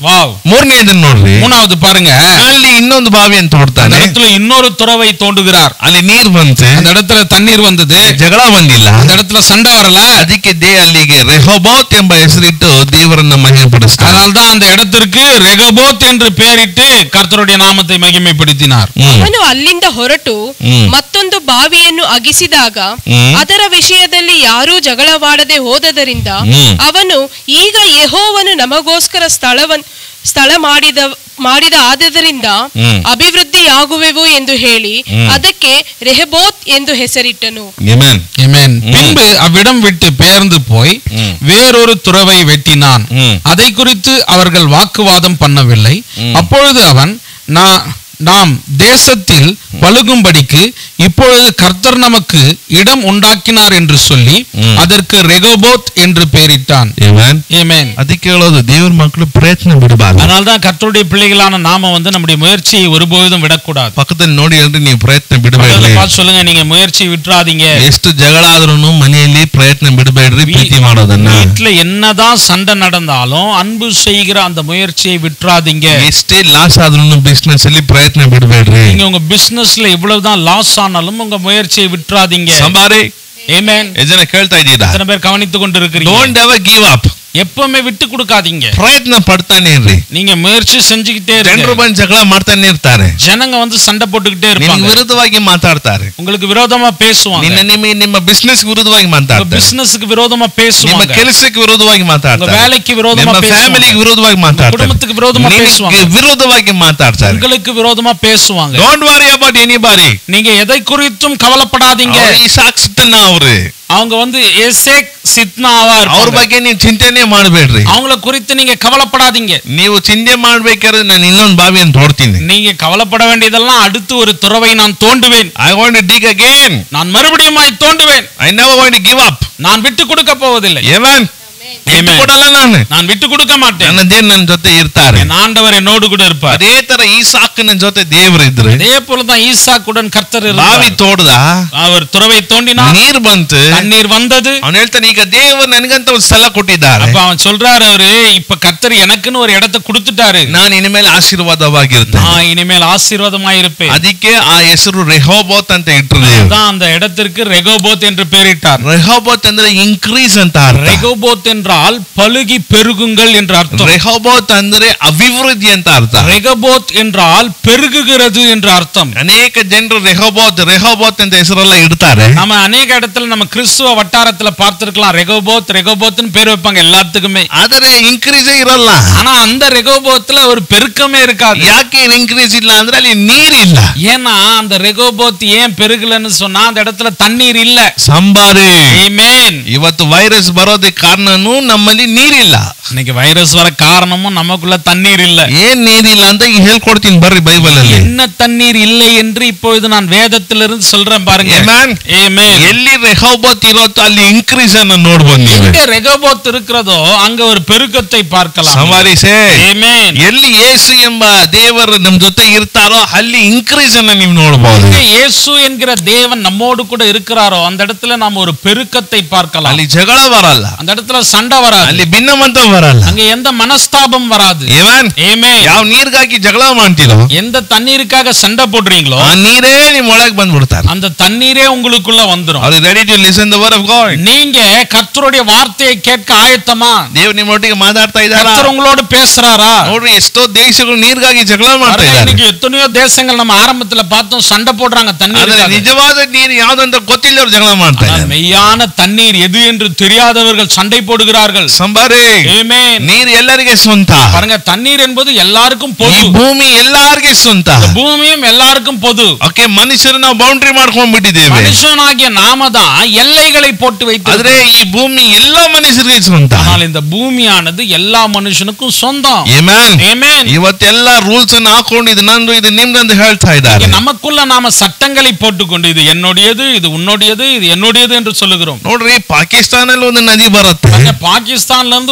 வாவ் ಮೂರನೇದನ್ನ ನೋಡ್ರಿ மூணாவது பாருங்க ಅಲ್ಲಿ ಇನ್ನೊಂದು ಬಾವಿಯನ್ನು அந்த ತೋಡ್ತಾನೆ இடத்துல இன்னொரு துறவை தோண்டுகிறார் ಅಲ್ಲಿ ನೀರ್ ಬಂತೆ அந்த இடத்துல தண்ணீர் வந்தது ಜಗಳ ಬಂದಿಲ್ಲ அந்த இடத்துல சண்டை வரல ಅದಕ್ಕೆ ದೇ ಅಲ್ಲಿಗೆ ರೆಹೋಬೋತ್ ಎಂಬ ಹೆಸರಿಟ್ಟು ದೇವರನ್ನ ಮಹಿಮೆಪಡಿಸ್ತಾರೆ அதனால்தான் அந்த இடத்திற்கு ரெகபோத் என்று பெயரிட்டு கர்த்தருடைய நாமத்தை மகிமைப்படுத்தினார் ಹ್ಮ್ ಅವನು ಅಲ್ಲಿಂದ ಹೊರಟು ಹ್ಮ್. ಮತ್ತೊಂದು ಬಾವಿಯನ್ನು ಅಗಿಸಿದಾಗ ಹ್ಮ್. ಅದರ ವಿಷಯದಲ್ಲಿ ಯಾರೂ ಜಗಳವಾಡದೆ ಹೋದದರಿಂದ ಹ್ಮ್. ಅವನು ಈಗ ಯೆಹೋವನು ನಮಗೋಸ್ಕರ ಸ್ಥಳವನ್ ಸ್ಥಳ ಮಾಡಿದ ಮಾಡಿದ ಆದದರಿಂದ ಹ್ಮ್. ಅಭಿವೃದ್ಧಿಯಾಗುವೆವು ಎಂದು ಹೇಳಿ ಹ್ಮ್. ಅದಕ್ಕೆ ರೆಹಬೋತ್ ಎಂದು ಹೆಸರಿಟ್ಟನು Amen. Amen. ம். பின்பு அவ்விடம் விட்டு பெயர்ந்து போய் ம். வேறொரு துறவை வெட்டினான் ம். அதை குறித்து அவர்கள் வாக்குவாதம் பண்ணவில்லை ம். அப்பொழுது அவன் "நா- நாம் தேசத்தில் பழுகும்படிக்கு இப்பொழுது கர்த்தர் நமக்கு இடம் உண்டாக்கினார் என்று சொல்லி ம். அதற்கு ரெகோபோத் என்று பெயரிட்டான் Amen. Amen. ಅದಕ್ಕೆ ಹೇಳೋದು ದೇವ್ರ ಮಕ್ಕಳು ಪ್ರಯತ್ನ ಬಿಡಬಾರ್ದು அதனால்தான் கர்த்தருடைய பிள்ளைகளான நாம வந்து நம்முடைய முயற்சியை ஒருபோதும் விடக்கூடாது ಪಕ್ಕದಲ್ಲಿ ನೋಡಿ ಹೇಳ್ರಿ ನೀವು ಪ್ರಯತ್ನ பக்கத்துல ಬಿಡಬೇಡ್ರಿ பார்த்து சொல்லுங்க நீங்க முயற்சி விட்டுறாதீங்க ಎಷ್ಟು ಜಗಳ ಆದ್ರೂ ಮನೆಯಲ್ಲಿ ಪ್ರಯತ್ನ ಬಿಡಬೇಡ್ರಿ ಪ್ರೀತಿ ಮಾಡೋದನ್ನ வீட்டுல என்னதான் சண்டை நடந்தாலும் அன்பு செய்கிற அந்த முயற்சியை விட்டுறாதீங்க ಎಷ್ಟೇ ಲಾಸ್ ಆದ್ರೂ ಬಿಸ್ನೆಸ್ ಅಲ್ಲಿ ಪ್ರಯತ್ನ ಬಿಡಬೇಡ್ರಿ நீங்க உங்க பிசினஸ்ல இவ்வளவுதான் லாஸ் ஆனாலும் உங்க முயற்சியை விட்டுறாதீங்க ಸಂಬಾರಿ Amen. ಎಷ್ಟು ಜನ ಕೇಳ್ತಾ ಇದ್ದೀರಾ எத்தனை பேர் கவனித்துக் கொண்டு இருக்கிறீங்க ಡೋಂಟ್ ಎವರ್ ಗಿವ್ ಅಪ್ எப்பவுமே விட்டு கொடுக்காதீங்க ಪ್ರಯತ್ನ ಪಡ್ತಾನೆ ಇರ್ರಿ நீங்க முயற்சி செஞ்சுக்கிட்டே ಜನರು இருங்க ಬಂದು ಜಗಳ ಮಾಡ್ತಾನೆ ಇರ್ತಾರೆ ஜனங்க வந்து சண்டை போட்டுக்கிட்டே ನಿಮ್ಗೆ இருப்பாங்க ವಿರುದ್ಧವಾಗಿ ಮಾತಾಡ್ತಾರೆ உங்களுக்கு விரோதமா பேசுவாங்க ನಿನ್ನ ನಿಮ್ಮ ನಿಮ್ಮ ಬಿಸ್ನೆಸ್ ವಿರುದ್ಧವಾಗಿ உங்க ಮಾತಾಡ್ತಾರೆ பிசினஸ்க்கு விரோதமா ನಿಮ್ಮ பேசுவாங்க ಕೆಲಸಕ್ಕೆ ವಿರುದ್ಧವಾಗಿ உங்க ಮಾತಾಡ್ತಾರೆ வேலைக்கு விரோதமா ನಿಮ್ಮ பேசுவாங்க ಫ್ಯಾಮಿಲಿಗೆ ವಿರುದ್ಧವಾಗಿ ಮಾತಾಡ್ತಾರೆ குடும்பத்துக்கு விரோதமா ನಿನಗೆ பேசுவாங்க ವಿರುದ್ಧವಾಗಿ ಮಾತಾಡ್ತಾರೆ உங்களுக்கு விரோதமா பேசுவாங்க ಡೋಂಟ್ ವರಿ ಅಬೌಟ್ ಎನಿಬಾಡಿ நீங்க எதை குறித்தும் கவலைப்படாதீங்க ಈ ಸಾಕ್ಷಿತನ ಅವ್ರು அவங்க வந்து எசேக் சித்னாவா ಅವ್ರ இருப்பாங்க ಬಗ್ಗೆ ನೀವು ಚಿಂತೆನೆ ಮಾಡಬೇಡ್ರಿ அவங்கள குறித்து நீங்க கவலைப்படாதீங்க ನೀವು ಚಿಂತೆ ಮಾಡ್ಬೇಕಾದ್ರೆ ನಾನು ಇನ್ನೊಂದು ಬಾವಿಯನ್ನು ತೋಡ್ತೀನಿ நீங்க கவலைப்பட வேண்டியதெல்லாம் அடுத்து ஒரு துறவை நான் தோண்டுவேன் I want to dig again நான் மறுபடியும் தோண்டுவேன் I never want to give up நான் விட்டு கொடுக்க போவதில்லை ಏವನ್ Amen. ಕೊಡಲ್ಲ ನಾನು நான் விட்டு கொடுக்க மாட்டேன் ನನ್ನ ದೇವ್ ನನ್ನ ಜೊತೆ ಇರ್ತಾರೆ என் ஆண்டவர் என்னோடு கூட இருப்பார் ಅದೇ ತರ ಈ ಸಾಕನ ಜೊತೆ ದೇವ್ರು ಇದ್ರು அதே போலதான் ஈசாக்குடன் கர்த்தர் ಬಾವಿ இருந்தார் ತೋಡ್ದ அவர் துறவை தோண்டினார் ನೀರ್ ಬಂತು தண்ணீர் வந்தது ಅವನು ಹೇಳ್ತಾನೆ ಈಗ ದೇವರು ನನಗಂತ ಒಂದು ಸ್ಥಳ ಕೊಟ್ಟಿದ್ದಾರೆ அப்ப அவன் சொல்றாரு அவரு இப்ப கர்த்தர் எனக்குன்னு ஒரு இடத்தை கொடுத்துட்டாரு ನಾನು ಇನ್ಮೇಲೆ ಮೇಲೆ ಆಶೀರ್ವಾದವಾಗಿರ್ತೇನೆ நான் இனிமேல் ஆசீர்வாதமா இருப்பேன் ಅದಕ್ಕೆ ಆ ಹೆಸರು ರೆಹೋಬೋತ್ ಅಂತ ಇಟ್ರು ದೇವ್ರು அதான் அந்த இடத்திற்கு ரெகோபோத் என்று பெயரிட்டார் ರೆಹೋಬೋತ್ ಅಂದ್ರೆ ಇನ್ಕ್ರೀಸ್ ಅಂತ ಅರ್ಥ ரெகோபோத் என்றால் பலுகி பெருகுங்கள் என்று அர்த்தம் ರೆಹೋಬೋತ್ ಅಂದ್ರೆ ಅಭಿವೃದ್ಧಿ ಅಂತ ಅರ್ಥ ரெகபோத் என்றால் பெருகுகிறது என்று அர்த்தம் ಅನೇಕ ಜನರು ರೆಹೋಬೋತ್ ರೆಹೋಬೋತ್ ಅಂತ ಹೆಸರೆಲ್ಲ ಇಡ್ತಾರೆ நம்ம ಅನೇಕ இடத்துல நம்ம கிறிஸ்துவ வட்டாரத்துல பார்த்திருக்கலாம் ரெகோபோத் ரெகோபோத்னு பேர் வைப்பாங்க எல்லாத்துக்குமே ಆದರೆ ಇನ್ಕ್ರೀಸೇ ಇರಲ್ಲ ஆனா அந்த ரெகோபோத்ல ஒரு பெருக்கமே இருக்காது ಯಾಕೆ ಇನ್ಕ್ರೀಸ್ ಇಲ್ಲ ಅಂದ್ರೆ ಅಲ್ಲಿ ನೀರಿಲ್ಲ ஏன்னா அந்த ரெகோபோத் ஏன் பெருகலன்னு சொன்னா அந்த இடத்துல தண்ணீர் இல்ல ಸಂಬಾರಿ Amen. ಇವತ್ತು ವೈರಸ್ ಬರೋದಕ್ಕೆ ಕಾರಣನೂ ನಮ್ಮಲ್ಲಿ ನೀರಿಲ್ಲ இன்னைக்கு வைரஸ் வர காரணமும் நமக்குள்ள தண்ணீர் இல்ல ಏನ್ ನೀರಿಲ್ಲ ಅಂತ ಈಗ ಹೇಳ್ಕೊಡ್ತೀನಿ ಬರ್ರಿ ಬೈಬಲ್ ಅಲ್ಲಿ என்ன தண்ணீர் இல்லை என்று இப்பொழுது நான் வேதத்திலிருந்து சொல்றேன் பாருங்க Amen. Amen. ಎಲ್ಲಿ ರೆಹೋಬೋತ್ ಇರುತ್ತೋ ಅಲ್ಲಿ ಇನ್ಕ್ರೀಸ್ ಅನ್ನ ನೋಡ್ಬೋದು ನೀವು எங்க ரெகோபோத் இருக்கிறதோ அங்க ஒரு பெருக்கத்தை பார்க்கலாம் ಸಮಾರಿಸೇ Amen. ಎಲ್ಲಿ ಯೇಸು ಎಂಬ ದೇವರು ನಮ್ ಜೊತೆ ಇರ್ತಾರೋ ಅಲ್ಲಿ ಇನ್ಕ್ರೀಸ್ ಅನ್ನ ನೀವು ನೋಡಬಹುದು எங்க இயேசு என்கிற தேவன் நம்மோடு கூட இருக்கிறாரோ அந்த இடத்துல நாம் ஒரு பெருக்கத்தை பார்க்கலாம் ಅಲ್ಲಿ ಜಗಳ ಬರಲ್ಲ அந்த இடத்துல சண்டை வராது ಅಲ್ಲಿ ಭಿನ್ನಮಂತ ಬರಲ್ಲ அங்க எந்த மனஸ்தாபம் வராது ಏವನ್ Amen. ಯಾವ ನೀರ್ಗಾಗಿ ಜಗಳ ಮಾಡ್ತೀರೋ எந்த தண்ணீருக்காக சண்டை போடுறீங்களோ ಆ ನೀರೇ ನಿಮ್ ಒಳಗ್ ಬಂದ್ಬಿಡ್ತಾರೆ அந்த தண்ணீரே உங்களுக்குள்ள வந்துரும் ಅವ್ರು ready to listen the word of God நீங்க கர்த்தருடைய வார்த்தையை கேட்க ஆயத்தமா ದೇವ್ ನಿಮ್ಮೊಟ್ಟಿಗೆ ಮಾತಾಡ್ತಾ ಇದ್ದಾರಾ கர்த்தர் உங்களோடு பேசுறாரா ನೋಡ್ರಿ ಎಷ್ಟೋ ದೇಶಗಳು ನೀರ್ಗಾಗಿ ಜಗಳ ಮಾಡ್ತಾ பாருங்க, ಇದ್ದಾರೆ இன்னைக்கு எத்தனையோ தேசங்கள் நம்ம ஆரம்பத்துல பார்த்தோம் சண்டை போடுறாங்க ಆದ್ರೆ தண்ணீர் ನಿಜವಾದ ನೀರು ಯಾವ್ದಂತ ಗೊತ್ತಿಲ್ಲವ್ರು ಜಗಳ ಮಾಡ್ತಾ ஆனால் ಇದ್ದಾರೆ மெய்யான தண்ணீர் எது என்று தெரியாதவர்கள் சண்டை போடுகிறார்கள் ಸಂಬಾರಿ Amen. ನೀರು ಎಲ್ಲರಿಗೆ ಸ್ವಂತ பாருங்க தண்ணீர் என்பது எல்லாருக்கும் ಈ பொது ಭೂಮಿ ಎಲ್ಲಾರ್ಗೆ ಸ್ವಂತ பூமியும் எல்லாருக்கும் பொது ಓಕೆ ಮನುಷ್ಯರು ನಾವು ಬೌಂಡ್ರಿ ಮಾಡ್ಕೊಂಡ್ಬಿಟ್ಟಿದ್ದೇವೆ மனுஷனாகிய நாம தான் எல்லைகளை போட்டு வைத்து ಆದ್ರೆ ಈ ಭೂಮಿ ಎಲ್ಲ ಮನುಷ್ಯರಿಗೆ ಸ್ವಂತ ஆனால் இந்த பூமியானது எல்லா மனுஷனுக்கும் சொந்தம் Amen. Amen. ಇವತ್ತೆಲ್ಲ ರೂಲ್ಸ್ ಅನ್ನು ಹಾಕೊಂಡು ಇದು ನಂದು ಇದು ನಿಮ್ದಂತ ಹೇಳ್ತಾ ಇದ್ದಾರೆ இங்க நமக்குள்ள நாம சட்டங்களை போட்டுக்கொண்டு இது என்னுடையது இது உன்னுடையது இது என்னுடையது என்று சொல்லுகிறோம் ನೋಡ್ರಿ ಪಾಕಿಸ್ತಾನಲ್ಲಿ ಒಂದು ನದಿ ಬರುತ್ತೆ பாருங்க, பாகிஸ்தான்ல இருந்து ஒரு நதி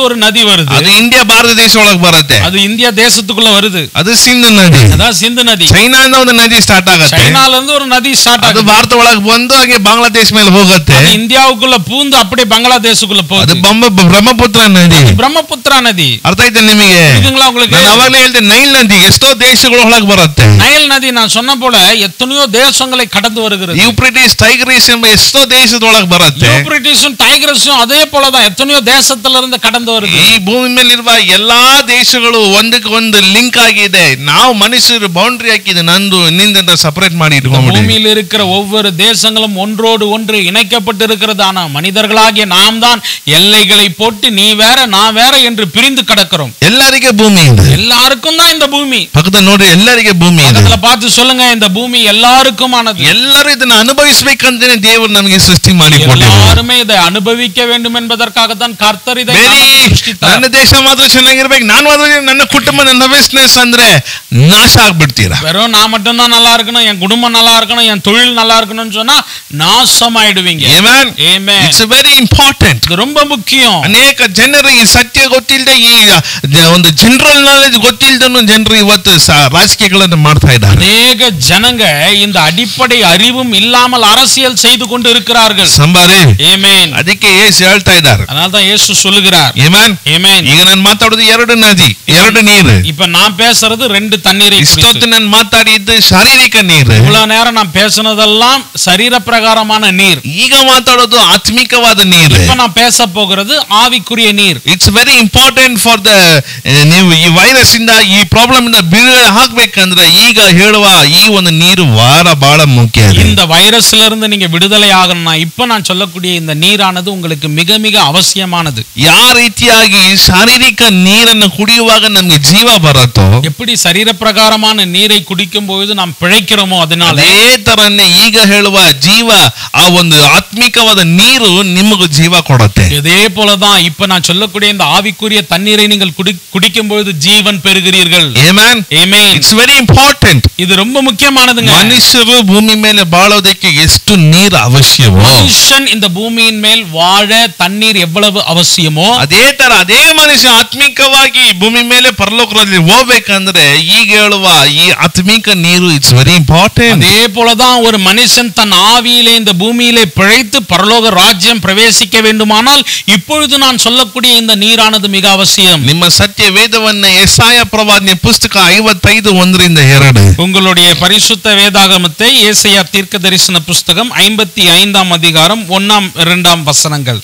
வருது ಅದು ಇಂಡಿಯಾ ಭಾರತ ದೇಶ ಒಳಗ್ ಬರುತ್ತೆ அது இந்தியா தேசத்துக்குள்ள வருது ಅದು ಸಿಂಧು ನದಿ அதான் சிந்து நதி ಚೈನಾದಿಂದ ಒಂದು ನದಿ ಸ್ಟಾರ್ಟ್ ಆಗತ್ತೆ சைனால இருந்து ஒரு நதி ஸ்டார்ட் ಅದು ஆகுது ಭಾರತ ಒಳಗ್ ಬಂದು ಹಾಗೆ ಬಾಂಗ್ಲಾದೇಶ ಮೇಲೆ ಹೋಗುತ್ತೆ அது இந்தியாவுக்குள்ள பூந்து அப்படியே பங்களாதேஷுக்குள்ள ಅದು போகுது ಬಂಬ ಬ್ರಹ್ಮಪುತ್ರ ನದಿ பிரம்மபுத்திரா நதி ಅರ್ಥ ಆಯ್ತಾ ನಿಮಗೆ புரியுதுங்களா உங்களுக்கு ನಾನು ಅವಾಗಲೇ ಹೇಳ್ದೆ ನೈಲ್ ನದಿ ಎಷ್ಟೋ ದೇಶಗಳ ಒಳಗ್ ಬರುತ್ತೆ நைல் நதி நான் சொன்ன போல எத்தனையோ தேசங்களை கடந்து வருகிறது ಯೂಪ್ರಿಟಿಸ್ ಟೈಗ್ರೀಸ್ ಎಂಬ ಎಷ್ಟೋ ದೇಶದೊಳಗ್ ಬರುತ್ತೆ யூப்ரிட்டிஸும் டைகரஸும் அதே போலதான் எத்தனையோ தேசத்துல இருந்து கடந்து வருது ಈ ಭೂಮಿ ಮೇಲಿರುವ ಎಲ್ಲಾ ದೇಶಗಳು ಒಂದಕ್ಕೆ ಒಂದು ಲಿಂಕ್ ಆಗಿದೆ ನಾವು ಮನುಷ್ಯರು ಬೌಂಡ್ರಿ ಹಾಕಿದೆ ನಂದು ನಿಂದ ಸಪರೇಟ್ ಮಾಡಿ ಇಟ್ಕೊಂಡ್ಬಿಡಿ பூமியில் இருக்கிற ஒவ்வொரு தேசங்களும் ஒன்றோடு ஒன்று இணைக்கப்பட்டு இருக்கிறது ஆனா மனிதர்களாகிய நாம் தான் எல்லைகளை போட்டு நீ வேற நான் வேற என்று பிரிந்து கிடக்கிறோம் ಎಲ್ಲರಿಗೆ ಭೂಮಿ ಇದೆ எல்லாருக்கும் தான் இந்த பூமி ಪಕ್ಕದ ನೋಡ್ರಿ ಎಲ್ಲರಿಗೆ ಭೂಮಿ ಇದೆ பக்கத்துல பார்த்து சொல்லுங்க இந்த பூமி எல்லாருக்குமானது ಎಲ್ಲರೂ ಇದನ್ನ ಅನುಭವಿಸ್ಬೇಕಂತಾನೆ ದೇವರು ನಮಗೆ ಸೃಷ್ಟಿ ಮಾಡಿ ಕೊಟ್ಟಿದ್ದಾರೆ எல்லாருமே இதை அனுபவிக்க வேண்டும் என்பதற்காகத்தான் கர்த்தர் இதை ಬೇರೆ நமக்கு சிருஷ்டித்தார். ನನ್ನ ದೇಶ ಮಾತ್ರ ಚೆನ್ನಾಗಿರ್ಬೇಕು ನಾನು ಮಾತ್ರ ನನ್ನ ಕುಟುಂಬ ನನ್ನ ಬಿಸ್ನೆಸ್ ಅಂದ್ರೆ ನಾಶ ಆಗ್ಬಿಡ್ತೀರಾ வெறும் நான் மட்டும்தான் நல்லா இருக்கணும் என் குடும்பம் நல்லா இருக்கணும் என் தொழில் நல்லா இருக்கணும்னு சொன்னா நாசமாயிடுவீங்க Amen. Amen. It's very important இது ரொம்ப முக்கியம் ಅನೇಕ ಜನರಿಗೆ ಸತ್ಯ ಗೊತ್ತಿಲ್ಲದೆ ಈ ಜ- ಒಂದು ಜನರಲ್ ನಾಲೆಜ್ ಗೊತ್ತಿಲ್ಲದನ್ನು ಜನರು ಇವತ್ತು ಸ- ರಾಜಕೀಯಗಳನ್ನು ಮಾಡ್ತಾ ಇದ್ದಾರೆ அநேக ஜனங்க இந்த அடிப்படை அறிவும் இல்லாமல் அரசியல் செய்து கொண்டு இருக்கிறார்கள் ಸಂಬಾರಿ ஏமேன் ಅದಕ್ಕೆ ಏಸು ಹೇಳ್ತಾ ಇದ್ದಾರೆ அதனால தான் இயேசு சொல்லுகிறார் ಏಮನ್ ஏமேன் ಈಗ ನಾನು ಮಾತಾಡೋದು ಎರಡು ನದಿ ಎರಡು ನೀರು இப்ப நான் பேசுறது ரெண்டு தண்ணீரை ಇಷ್ಟೊತ್ತು குறித்து. ನಾನು ಮಾತಾಡಿದ್ದು ಶಾರೀರಿಕ ನೀರು இவ்வளவு நேரம் நான் பேசுனதெல்லாம் சரீர பிரகாரமான நீர் ಈಗ ಮಾತಾಡೋದು ಆತ್ಮಿಕವಾದ ನೀರು இப்ப நான் பேச போகிறது ஆவிக்குரிய நீர் it's very important for the ನೀವು ಈ ವೈರಸ್ ಇಂದ ಈ ಪ್ರಾಬ್ಲಮ್ ಇಂದ ಬಿಡುಗಡೆ ಆಗ್ಬೇಕಂದ್ರೆ ಈಗ ಹೇಳುವ ಈ ಒಂದು ನೀರು ವಾರ ಬಹಳ ಮುಖ್ಯ ಇದೆ. இந்த வைரஸ்ல இருந்து நீங்க விடுதலை ஆகணும்னா இப்ப நான் சொல்லக்கூடிய இந்த நீரானது உங்களுக்கு மிக மிக அவசியமானது ಯಾವ ರೀತಿಯಾಗಿ ಶಾರೀರಿಕ ನೀರನ್ನು ಕುಡಿಯುವಾಗ ನಮ್ಗೆ ಜೀವ ಬರುತ್ತೋ எப்படி சரீர பிரகாரமான நீரை குடிக்கும் பொழுது நாம் பிழைக்கிறோமோ அதனால ಅದೇ ತರನೇ ಈಗ ಹೇಳುವ ಜೀವ ಆ ಒಂದು ಆತ್ಮಿಕವಾದ ನೀರು ನಿಮಗೂ ಜೀವ ಕೊಡುತ್ತೆ இதே போலதான் இப்ப நான் சொல்லக்கூடிய இந்த ஆவிக்குரிய தண்ணீரை நீங்கள் குடி குடிக்கும் பொழுது ஜீவன் பெறுகிறீர்கள் amen Amen. It's very important இது ரொம்ப முக்கியமானதுங்க ಮನುಷ್ಯರು ಭೂಮಿ ಮೇಲೆ ಬಾಳೋದಕ್ಕೆ ಎಷ್ಟು ನೀರು ಅವಶ್ಯವೋ மனுஷன் இந்த பூமியின் மேல் வாழ தண்ணீர் எவ்வளவு அவசியமோ ಅದೇ ತರ ಅದೇ ಮನುಷ್ಯ ಆತ್ಮಿಕವಾಗಿ ಭೂಮಿ ಮೇಲೆ ಪರಲೋಕದಲ್ಲಿ ಹೋಗ್ಬೇಕಂದ್ರೆ ಈಗ ಹೇಳುವ ಈ ಆತ್ಮಿಕ ನೀರು ಇಟ್ಸ್ ವೆರಿ ಇಂಪಾರ್ಟೆಂಟ್ அதே போலதான் ஒரு மனுஷன் தன் ஆவியிலே இந்த பூமியிலே பிழைத்து பரலோக ராஜ்யம் பிரவேசிக்க வேண்டுமானால் இப்பொழுது நான் சொல்லக்கூடிய இந்த நீரானது மிக அவசியம் ನಿಮ್ಮ ಸತ್ಯ ವೇದವನ್ನ ಎಸಾಯ ಪ್ರವಾದನೆ ಪುಸ್ತಕ ಐವತ್ತೈದು ಒಂದರಿಂದ ಎರಡು உங்களுடைய பரிசுத்த வேதாகமத்தை ஏசையா தீர்க்க தரிசன புஸ்தகம் ஐம்பத்தி ஐந்தாம் அதிகாரம் ஒன்னாம் இரண்டாம் வசனங்கள்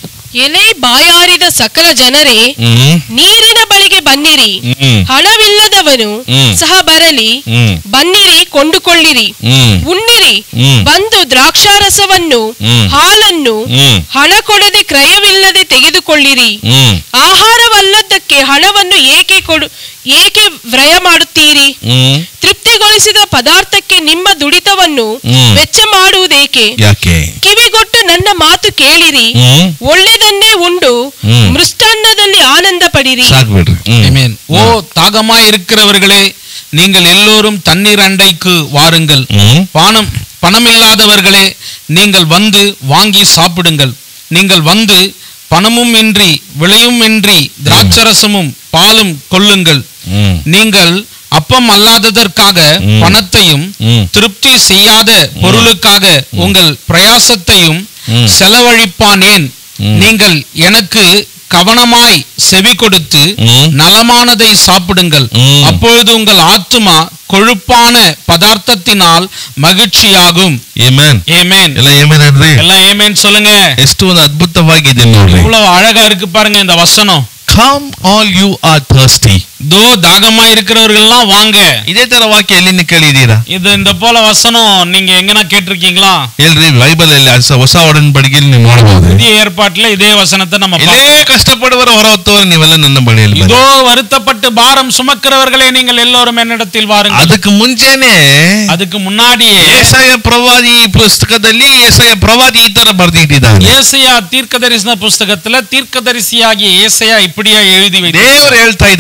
ಎಲೆ ಬಾಯಾರಿದ ಸಕಲ ಜನರೇ ಹ್ಮ್ ನೀರಿನ ಬಳಿಗೆ ಬನ್ನಿರಿ ಹ್ಮ್ ಹಣವಿಲ್ಲದವನು ಹ್ಮ್. ಸಹ ಬರಲಿ ಹ್ಮ್ ಬನ್ನಿರಿ ಕೊಂಡುಕೊಳ್ಳಿರಿ ಹ್ಮ್ ಉಣ್ಣಿರಿ ಹ್ಮ್. ಬಂದು ದ್ರಾಕ್ಷಾರಸವನ್ನು ಹ್ಮ್. ಹಾಲನ್ನು ಹ್ಮ್ ಹಣ ಕೊಡದೆ ಕ್ರಯವಿಲ್ಲದೆ ತೆಗೆದುಕೊಳ್ಳಿರಿ ಹ್ಮ್ ಆಹಾರವಲ್ಲದಕ್ಕೆ ಹಣವನ್ನು ಏಕೆ ಕೊಡು ಏಕೆ ವ್ರಯ ಮಾಡುತ್ತೀರಿ ಹ್ಮ್ ತೃಪ್ತಿಗೊಳಿಸಿದ ಪದಾರ್ಥಕ್ಕೆ ನಿಮ್ಮ ದುಡಿತವನ್ನು ಹ್ಮ್. ವೆಚ್ಚ ಮಾಡುವುದೇಕೆ ಯಾಕೆ ಕಿವಿಗೊಟ್ಟು ನನ್ನ ಮಾತು ಕೇಳಿರಿ ಹ್ಮ್ ಒಳ್ಳೆದನ್ನೇ ಉಂಡು ಹ್ಮ್. ಮೃಷ್ಟಾನ್ನದಲ್ಲಿ ಆನಂದ ಪಡಿರಿ ಸಾಕ್ಬಿಡ್ರಿ ಹ್ಮ್ Amen. ஓ தாகமாய் இருக்கிறவர்களே நீங்கள் எல்லோரும் தண்ணீர் அண்டைக்கு வாருங்கள் ಹ್ಮ್ பானம் பணமில்லாதவர்களே நீங்கள் வந்து வாங்கி சாப்பிடுங்கள் நீங்கள் வந்து பணமும் இன்றி விலையும் இன்றி திராட்சரசமும் பாலும் கொள்ளுங்கள் ಹ್ಮ್ நீங்கள் அப்பம் அல்லாததற்காக ம். பணத்தையும் ம். திருப்தி செய்யாத பொருளுக்காக உங்கள் பிரயாசத்தையும் ம். செலவழிப்பானேன் ம். நீங்கள் எனக்கு கவனமாய் செவி கொடுத்து ம். நலமானதை சாப்பிடுங்கள் ம். அப்பொழுது உங்கள் ஆத்துமா கொழுப்பான பதார்த்தத்தினால் மகிழ்ச்சியாகும் ಏಮನ್ ஏமேன் ಎಲ್ಲ ಏಮನ್ ಅನ್ರಿ எல்லாம் ஏமேன் சொல்லுங்க ಎಷ್ಟು ಒಂದು ಅದ್ಭುತವಾಗಿದೆ ನೋಡ್ರಿ இவ்வளவு அழகா இருக்கு பாருங்க இந்த வசனம் come all you are thirsty தோ தாகமா இருக்கிறவர்கள் எல்லாம் வாங்க ಇದೇ ತರ ವಾಕ್ಯ ಎಲ್ಲಿಂದ ಕೇಳಿದೀರಾ இது இந்த போல வசனம் நீங்க எங்கனா கேட்டிருக்கீங்களா ಹೇಳ್ರಿ ಬೈಬಲ್ ಅಲ್ಲಿ ಹೊಸ ಹೊಸ ಒಡன்பಡಿಕೆಯಲ್ಲಿ ನೀವು ನೋಡಬಹುದು புதிய ஏற்பாட்டுல இதே வசனத்தை நம்ம ಇದೇ பார்க்கிறோம். ಕಷ್ಟಪಡುವವರು ಹೊರ ಹೊತ್ತವರು ನೀವೆಲ್ಲ ನನ್ನ ಬಳಿಯಲ್ಲಿ ಬನ್ನಿ. இதோ வருத்தப்பட்டு பாரம் சுமக்கிறவர்களே நீங்கள் எல்லோரும் என்னிடத்தில் வாருங்கள் ಅದಕ್ಕೆ ಮುಂಚೆನೆ அதுக்கு முன்னாடியே ಏಸಾಯ ಪ್ರವಾದಿ ಪುಸ್ತಕದಲ್ಲಿ ಏಸಾಯ ಪ್ರವಾದಿ ಈ ತರ ಬರ್ದಿಟ್ಟಿದ್ದಾನೆ ஏசையா தீர்க்க தரிசன புஸ்தகத்துல தீர்க்கதரிசியாகிய ஏசையா இப்படியா எழுதி வைத்தார் ದೇವರು ಹೇಳ್ತಾ ಇದ್ದಾರೆ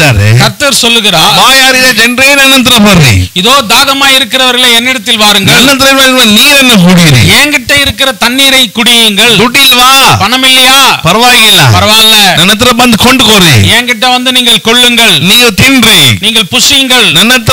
கர்த்தர் சொல்லுகிறார் ಬಾಯಾರಿದ ಜನರೇ ನನ್ನ ಹತ್ರ ಬರ್ರಿ இதோ தாகமா இருக்கிறவர்களே என்னிடத்தில் வாருங்கள் ನನ್ನ ಹತ್ರ ಇರುವ ನೀರನ್ನು ಕುಡಿಯಿರಿ என்கிட்ட இருக்கிற தண்ணீரை குடியுங்கள் ದುಡ್ಡಿಲ್ವಾ பணம் இல்லையா ಪರವಾಗಿಲ್ಲ பரவாயில்ல ನನ್ನ ಹತ್ರ ಬಂದು ಕೊಂಡ್ಕೋರಿ என்கிட்ட வந்து நீங்கள் கொள்ளுங்கள் ನೀವು ತಿನ್ರಿ நீங்கள் புசியுங்கள் ನನ್ನ ಹತ್ರ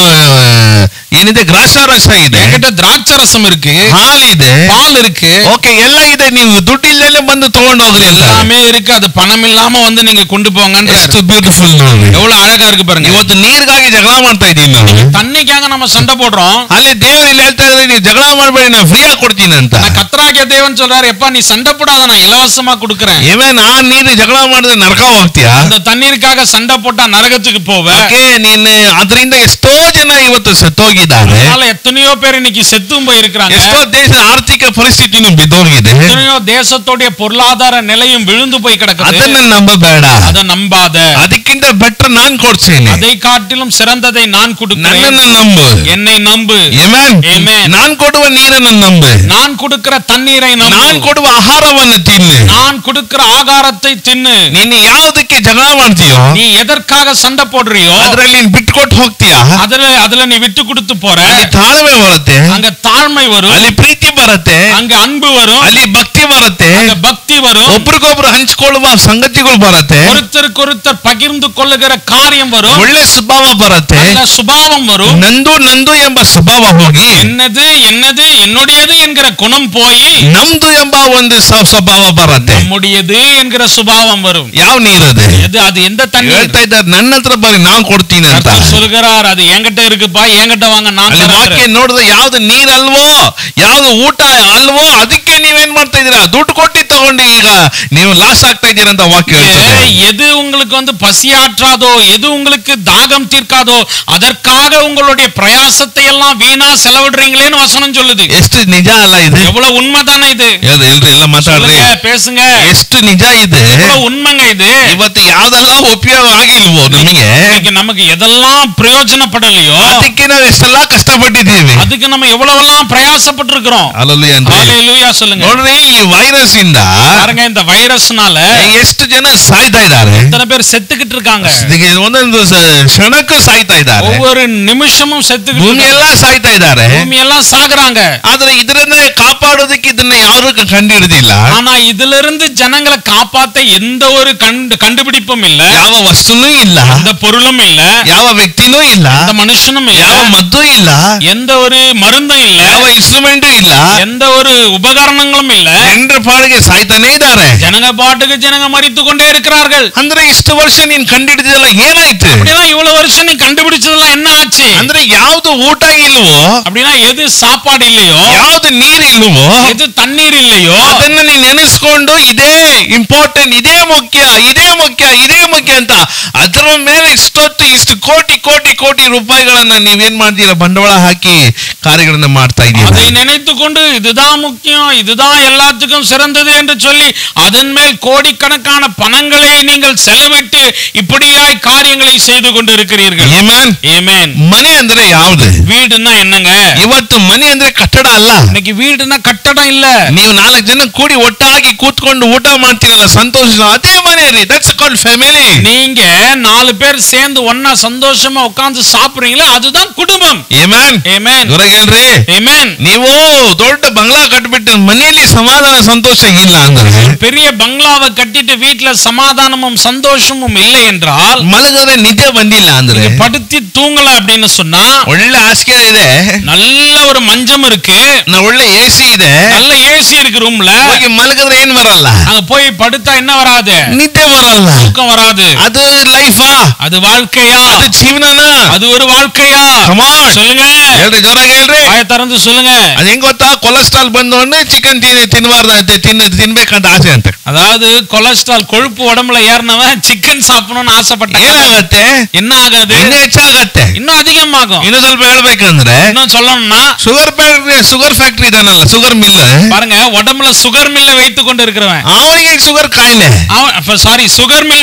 ಏನಿದೆ ಗ್ರಾಸಾರಸ ಇದೆ என்கிட்ட திராட்சை ரசம் இருக்கு ಹಾಲಿದೆ பால் இருக்கு ಓಕೆ ಎಲ್ಲ ಇದೆ ನೀವು ದುಡ್ಡಿಲ್ಲದೆ ಬಂದು ತಗೊಂಡು ಹೋಗ್ರಿ ಅಂತ எல்லாமே இருக்கு அது பணம் இல்லாம வந்து நீங்க கொண்டு போங்கன்ற ಎಷ್ಟು ಬ್ಯೂಟಿಫುಲ್ ನೋಡ್ರಿ எவ்வளவு அழகா இருக்கு பாருங்க ಇವತ್ತು ನೀರಿಗಾಗಿ ಜಗಳ ಮಾಡ್ತಾ ಇದೀವಿ ನಾವು தண்ணிக்காக நம்ம சண்டை போடுறோம் ಅಲ್ಲಿ ದೇವರು ಇಲ್ಲಿ ಹೇಳ್ತಾ ಇದ್ರೆ ನೀವು ಜಗಳ ಮಾಡಬೇಡಿ ನಾನು ಫ್ರೀ ಆಗಿ ಕೊಡ್ತೀನಿ ಅಂತ ஆனா கத்ராகிய தேவன் சொல்றாரு எப்பா நீ சண்டை போடாத நான் இலவசமா கொடுக்கறேன் ಇವೇನ್ ಆ ನೀರು ಜಗಳ ಮಾಡಿದ್ರೆ ನರಕ ಹೋಗ್ತೀಯಾ அந்த தண்ணீருக்காக சண்டை போட்டா நரகத்துக்கு போவ ಓಕೆ ನೀನ್ ಅದರಿಂದ ಎಷ್ಟೋ ಜನ ಇವತ್ತು ಸತ್ತೋಗಿದ್ದಾರೆ அதனால எத்தனையோ பேர் இன்னைக்கு செத்தும் போயிருக்கிறாங்க ಎಷ್ಟೋ ದೇಶದ ಆರ್ಥಿಕ ಪರಿಸ್ಥಿತಿನೂ ಬಿದ್ದೋಗಿದೆ எத்தனையோ தேசத்துடைய பொருளாதார நிலையும் விழுந்து போய் கிடக்குது ಅದನ್ನ ನಂಬಬೇಡ அதை நம்பாத ಅದಕ್ಕಿಂತ ಬೆಟರ್ ನಾನ್ ಕೊಡ್ಸೇನೆ அதை காட்டிலும் சிறந்ததை நான் கொடுக்கிறேன் ನನ್ನನ್ನು ನಂಬು என்னை நம்பு Amen. Amen. ನಾನ್ ಕೊಡುವ ನೀರನ್ನು ನಂಬು நான் கொடுக்கிற தண்ணீரை ನಾನ್ நம்பு ಕೊಡುವ ಆಹಾರವನ್ನು ತಿನ್ನು நான் கொடுக்கிற ஆகாரத்தை தின்னு ನೀನು ಯಾವುದಕ್ಕೆ ಜಗಳ ಮಾಡ್ತೀಯೋ நீ எதற்காக சண்டை போடுறியோ ಅದ್ರಲ್ಲಿ ನೀನ್ ಬಿಟ್ಕೊಟ್ಟು ಹೋಗ್ತೀಯಾ அதுல அதுல நீ விட்டு கொடுத்து போற ಅಲ್ಲಿ ತಾಳ್ಮೆ ಬರುತ್ತೆ அங்க தாழ்மை வரும் ಅಲ್ಲಿ ಪ್ರೀತಿ ಬರುತ್ತೆ அங்க அன்பு வரும் ಅಲ್ಲಿ ಭಕ್ತಿ ಬರುತ್ತೆ அங்க பக்தி வரும் ಒಬ್ರಿಗೊಬ್ರು ಹಂಚ್ಕೊಳ್ಳುವ ಸಂಗತಿಗಳು ಬರುತ್ತೆ ஒருத்தருக்கொருத்தர் பகிர்ந்து கொள்ளுகிற காரியம் வரும் ಒಳ್ಳೆ ಸ್ವಭಾವ ಬರುತ್ತೆ நல்ல சுபாவம் வரும் ನಂದು ನಂದು ಎಂಬ ಸ್ವಭಾವ ಹೋಗಿ என்னது என்னது என்னுடையது என்கிற குணம் போய் ನಮ್ದು ಎಂಬ ಒಂದು ಸ- ಸ್ವಭಾವ ಬರುತ್ತೆ நம்முடையது என்கிற சுபாவம் வரும் ಯಾವ ನೀರದು எது அது எந்த தண்ணீர் ಹೇಳ್ತಾ ಇದ್ದಾರೆ ನನ್ನ ಹತ್ರ ಬರ್ರಿ ನಾನ್ ಕೊಡ್ತೀನಿ ಅಂತ கர்த்தர் சொல்கிறார் அது என்கிட்ட இருக்குப்பா என்கிட்ட வாங்க நான் ಅಲ್ಲಿ ವಾಕ್ಯ தரேன். ನೋಡಿದ್ರೆ ಯಾವ್ದು ನೀರಲ್ವೋ ಯಾವ್ದು ಊಟ ಅಲ್ವೋ ಅದಕ್ಕೆ ನೀವೇನ್ ಮಾಡ್ತಾ ಇದೀರಾ ದುಡ್ಡು ಕೊಟ್ಟು ತಗೊಂಡು ಈಗ ನೀವು ಲಾಸ್ ಆಗ್ತಾ ಇದ್ದೀರಾ ಅಂತ ವಾಕ್ಯ ಹೇಳ್ತದೆ ஏ, எது உங்களுக்கு வந்து பசியாற்றாதோ எது உங்களுக்கு தாகம் தீர்க்காதோ அதற்காக உங்களுடைய பிரயாசத்தை எல்லாம் வீணா செலவிடுறீங்களேன்னு வசனம் சொல்லுது ಎಷ್ಟು ನಿಜ ಅಲ್ಲ ಇದು எவ்வளவு உண்மைதானே இது ಹೇಳ್ರಿ ಎಲ್ರಿ ಎಲ್ಲ ಮಾತಾಡ್ರಿ சொல்லுங்க, பேசுங்க ಎಷ್ಟು ನಿಜ ಇದೆ எவ்வளவு உண்மைங்க இது ಇವತ್ತು ಯಾವ್ದೆಲ್ಲ ಉಪಯೋಗ ಆಗಿಲ್ವೋ ನಮಗೆ இன்னைக்கு நமக்கு எதெல்லாம் பிரயோஜனப்படலையோ ಅದಕ್ಕೆ ನಾವು ಎಷ್ಟೆಲ್ಲ ಕಷ್ಟಪಟ್ಟಿದ್ದೀವಿ அதுக்கு நம்ம எவ்வளவெல்லாம் பிரயாசப்பட்டிருக்கிறோம் ಅಲ್ಲಲ್ಲಿ ಅಂದ್ರೆ ஹalleluya சொல்லுங்க ನೋಡ್ರಿ ಈ ವೈರಸ್ ಇಂದ பாருங்க இந்த வைரஸ்னால ಎಷ್ಟು ಜನ ಸಾಯ್ತಾ ಇದ್ದಾರೆ எத்தனை பேர் செத்துக்கிட்டு இருக்காங்க ಇದಕ್ಕೆ ಒಂದೊಂದು ಸ- ಕ್ಷಣಕ್ಕೂ ಸಾಯ್ತಾ ಇದ್ದಾರೆ ஒவ்வொரு நிமிஷமும் செத்துக்கிட்டு ಭೂಮಿ இருக்காங்க. ಎಲ್ಲ ಸಾಯ್ತಾ ಇದ್ದಾರೆ பூமி எல்லாம் சாகுறாங்க ಆದ್ರೆ ಇದರನ್ನ ಕಾಪಾಡೋದಕ್ಕೆ ಇದನ್ನ ಯಾರು ಕಂಡು ಹಿಡಿದಿಲ್ಲ ஆனா இதுல இருந்து ஜனங்களை காப்பாத்த எந்த ஒரு கண்டு கண்டுபிடிப்பும் இல்ல ಯಾವ ವಸ್ತುನೂ ಇಲ್ಲ எந்த பொருளும் இல்ல ಯಾವ ವ್ಯಕ್ತಿನೂ ಇಲ್ಲ எந்த மனுஷனும் இல்ல ಯಾವ ಮದ್ದು ಇಲ್ಲ எந்த ஒரு மருந்தும் இல்ல ಯಾವ ಇನ್ಸ್ಟ್ರೂಮೆಂಟ್ ಇಲ್ಲ எந்த ஒரு உபகரணங்களும் இல்ல ಜನರ ಪಾಡಿಗೆ ಸಾಯ್ತಾನೆ ಇದ್ದಾರೆ ஜனங்க பாட்டுக்கு ஜனங்க மறித்து கொண்டே இருக்கிறார்கள் ಅಂದ್ರೆ ಇಷ್ಟು ವರ್ಷ ನೀನ್ ಕಂಡಿಡಿದಿಲ್ಲ ಏನಾಯ್ತು அப்படின்னா இவ்வளவு வருஷம் நீ கண்டுபிடிச்சதெல்லாம் என்ன ஆச்சு ಅಂದ್ರೆ ಯಾವ್ದು ಊಟ ಇಲ್ವೋ அப்படின்னா எது சாப்பாடு இல்லையோ ಯಾವ್ದು ನೀರ್ ಇಲ್ವೋ எது தண்ணீர் இல்லையೋ ಅದನ್ನ ನೀನ್ ನೆನೆಸ್ಕೊಂಡು ಇದೇ ಇಂಪಾರ್ಟೆಂಟ್ ಇದೇ ಮುಖ್ಯ ಇದೇ ಮುಖ್ಯ ಇದೇ ಮುಖ್ಯ ಅಂತ ಅದರ ಮೇಲೆ ಇಷ್ಟೊತ್ತು ಇಷ್ಟು ಕೋಟಿ ಕೋಟಿ ಕೋಟಿ ರೂಪಾಯಿಗಳನ್ನ ನೀವೇನ್ ಮಾಡ್ತೀರಾ ಬಂಡವಾಳ ಹಾಕಿ ಕಾರ್ಯಗಳನ್ನ ಮಾಡ್ತಾ அதை ಇದ್ದೀರಾ நினைத்து கொண்டு இதுதான் முக்கியம் இதுதான் எல்லாத்துக்கும் சிறந்தது என்று சொல்லி அதன் மேல் கோடிக்கணக்கான பணங்களை நீங்கள் செலவிட்டு இப்படியாய் காரியங்களை செய்து கொண்டு இருக்கிறீர்கள் Amen. ஏமேன் ಮನೆ ಅಂದ್ರೆ ಯಾವ್ದು வீடுன்னா என்னங்க ಇವತ್ತು ಮನೆ ಅಂದ್ರೆ ಕಟ್ಟಡ ಅಲ್ಲ இன்னைக்கு வீடுன்னா கட்டடம் இல்ல ನೀವು ನಾಲ್ಕು ಜನ ಕೂಡಿ ಒಟ್ಟಾಗಿ ಕೂತ್ಕೊಂಡು ಊಟ ಮಾಡ್ತೀರಲ್ಲ ಸಂತೋಷ ಅದೇ ಮನೆ ರೀ ದಟ್ಸ್ ಕಾಲ್ಡ್ ಫ್ಯಾಮಿಲಿ நீங்க நாலு பேர் சேர்ந்து ஒன்னா சந்தோஷமா உட்கார்ந்து சாப்பிடுறீங்களா அதுதான் குடும்பம் ಏಮ್ಯಾನ್ ஏமேன் ಇವ್ರಾಗ ಹೇಳ್ರಿ ஏமேன் ನೀವು ದೊಡ್ಡ ಬಂಗ್ಲಾ ಕಟ್ಬಿಟ್ಟು ಮನೆಯಲ್ಲಿ ಸಮಾಧಾನ ಸಂತೋಷ ಇಲ್ಲ ಅಂದ್ರೆ பெரிய பங்களாவை கட்டிட்டு வீட்டுல சமாதானமும் சந்தோஷமும் இல்லை என்றால் ಮಲಗದ್ರೆ ನಿದ್ದೆ ಬಂದಿಲ್ಲ ಅಂದ್ರೆ படுத்தி தூங்கல அப்படின்னு சொன்னா ಒಳ್ಳೆ ಹಾಸಿಗೆ ಇದೆ நல்ல ஒரு மஞ்சம் இருக்கு ನ- ಒಳ್ಳೆ ಎ ಸಿ ಇದೆ நல்ல ஏசி இருக்கு ரூம்ல ಹೋಗಿ ಮಲಗಿದ್ರೆ ಏನ್ ಬರಲ್ಲ அங்க போய் படுத்தா என்ன வராது ನಿದ್ದೆ ಬರಲ್ಲ தூக்கம் வராது ಅದು ಲೈಫಾ அது வாழ்க்கையா ಅದು ಜೀವನನ அது ஒரு வாழ்க்கையா ಕಮಾನ್ சொல்லுங்க ಹೇಳ್ರಿ ಜೋರಾಗಿ ಹೇಳ್ರಿ வாயை திறந்து சொல்லுங்க ಅದ್ ಹೆಂಗ್ ಗೊತ್ತಾ ಕೊಲೆಸ್ಟ್ರಾಲ್ ಬಂದವನ್ನೇ ಚಿಕನ್ ತಿನ್ ತಿನ್ಬಾರ್ದು ತಿನ್ನ ತಿನ್ಬೇಕಂತ ಆಸೆ ಅಂತ அதாவது கொலஸ்ட்ரால் கொழுப்பு உடம்புல ஏறினவன் சிக்கன் சாப்பிடணும்னு ஆசைப்பட்டான் ಏನಾಗತ್ತೆ என்ன ஆகாது ಇನ್ನೂ ಹೆಚ್ಚಾಗತ್ತೆ இன்னும் அதிகமாகும் ಇನ್ನು ಸ್ವಲ್ಪ ಹೇಳ್ಬೇಕಂದ್ರೆ இன்னும் சொல்லணும்னா ಶುಗರ್ ಫ್ಯಾಕ್ಟ್ರಿ ಶುಗರ್ ಫ್ಯಾಕ್ಟ್ರಿ ಇದಾನಲ್ಲ ಶುಗರ್ ಮಿಲ್ பாருங்க உடம்புல சுகர் மில்ல வைத்து கொண்டு இருக்கிறவன் ಅವನಿಗೆ ಶುಗರ್ ಕಾಯಿಲೆ அவன் சாரி சுகர் மில் வச்சிட்டு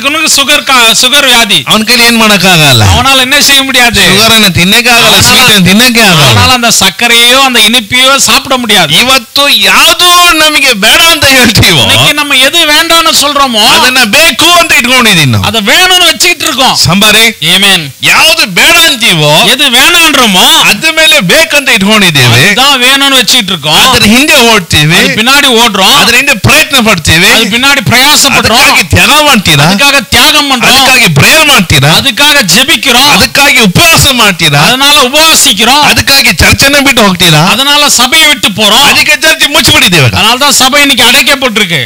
இருக்கவனுக்கு சுகர் சுகர் வியாதி ಅವನ ಕೈಲಿ ಏನ್ ಮಾಡಕ್ಕಾಗಲ್ಲ அவனால என்ன செய்ய முடியாது ಶುಗರ್ ಅನ್ನ ತಿನ್ನಕ್ಕೆ ಆಗಲ್ಲ ಅವನಾಲ- ಸ್ವೀಟ್ ಅನ್ನ ತಿನ್ನಕ್ಕೆ ಆಗಲ್ಲ அவனால அந்த சர்க்கரையோ அந்த இனிப்பையோ சாப்பிட முடியாது ಇವತ್ತು ಯಾವುದು ನಮಗೆ ಬೇಡ ಅಂತ ಹೇಳ್ತೀವೋ இன்னைக்கு நம்ம எது வேண்டாம்னு சொல்றோமோ ಅದನ್ನ ಬೇಕು ಅಂತ ಇಟ್ಕೊಂಡಿದೀನಿ ನಾವು அதை வேணும்னு வச்சுக்கிட்டு இருக்கோம் ಸಂಬಾರಿ ஏமேன் ಯಾವ್ದು ಬೇಡ ಅಂತೀವೋ எது வேணான்றோமோ ಅದ್ರ ಮೇಲೆ ಬೇಕಂತ ಇಟ್ಕೊಂಡಿದ್ದೇವೆ அதுதான் வேணும்னு வச்சுக்கிட்டு இருக்கோம் ಅದ್ರ ಹಿಂದೆ ಓಡ್ತೀವಿ அது பின்னாடி ஓடுறோம் ಅದ್ರ ಹಿಂದೆ ಪ್ರಯತ್ನ ಪಡ್ತೀವಿ அது பின்னாடி பிரயாசப்படுறோம் ಅದಕ್ಕಾಗಿ ತ್ಯಾಗ ಮಾಡ್ತೀರಾ அதுக்காக தியாகம் பண்றோம் ಅದಕ್ಕಾಗಿ ಪ್ರೇಯರ್ ಮಾಡ್ತೀರಾ அதுக்காக ஜெபிக்கிறோம் ಅದಕ್ಕಾಗಿ ಉಪವಾಸ ಮಾಡ್ತೀರಾ அதனால உபவாசிக்கிறோம் ಅದಕ್ಕಾಗಿ ಚರ್ಚನ್ನ ಬಿಟ್ಟು ಹೋಗ್ತೀರಾ அதனால சபையை விட்டு போறோம் ಅದಕ್ಕೆ ಚರ್ಚೆ ಮುಚ್ಚಿಬಿಟ್ಟಿದ್ದೇವೆ அதனால தான் சபை இன்னைக்கு அடைக்கப்பட்டிருக்கு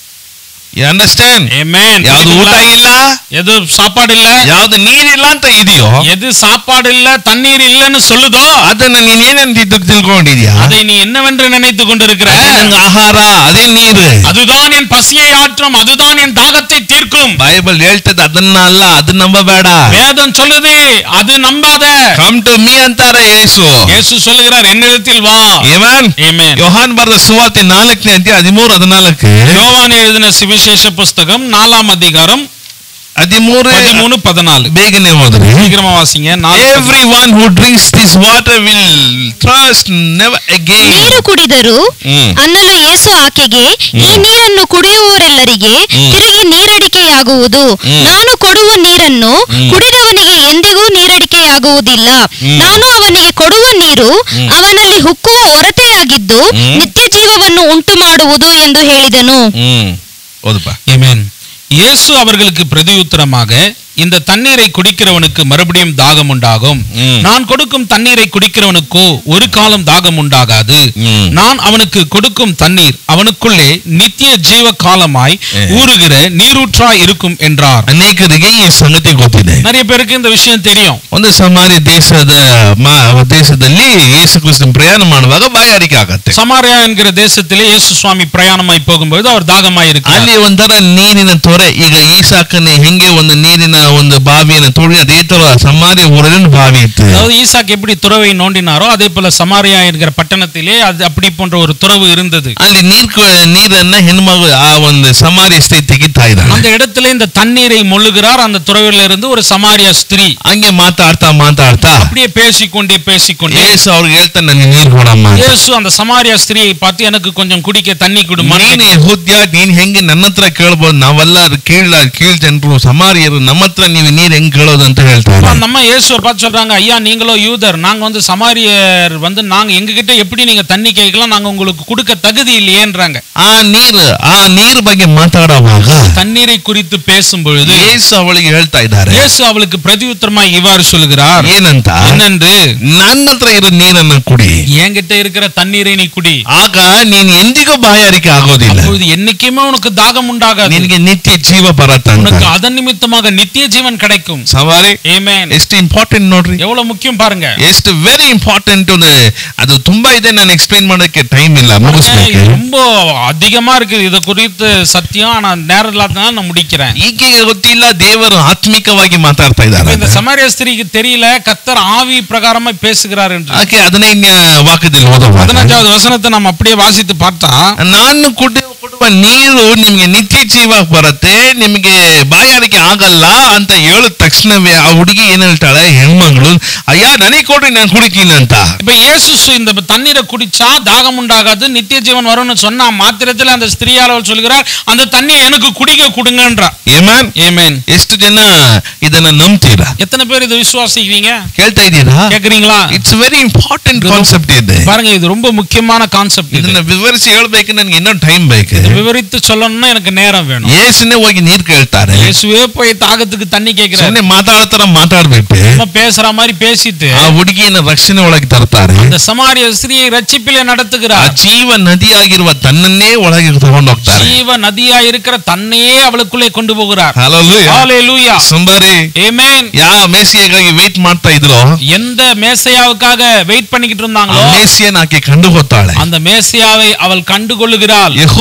ಯು ಅಂಡರ್ಸ್ಟ್ಯಾಂಡ್ Amen. ಯಾವ್ದು ಊಟ ಇಲ್ಲ எது சாப்பாடு இல்ல ಯಾವ್ದು ನೀರಿಲ್ಲ ಅಂತ ಇದೆಯೋ எது சாப்பாடு இல்ல தண்ணீர் இல்லன்னு சொல்லுதோ ಅದನ್ನ ನೀನ್ ಏನೇನ್ ತಿಳ್ಕೊ- ತಿಳ್ಕೊಂಡಿದ್ಯಾ அதை நீ என்னவென்று நினைத்துக் கொண்டிருக்கிற ಅದೇ ನಂಗೆ ಆಹಾರ ಅದೇ ನೀರು அதுதான் என் பசியை ஆற்றும் அதுதான் என் தாகத்தை தீர்க்கும் ಬೈಬಲ್ ಹೇಳ್ತದೆ ಅದನ್ನ ಅಲ್ಲ ಅದನ್ನ ನಂಬಬೇಡ வேதம் சொல்லுது அது நம்பாத ಕಮ್ ಟು ಮೀ ಅಂತಾರೆ ಯೇಸು இயேசு சொல்லுகிறார் என்னிடத்தில் வா ಏಮನ್ Amen. ಯೋಹಾನ್ ಬರೆದ ಸುವಾರ್ತೆ ನಾಲ್ಕನೇ ಅಧ್ಯಾಯ ಹದಿಮೂರು ಹದಿನಾಲ್ಕು யோவான் எழுதின சுவிசேஷ புஸ்தகம் நாலாம் அதிகாரம் ಹದಿಮೂರು பதிமூணு பதினாலு ಬೇಗನೆ ಹೋದ್ರಿ சீக்கிரமா வாசிங்க நாலு every one who drinks this water will thirst never again ನೀರು ಕುಡಿದರು ಹ್ಮ್. ಅನ್ನಲು ಯೇಸು ಆಕೆಗೆ ಈ ನೀರನ್ನು ಕುಡಿಯುವವರೆಲ್ಲರಿಗೆ ತಿರುಗಿ ನೀರಡಿಕೆಯಾಗುವುದು ನಾನು ಕೊಡುವ ನೀರನ್ನು ಕುಡಿದವನಿಗೆ ಎಂದಿಗೂ ನೀರಡಿಕೆಯಾಗುವುದಿಲ್ಲ ನಾನು ಅವನಿಗೆ ಕೊಡುವ ನೀರು ಅವನಲ್ಲಿ ಹುಕ್ಕುವ ಹೊರತೆಯಾಗಿದ್ದು ನಿತ್ಯ ಜೀವವನ್ನು ಉಂಟು ಮಾಡುವುದು ಎಂದು ಹೇಳಿದನು ಹ್ಮ್ ಓದಪ್ಪ Amen. இயேசு அவர்களுக்கு பிரதியுத்தரமாக இந்த தண்ணீரை குடிக்கிறவனுக்கு மறுபடியும் தாகம் உண்டாகும் ம். நான் கொடுக்கும் தண்ணீரை குடிக்கிறவனுக்கோ ஒரு காலம் தாகம் உண்டாகாது ம். நான் அவனுக்கு கொடுக்கும் தண்ணீர் அவனுக்குள்ளே நித்திய ஜீவ காலமாய் ம். ஊறுகிற நீரூற்றாய் இருக்கும் என்றார் ಅನೇಕರಿಗೆ ಈ ಸಂಗತಿ ಗೊತ್ತಿದೆ நிறைய பேருக்கு இந்த விஷயம் தெரியும் ಒಂದು ಸಮಾರಿ ದೇಶದ ಮಾ- ದೇಶದಲ್ಲಿ ಯೇಸು ಕ್ರಿಸ್ತನ್ ಪ್ರಯಾಣ ಮಾಡುವಾಗ ಬಾಯಾರಿಕೆ ಆಗತ್ತೆ சமாரியா என்கிற தேசத்திலே இயேசு சுவாமி பிரயாணமாய் போகும்போது அவர் தாகமாய் இருக்கிறார் ಅಲ್ಲಿ ಒಂಥರ ನೀರಿನ ತೊರೆ ಈಗ ಈಸಾಕನೆ ಹೆಂಗೆ ಒಂದು ನೀರಿನ ಒಂದು ಬಾವಿಯನ್ನು ತೋಡಿ ಅದೇ ತರ ಸಮಾರಿ ಊರಲ್ಲಿ ಒಂದು ಬಾವಿ ಇತ್ತು அதாவது ஈசாக் எப்படி துறவை நோண்டினாரோ அதே போல சமாரியா என்கிற பட்டணத்திலே அது அப்படி போன்ற ஒரு துறவு இருந்தது ಅಲ್ಲಿ ನೀರ್ ಕ- ನೀರನ್ನ ಹೆಣ್ಮಗು ಆ ಒಂದು ಸಮಾರಿ ಸ್ತ್ರೀ ತೆಗಿತಾ ಇದ್ದಾಳೆ அந்த இடத்துல இந்த தண்ணீரை மொள்ளுகிறார் அந்த துறவில இருந்து ஒரு சமாரியா ஸ்திரீ ಹಂಗೆ ಮಾತಾಡ್ತಾ ಮಾತಾಡ್ತಾ அப்படியே பேசிக்கொண்டே பேசிக்கொண்டே ಯೇಸು ಅವ್ರಿಗೆ ಹೇಳ್ತಾನೆ ನನಗೆ ನೀರು ಕೊಡಮ್ಮ ಅಂತ. இயேசு அந்த சமாரியா ஸ்திரியை பார்த்து எனக்கு கொஞ்சம் குடிக்க தண்ணி கொடுமா ನೀನು ಯಹೂದ್ಯ ನೀನ್ ಹೆಂಗೆ ನನ್ನ ಹತ್ರ ಕೇಳ್ಬೋದು ನಾವೆಲ್ಲ ಕೇಳ ಕೇಳ್ ಜನರು ಸಮಾರಿಯರು ನಮ್ಮ ಹತ್ರ ನೀವು ನೀರ್ ಹೆಂಗ್ ಕೇಳೋದು ಅಂತ ಹೇಳ್ತಾರೆ அந்த அம்மா இயேசுவை பார்த்து சொல்றாங்க ஐயா நீங்களோ யூதர் நாங்க வந்து சமாரியர் வந்து நாங்க எங்க கிட்ட எப்படி நீங்க தண்ணி கேட்கலாம் நாங்க உங்களுக்கு கொடுக்க தகுதி இல்லையேன்றாங்க ಆ ನೀರು ಆ ನೀರ್ ಬಗ್ಗೆ ಮಾತಾಡುವಾಗ தண்ணீரை குறித்து பேசும் பொழுது ಯೇಸು ಅವಳಿಗೆ ಹೇಳ್ತಾ ಇದ್ದಾರೆ இயேசு அவளுக்கு பிரதியுத்தரமா இவ்வாறு சொல்லுகிறார் ಏನಂತ என்னென்று ನನ್ನ ಹತ್ರ ಇರೋ ನೀರನ್ನ ಕುಡಿ என்கிட்ட இருக்கிற தண்ணீரை நீ குடி ಆಗ ನೀನ್ ಎಂದಿಗೂ ಬಾಯಾರಿಕೆ ಆಗೋದಿಲ್ಲ அப்பொழுது என்னைக்குமே உனக்கு தாகம் உண்டாகாது ನಿನಗೆ ನಿತ್ಯ ಜೀವ ಬರತ್ತ உனக்கு அதன் நிமித்தமாக நித்திய ஜீவன் கிடைக்கும் ಸವಾರಿ Amen. ಎಷ್ಟು ಇಂಪಾರ್ಟೆಂಟ್ ನೋಡ್ರಿ எவ்வளவு முக்கியம் பாருங்க ಎಷ್ಟು ವೆರಿ ಇಂಪಾರ್ಟೆಂಟ್ ಅದು ತುಂಬಾ ಇದೆ ನಾನು ಎಕ್ಸ್ಪ್ಲೈನ್ ಮಾಡೋಕೆ ಟೈಮ್ ಇಲ್ಲ பாருங்க, ಮುಗಿಸ್ಬೇಕು இது ரொம்ப அதிகமா இருக்கு இத குறித்து சத்தியம் ஆனா நேரம் இல்லாதனால நான் முடிக்கிறேன் ಈಕೆಗೆ ಗೊತ್ತಿಲ್ಲ ದೇವರು ಆತ್ಮಿಕವಾಗಿ ಮಾತಾಡ್ತಾ இப்ப ಇದ್ದಾರೆ இந்த சமாரிய ஸ்திரீக்கு தெரியல கத்தர் ஆவி பிரகாரமா பேசுகிறார் என்று ಆಕೆ ಹದಿನೈದನೇ ವಾಕ್ಯದಲ್ಲಿ ಓದುವಾಗ பதினஞ்சாவது வசனத்தை நம்ம அப்படியே வாசித்து பார்த்தா ನಾನು ಕುಡಿಯುವ ಕೊಡುವ ನೀರು ನಿಮಗೆ ನಿತ್ಯ ಜೀವ ಬರುತ್ತೆ ನಿಮಗೆ ಬಾಯಾರಿಕೆ ಆಗಲ್ಲ ಅಂತ ಹೇಳಿದ ತಕ್ಷಣವೇ ಆ ಹುಡುಗಿ ಏನ್ ಹೇಳ್ತಾಳೆ ಹೆಣ್ಮಗಳು ಅಯ್ಯ ನನಗೆ ಕೊಡ್ರಿ ನಾನು ಕುಡಿತೀನಿ ಅಂತ இப்ப இயேசு சு- இந்த தண்ணீரை குடிச்சா தாகம் உண்டாகாது நித்திய ஜீவன் வரும்னு சொன்னா மாத்திரத்துல அந்த ஸ்திரீயால் அவள் சொல்கிறார் அந்த தண்ணி எனக்கு குடிக்க கொடுங்கன்றா ಏಮನ್ ஏமேன் ಎಷ್ಟು ಜನ ಇದನ್ನ ನಂಬ್ತೀರಾ எத்தனை பேர் இதை விசுவாசிக்கிறீங்க ಕೇಳ್ತಾ ಇದ್ದೀರಾ கேக்குறீங்களா ಇಟ್ಸ್ ವೆರಿ ಇಂಪಾರ್ಟೆಂಟ್ ಕಾನ್ಸೆಪ್ಟ್ ಇದೆ பாருங்க இது ரொம்ப முக்கியமான கான்செப்ட் இது ಇದನ್ನ ವಿವರಿಸಿ ಹೇಳ್ಬೇಕು ನನಗೆ ಇನ್ನೂ ಟೈಮ್ ಬೇಕು விவரித்து சொல்லணும்னா எனக்கு நேரம் வேணும் ಏಸನ್ನೇ ಹೋಗಿ ನೀರ್ ಕೇಳ್ತಾರೆ இயேசுவே போய் தாகத்துக்கு தண்ணி கேட்கிறாரு ಸುಮ್ಮನೆ ಮಾತಾಡತರ ಮಾತಾಡ್ಬಿಟ್ಟು சும்மா பேசுற மாதிரி பேசிட்டு ಆ ಹುಡುಗಿಯನ್ನ ರಕ್ಷಣೆ ಒಳಗೆ ತರ್ತಾರೆ அந்த சமாரிய ஸ்திரியை ரட்சிப்பிலே ಆ நடத்துகிறார் ಜೀವ ನದಿಯಾಗಿರುವ ತನ್ನನ್ನೇ ಒಳಗೆ ತಗೊಂಡು ಹೋಗ್ತಾರೆ ஜீவ நதியா இருக்கிற தன்னையே அவளுக்குள்ளே கொண்டு போகிறார் Hallelujah. ஹalleluya ಸಂಬಾರಿ ஆமென் ಯಾವ ಮೇಸಿಯಾಗಿ ವೇಟ್ ಮಾಡ್ತಾ ಇದ್ರು எந்த மேசையாவுக்காக வெயிட் பண்ணிக்கிட்டு ಆ இருந்தாங்களோ ಮೇಸಿಯನ್ ಆಕೆ ಕಂಡು ಹೋಗ್ತಾಳೆ அந்த மேசையாவை அவள் கண்டு கொள்ளுகிறாள் ಯಹೂದ್ಯರು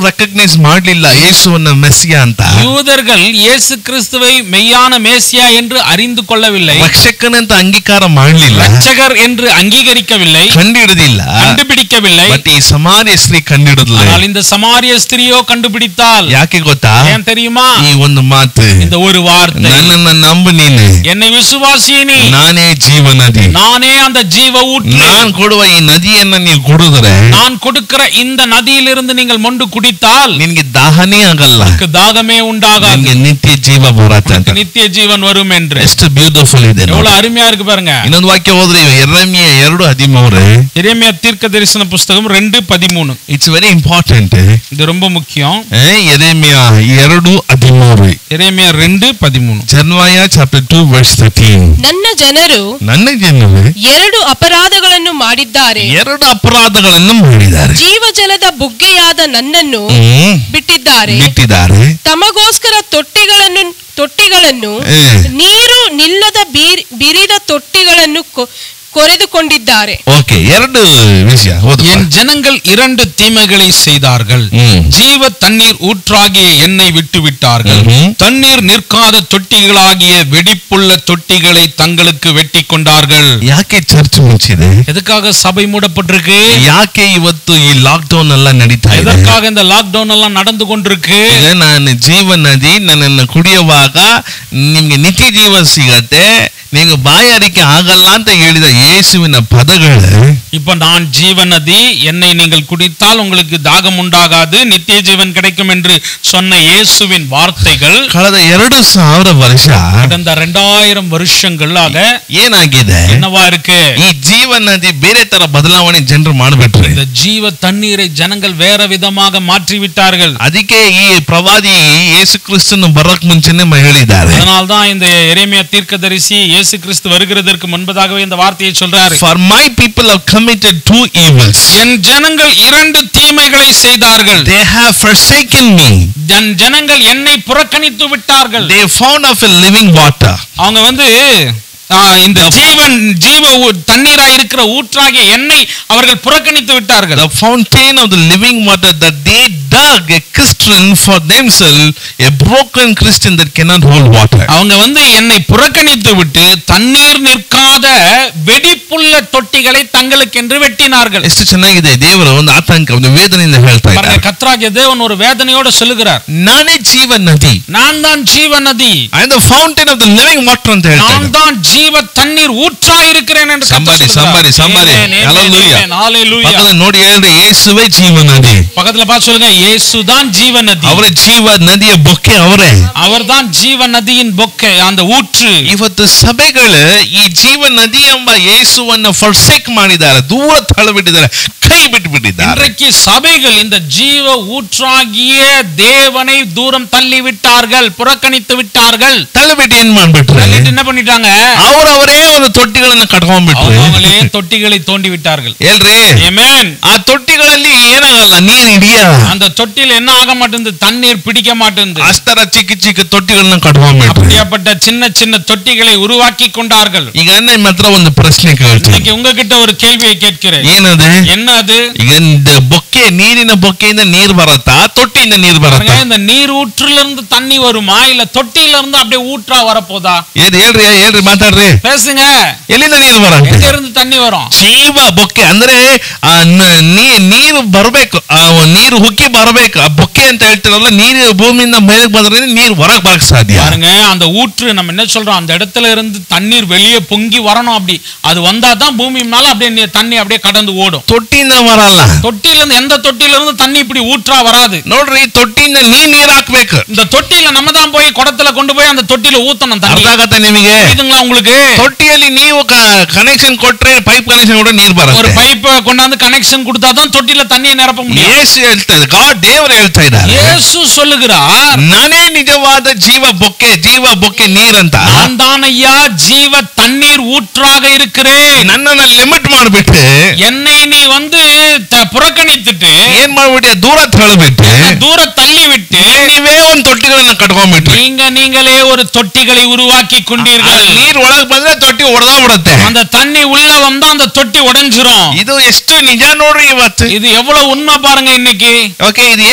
ರೆಕಗ್ನೈಸ್ ಮಾಡ್ಲಿಲ್ಲ ಯೇಸುವನ್ನ ಮೆಸ್ಸಿಯ ಅಂತ யூதர்கள் இயேசு கிறிஸ்துவை மெய்யான மேசியா என்று அறிந்து கொள்ளவில்லை ರಕ್ಷಕನಂತ ಅಂಗೀಕಾರ ಮಾಡ್ಲಿಲ್ಲ ரட்சகர் என்று அங்கீகரிக்கவில்லை ಕಂಡಿಡಿದಿಲ್ಲ கண்டுபிடிக்கவில்லை ಬಟ್ ಈ ಸಮಾರ್ಯ ಸ್ತ್ರೀ ಕಂಡಿಡಿದ್ಲ ஆனால் இந்த சமாரிய ஸ்திரியோ கண்டுபிடித்தால் ಯಾಕೆ ಗೊತ್ತಾ ஏன் தெரியுமா ಈ ಒಂದು ಮಾತು இந்த ஒரு வார்த்தை ನನ್ನನ್ನ ನಂಬು ನೀನು என்னை விசுவாசியே நீ ನಾನೇ ಜೀವ ನದಿ நானே அந்த ஜீவ ஊற்று ನಾನ್ ಕೊಡುವ ಈ ನದಿಯನ್ನ ನೀವು ಕುಡಿದ್ರೆ நான் கொடுக்கிற இந்த நதியிலிருந்து நீங்கள் மொண்டு குடித்தால் ನಿನ್ಗೆ ದಾಹನೇ ಆಗಲ್ಲ உனக்கு தாகமே உண்டாகாது ನಿನ್ಗೆ ನಿತ್ಯ ಜೀವ ಬರತ್ತೆ ಅಂತ உனக்கு நித்திய ஜீவன் வரும் என்று ಎಷ್ಟು ಬ್ಯೂಟಿಫುಲ್ ಇದೆ ನೋಡಿ. எவ்வளவு அருமையா இருக்கு பாருங்க ಇನ್ನೊಂದು ವಾಕ್ಯ ಹೋದ್ರೆ ಎರಡನೇ ಎರಡು ಹದಿಮೂರು இறைமையா தீர்க்க தரிசன புஸ்தகம் ரெண்டு பதிமூணு ಇಟ್ಸ್ ವೆರಿ ಇಂಪಾರ್ಟೆಂಟ್ இது ரொம்ப முக்கியம் ಎರೆಮಿಯ ಎರಡು ಹದಿಮೂರು இறைமையா ரெண்டு பதிமூணு ಜನ್ವಾಯ ಚಾಪ್ಟರ್ ಟೂ ವರ್ಸ್ ತರ್ಟೀನ್ ನನ್ನ ಜನರು ನನ್ನ ಜನರು ಎರಡು ಅಪರಾಧಗಳನ್ನು ಮಾಡಿದ್ದಾರೆ ಎರಡು ಅಪರಾಧಗಳನ್ನು ಮಾಡಿದ್ದಾರೆ ಜೀವಜಲದ ಬುಗ್ಗೆಯಾದ ನನ್ನನ್ನು ಹ್ಮ್. ಬಿಟ್ಟಿದ್ದಾರೆ ಬಿಟ್ಟಿದ್ದಾರೆ ತಮಗೋಸ್ಕರ ತೊಟ್ಟಿಗಳನ್ನು ತೊಟ್ಟಿಗಳನ್ನು ಏ. ನೀರು ನಿಲ್ಲದ ಬೀರ್- ಬಿರಿದ ತೊಟ್ಟಿಗಳನ್ನು ಕೊ- ಕೊರೆದುಕೊಂಡಿದ್ದಾರೆ ಓಕೆ ಎರಡು ವಿಷಯ ಹೌದು என் ஜனங்கள் இரண்டு தீமைகளை செய்தார்கள் ம். ஜீவ தண்ணீர் ஊற்றாகிய எண்ணெய் விட்டு விட்டார்கள் ம்ஹும். தண்ணீர் நிற்காத தொட்டிகளாகிய வெடிப்புள்ள தொட்டிகளை தங்களுக்கு வெட்டி கொண்டார்கள் ಯಾಕೆ ಚರ್ಚ್ ಮುಚ್ಚಿದೆ எதுக்காக சபை மூடப்பட்டிருக்கு ಯಾಕೆ ಇವತ್ತು ಈ ಲಾಕ್ ಡೌನ್ ಎಲ್ಲ ನಡೀತಾ ಇದೆ எதற்காக இந்த லாக்டவுன் எல்லாம் நடந்து கொண்டிருக்கு ಈಗ ನಾನು ಜೀವ ನದಿ ನನ್ನನ್ನು ಕುಡಿಯುವಾಗ ನಿಮ್ಗೆ ನಿತ್ಯ ಜೀವ ಸಿಗತ್ತೆ ನೀವು ಬಾಯಾರಿಕೆ ಆಗಲ್ಲ ಅಂತ ಹೇಳಿದ ಯೇಸುವಿನ ಪದಗಳು இப்ப நான் ஜீவ நதி என்னை நீங்கள் குடித்தால் உங்களுக்கு தாகம் உண்டாகாது நித்திய ஜீவன் கிடைக்கும் என்று சொன்ன இயேசுவின் வார்த்தைகள் ಕಳೆದ ಎರಡು ಸಾವಿರ ವರ್ಷ கடந்த ரெண்டாயிரம் வருஷங்களாக ಏನಾಗಿದೆ என்னவா இருக்கு ಈ ಜೀವ ನದಿ ಬೇರೆ ತರ ಬದಲಾವಣೆ ಜನರು ಮಾಡ್ಬಿಟ್ರಿ இந்த ஜீவ தண்ணீரை ஜனங்கள் வேற விதமாக மாற்றி விட்டார்கள் ಅದಕ್ಕೆ ಈ ಪ್ರವಾದಿ ಯೇಸು ಕ್ರಿಸ್ತನು ಬರಕ್ ಮುಂಚೆನೆ ಮ- ಹೇಳಿದ್ದಾರೆ அதனால்தான் இந்த எரேமியா தீர்க்கதரிசி இயேசு கிறிஸ்து வருகிறதற்கு முன்பதாகவே இந்த வார்த்தையை சொல்றாரு for my people have committed two evils என் ஜனங்கள் இரண்டு தீமைகளை செய்தார்கள் ದೇ ಹ್ಯಾವ್ ಫರ್ಸೇಕನ್ ಮೀ என் ஜனங்கள் என்னை புறக்கணித்து விட்டார்கள் they found of a living water அவங்க வந்து ஆ, இந்த ஜீவன் ஜீவ ஊ- தண்ணீரா இருக்கிற ஊற்றாகிய எண்ணெய் அவர்கள் புறக்கணித்து விட்டார்கள் the fountain of the living water that they dug a Christian for themselves, a broken Christian that cannot hold water. அவங்க வந்து என்னை புறக்கணித்து விட்டு தண்ணீர் நிற்காத வெடிப்புள்ள தொட்டிகளை தங்களுக்கென்று வெட்டினார்கள் ಎಷ್ಟು ಚೆನ್ನಾಗಿದೆ ದೇವರು ಒಂದು ಆತಂಕ ಒಂದು ವೇದನೆಯಿಂದ ಹೇಳ್ತಾ பாருங்க ಇದ್ದಾರೆ கத்ராகிய தேவன் ஒரு வேதனையோட சொல்லுகிறார் ನಾನೇ ಜೀವ ನದಿ நான் தான் ஜீவ நதி I the fountain of the living water ಅಂತ ಹೇಳ್ತಾ நான் தான் ஜீவ தண்ணீர் ஊற்றா இருக்கிறேன் என்று கர்த்தர் Somebody, சொல்லுகிறார். somebody, somebody. Amen, amen, Hallelujah. amen. Hallelujah. ಪಕ್ಕದಲ್ಲಿ ನೋಡಿ ಹೇಳ್ರಿ ಯೇಸುವೆ ಜೀವ ನದಿ பக்கத்துல பார்த்து சொல்லுங்க இயேசுதான் ஜீவ நதி ಅವರ ಜೀವ ನದಿಯ ಬೊಕ್ಕೆ ಅವರೇ அவர்தான் ஜீவ நதியின் பொக்கை அந்த ஊற்று ಇವತ್ತು ಸಭೆಗಳು ಈ ಜೀವ ನದಿ ಎಂಬ ಯೇಸುವನ್ನು ಫರ್ಸೇಕ್ ಮಾಡಿದ್ದಾರೆ ದೂರ ತಳ್ಳಬಿಟ್ಟಿದ್ದಾರೆ ಕೈ ಬಿಟ್ಟು ಬಿಟ್ಟಿದ್ದಾರೆ இன்றைக்கு சபைகள் இந்த ஜீவ ஊற்றாகிய தேவனை தூரம் தள்ளி விட்டார்கள் புறக்கணித்து விட்டார்கள் ತಳ್ಳಬಿಟ್ಟು ಏನ್ ಮಾಡ್ಬಿಟ್ರೆ தள்ளிட்டு என்ன பண்ணிட்டாங்க ಅವರವರೇ ಒಂದು ತೊಟ್ಟಿಗಳನ್ನ ಕಟ್ಕೊಂಡ್ಬಿಟ್ರು அவங்களே தொட்டிகளை தோண்டி விட்டார்கள் ಹೇಳ್ರಿ Amen. ಆ ತೊಟ್ಟಿಗಳಲ್ಲಿ ಏನಾಗಲ್ಲ ನೀರ್ ಹಿಡಿಯಲ್ಲ அந்த தொட்டியில் என்ன ஆக மாட்டேங்குது தண்ணீர் பிடிக்க மாட்டேங்குது ಅಷ್ಟರ ಚಿಕ್ಕ ಚಿಕ್ಕ ತೊಟ್ಟಿಗಳನ್ನ ಕಟ್ಕೊಂಡ್ಬಿಟ್ರು அப்படியாப்பட்ட சின்ன சின்ன தொட்டிகளை உருவாக்கி கொண்டார்கள் ಈಗ ನಿಮ್ಮ ಹತ್ರ ಒಂದು ಪ್ರಶ್ನೆ ಕೇಳ್ತೀನಿ இன்னைக்கு உங்ககிட்ட ஒரு கேள்வியை கேட்கிறேன் ಏನದು என்ன அது ಈಗ இந்த ಬೊಕ್ಕೆ ನೀರಿನ ಬೊಕ್ಕೆಯಿಂದ ನೀರ್ ಬರತ್ತಾ ತೊಟ್ಟಿಯಿಂದ ನೀರ್ பாருங்க, ಬರತ್ತಾ இந்த நீர் ஊற்றுல இருந்து தண்ணி வருமா இல்ல தொட்டியில இருந்து அப்படியே ஊற்றா வரப்போதா ಏನ್ ಹೇಳ್ರಿ ಹೇಳ್ರಿ ಮಾತಾಡ್ರಿ பேசுங்க ಎಲ್ಲಿಂದ ನೀರು ಬರತ್ತೆ எங்க இருந்து தண்ணி வரும் ಜೀವ ಬೊಕ್ಕೆ ಅಂದ್ರೆ ಆ ನ- ನೀ- ನೀರು ಬರಬೇಕು ಆ ನೀರು ಹುಕ್ಕಿ ಬರಬೇಕು ಆ ಬೊಕ್ಕೆ ಅಂತ ಹೇಳ್ತಾರಲ್ಲ ನೀರು ಭೂಮಿಯಿಂದ ಮೇಲಕ್ಕೆ ಬಂದ್ರೆ ನೀರು ಹೊರಗೆ ಬರಕ್ ಸಾಧ್ಯ பாருங்க அந்த ஊற்று நம்ம என்ன சொல்றோம் அந்த இடத்துல இருந்து தண்ணீர் வெளியே பொங்கி வரணும் அப்படி அது வந்தா தான் பூமி மேல அப்படியே நீ- தண்ணி அப்படியே கடந்து ஓடும் ತೊಟ್ಟಿಯಿಂದ ಬರಲ್ಲ தொட்டியில இருந்து எந்த தொட்டியில இருந்து தண்ணி இப்படி ஊற்றா வராது ನೋಡ್ರಿ ತೊಟ್ಟಿಯಿಂದ ನೀರ್ ನೀರ್ ಹಾಕ್ಬೇಕು இந்த தொட்டியில நம்ம தான் போய் குடத்துல கொண்டு போய் அந்த தொட்டியில ஊத்தணும் தண்ணி ಅರ್ಥ ಆಗತ್ತೆ ನಿಮಗೆ புரியுதுங்களா உங்களுக்கு ತೊಟ್ಟಿಯಲ್ಲಿ ನೀವು ಕನೆಕ್ಷನ್ ಕೊಟ್ರೆ ಪೈಪ್ ಕನೆಕ್ಷನ್ ಕೊಟ್ರೆ ನೀರು ஒரு ಬರುತ್ತೆ பைப் கொண்டாந்து கனெக்ஷன் கொடுத்தா தான் தொட்டியில தண்ணியை நிரப்ப முடியும் ಯೇಸು ಹೇಳ್ತಾ ಇದ್ದಾರೆ ಗಾಡ್ ದೇವರು ಹೇಳ್ತಾ ಇದ್ದಾರೆ இயேசு சொல்லுகிறார் ನಾನೇ ನಿಜವಾದ ಜೀವ ಬೊಕ್ಕೆ ಜೀವ ಬೊಕ್ಕೆ ನೀರಂತ நான் தான் ஐயா ஜீவ தண்ணீர் ஊற்றாக இருக்கிறேன் ನನ್ನನ್ನ ಲಿಮಿಟ್ ಮಾಡ್ಬಿಟ್ಟು என்னை நீ வந்து த- புறக்கணித்துட்டு ಏನ್ ಮಾಡ್ಬಿಟ್ಟೆ ದೂರ ತಳ್ಬಿಟ್ಟು தூர தள்ளி விட்டு ನೀವೇ ಒಂದ್ ತೊಟ್ಟಿಗಳನ್ನ ಕಟ್ಕೊಂಡ್ಬಿಟ್ರಿ நீங்க நீங்களே ஒரு தொட்டிகளை உருவாக்கி கொண்டீர்கள் ನೀರ್ ಒಳಗ್ ಬಂದ್ರೆ ತೊಟ್ಟಿ ಹೊಡೆದಾ ಬಿಡುತ್ತೆ அந்த தண்ணி உள்ள வந்தா அந்த தொட்டி உடைஞ்சிரும் ಇದು ಎಷ್ಟು ನಿಜ ನೋಡ್ರಿ ಇವತ್ತು இது எவ்வளவு உண்மை பாருங்க இன்னைக்கு ಓಕೆ ಇದು ಏನ್ ಗೊತ್ತಾ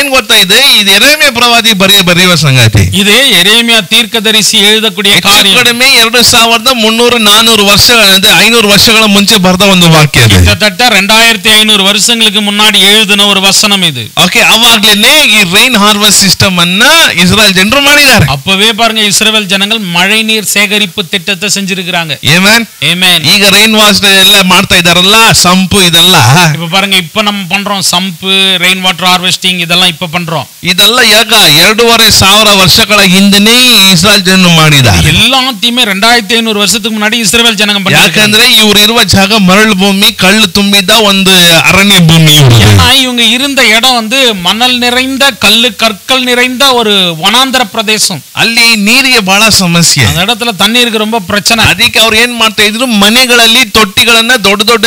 ಇದೆ ಇದು ಎರೆಮೆ ಪ್ರವಾದಿ ಬರೆಯ ಬರೆಯುವ ಸಂಗತಿ இது எரேமியா தீர்க்கதரிசி எழுதக்கூடிய ಹೆಚ್ಚು காரியம் ಕಡಿಮೆ ಎರಡು ಸಾವಿರದ ಮುನ್ನೂರು ನಾನೂರು ವರ್ಷಗಳ ಅಂದ್ರೆ ಐನೂರು ವರ್ಷಗಳ ಮುಂಚೆ ಬರೆದ ಒಂದು ವಾಕ್ಯ ಇದೆ கிட்டத்தட்ட ரெண்டாயிரத்தி ஐநூறு வருஷங்களுக்கு முன்னாடி எழுதின ஒரு வசனம் இது ಓಕೆ ಅವಾಗ್ಲೇನೆ ಈ ರೈನ್ ಹಾರ್ವೆಸ್ಟ್ ಸಿಸ್ಟಮ್ ಅನ್ನ ಇಸ್ರಾಯಲ್ ಜನರು ಮಾಡಿದ್ದಾರೆ அப்பவே பாருங்க இஸ்ரவேல் ஜனங்கள் மழை நீர் சேகரிப்பு திட்டத்தை செஞ்சிருக்கிறாங்க ಏಮನ್ Amen. ಈಗ ರೈನ್ ವಾಶ್ ಎಲ್ಲ ಮಾಡ್ತಾ ಇದಾರಲ್ಲ ಸಂಪು ಇದೆಲ್ಲ இப்ப பாருங்க இப்ப நம்ம பண்றோம் சம்பு ரெயின் வாட்டர் ஹார்வெஸ்டிங் இதெல்லாம் இப்ப பண்றோம் ಇದೆಲ್ಲ ಯಾಕ ಎರಡೂವರೆ ಸಾವಿರ ವರ್ಷಗಳ ಹಿಂದೆನೇ ಇಸ್ರಾಯಲ್ ಜನರು ಮಾಡಿದ್ದಾರೆ எல்லாத்தையுமே ரெண்டாயிரத்தி ஐநூறு வருஷத்துக்கு முன்னாடி இஸ்ரவேல் ஜனங்க பண்ணிருக்காங்க ಯಾಕಂದ್ರೆ ಇವ್ರು ಇರುವ ಜಾಗ ಮರಳು ಭೂಮಿ ಕಳ್ಳು ತುಂಬಿದ ಒಂದು ಅರಣ್ಯ ಭೂಮಿ ಇವ್ರದ್ದು. ஏன்னா இவங்க இருந்த இடம் வந்து மணல் நிறைந்த கல்லு கற்கள் நிறைந்த ஒரு வனாந்தர பிரதேசம் ಅಲ್ಲಿ ನೀರಿಗೆ ಬಹಳ ಸಮಸ್ಯೆ அந்த இடத்துல தண்ணீருக்கு ரொம்ப பிரச்சனை ಅದಕ್ಕೆ ಅವ್ರು ಏನ್ ಮಾಡ್ತಾ ಇದ್ರು ಮನೆಗಳಲ್ಲಿ ತೊಟ್ಟಿಗಳನ್ನ ದೊಡ್ಡ ದೊಡ್ಡ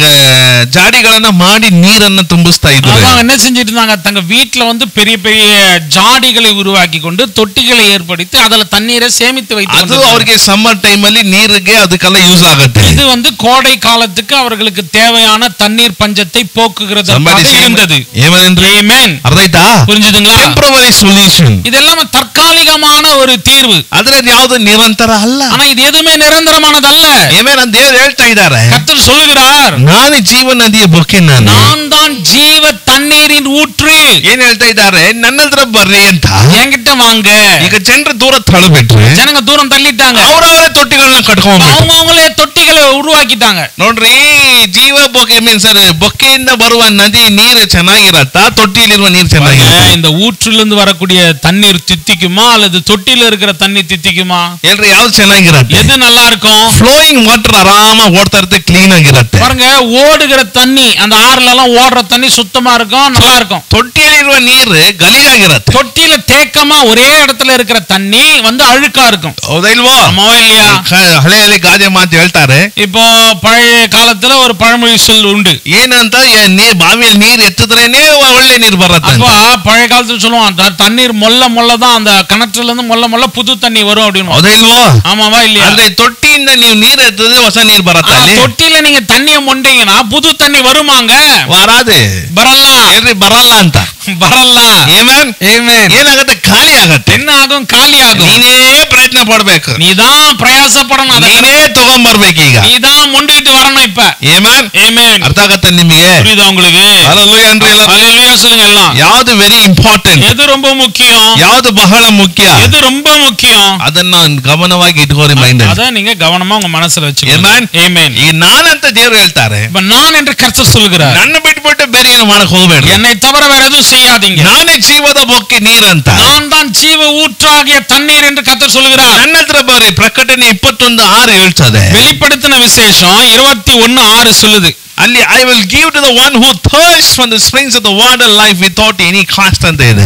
ಆ, ಜಾಡಿಗಳನ್ನ ಮಾಡಿ ನೀರನ್ನ ತುಂಬಿಸ್ತಾ ಇದ್ರು அவங்க என்ன செஞ்சுட்டு இருந்தாங்க தங்க வீட்டுல வந்து பெரிய பெரிய ஜாடிகளை உருவாக்கி கொண்டு தொட்டிகளை ஏற்படுத்தி அதுல தண்ணீரை சேமித்து வைத்து ಅದು கொண்டிருந்தாங்க. ಅವ್ರಿಗೆ ಸಮ್ಮರ್ ಟೈಮ್ ಅಲ್ಲಿ ನೀರಿಗೆ ಅದಕ್ಕೆಲ್ಲ ಯೂಸ್ ಆಗುತ್ತೆ இது வந்து கோடை காலத்துக்கு அவர்களுக்கு தேவையான தண்ணீர் பஞ்சத்தை போக்குகிறது Somebody say- இருந்தது ಏಮಂದ್ರೆ Amen. ಅರ್ಥ ಆಯ್ತಾ புரிஞ்சுதுங்களா ಟೆಂಪ್ರವರಿ ಸೊಲ್ಯೂಷನ್ இதெல்லாம் தற்காலிகமான ஒரு தீர்வு ಆದ್ರೆ ಅದು ಯಾವ್ದು ನಿರಂತರ ಅಲ್ಲ ஆனா இது எதுவுமே நிரந்தரமானதல்ல ಏಮೇನ ದೇವ್ರು ಹೇಳ್ತಾ ಇದ್ದಾರೆ கர்த்தர் சொல்லுகிறார் ನಾನು ಜೀವ ನದಿಯ ಬೊಕ್ಕೆ ನಾನು நான் தான் ஜீவ தண்ணீரின் ஊற்று ಏನ್ ಹೇಳ್ತಾ ಇದ್ದಾರೆ ನನ್ನ ಹತ್ರ ಬರ್ರಿ ಅಂತ என்கிட்ட வாங்க ಈಗ ಜನರು ದೂರ ತಳ್ಬಿಟ್ರೆ ஜனங்க தூரம் தள்ளிட்டாங்க ಅವರವರ ತೊಟ್ಟಿಗಳನ್ನ ಕಟ್ಕೊಂಡ್ಬಿಟ್ರು அவங்க அவங்களே தொட்டிகளை உருவாக்கிட்டாங்க ನೋಡ್ರಿ ಜೀವ ಬೊಕ್ಕೆ ಮೀನ್ಸ್ ಬೊಕ್ಕೆಯಿಂದ ಬರುವ ನದಿ ನೀರು ಚೆನ್ನಾಗಿರತ್ತಾ ತೊಟ್ಟಿಲಿರುವ ನೀರು ಚೆನ್ನಾಗಿರತ್ತ பாருங்க, இந்த ஊற்றுல இருந்து வரக்கூடிய தண்ணீர் தித்திக்குமா அல்லது தொட்டில இருக்கிற தண்ணி தித்திக்குமா ಹೇಳ್ರಿ ಯಾವ್ದು ಚೆನ್ನಾಗಿರತ್ತೆ எது நல்லா இருக்கும் ಫ್ಲೋಯಿಂಗ್ ವಾಟರ್ ಆರಾಮಾಗಿ ಓಡ್ತಾ ಇರುತ್ತೆ ಕ್ಲೀನ್ ಆಗಿರತ್ತೆ பாருங்க ஓடுகிற தண்ணி அந்த ஆறுல எல்லாம் ஓடுற தண்ணி சுத்தமா இருக்கும் நல்லா இருக்கும் ತೊಟ್ಟಿಯಲ್ಲಿರುವ ನೀರು ಗಲೀಜಾಗಿರತ್ತೆ தொட்டியில தேக்கமா ஒரே இடத்துல இருக்கிற தண்ணி வந்து அழுக்கா இருக்கும் ಹೌದಾ ಇಲ್ವೋ ஆமாவா இல்லையா ಕ- ಹಳೆಯಲ್ಲಿ ಗಾದೆ ಮಾತು ಹೇಳ್ತಾರೆ இப்போ பழைய காலத்துல ஒரு பழமொழி சொல் உண்டு ಏನಂತ ಏ- ನೀರ್ ಬಾವಿಯಲ್ಲಿ ನೀರ್ ಎತ್ತಿದ್ರೇನೆ ಒಳ್ಳೆ ನೀರ್ ಬರತ್ತೆ அப்ப பழைய காலத்துல சொல்லுவான் த- தண்ணீர் மொல்ல மொல்ல தான் அந்த கிணற்றுல இருந்து மொல்ல மொல்ல புது தண்ணி வரும் அப்படின்னு ಹೌದಾ ಇಲ್ವೋ ஆமாவா இல்லையா ಅಂದ್ರೆ ತೊಟ್ಟಿಯಿಂದ ನೀವು ನೀರ್ ಎತ್ತಿದ್ರೆ ಹೊಸ ನೀರ್ ಬರತ್ತ ஆ, ಅಲ್ಲಿ தொட்டியில நீங்க தண்ணிய மொண்டீங்கன்னா புது தண்ணி வருமாங்க ವರಾದೆ ಬರಲ್ಲ ಹೇಳ್ರಿ ಬರಲ್ಲ ಅಂತ ಬರಲ್ಲ ಏಮನ್ ಏನಾಗತ್ತೆ ಖಾಲಿ ಆಗತ್ತೆ என்ன ஆகும் காலி ஆகும் ನೀನೇ ಪ್ರಯತ್ನ ಪಡ್ಬೇಕು நீதான் பிரயாசப்படணும் அதை ನೀನೇ ತಗೊಂಬರ್ಬೇಕು ಈಗ நீதான் மொண்டிட்டு வரணும் இப்ப ಏಮನ್ Amen. ಅರ್ಥ ಆಗತ್ತೆ ನಿಮಗೆ புரியுதா உங்களுக்கு Hallelujah ಅನ್ರಿ ಎಲ್ಲ Hallelujah சொல்லுங்க எல்லாம் ಯಾವ್ದು ವೆರಿ ಇಂಪಾರ್ಟೆಂಟ್ எது ரொம்ப முக்கியம் ಯಾವ್ದು ಬಹಳ ಮುಖ್ಯ எது ரொம்ப முக்கியம் ಅದನ್ನ ಗಮನವಾಗಿ ಇಟ್ಕೋರಿ ಮೈಂಡ್ அத நீங்க கவனமா உங்க மனசுல வச்சுக்கோங்க Amen. Amen. ಈಗ ನಾನಂತ ದೇವ್ರು ಹೇಳ್ತಾರೆ இப்ப நான் என்று கர்த்தர் சொல்கிறார் ನನ್ನ ಬಿಟ್ಬಿಟ್ಟು ಬೇರೆ ಏನು ಮಾಡಕ್ ಹೋಗ್ಬೇಡ್ರಿ என்னை தவிர வேற எதுவும் செய்யாதீங்க ನಾನೇ ಜೀವದ ಬೊಕ್ಕೆ ನೀರಂತ நான் தான் ஜீவ ஊற்றாகிய தண்ணீர் என்று கர்த்தர் சொல்கிறார் ನನ್ನ ಹತ್ರ ಬರ್ರಿ ಪ್ರಕಟಣೆ ಇಪ್ಪತ್ತೊಂದು ಆರು ಹೇಳ್ತದೆ வெளிப்படுத்தின விசேஷம் இருபத்தி ஒன்னு ஆறு சொல்லுது ಅಲ್ಲಿ I will give to the one who thirst from the springs of the water life without any cost ಅಂತ ಇದೆ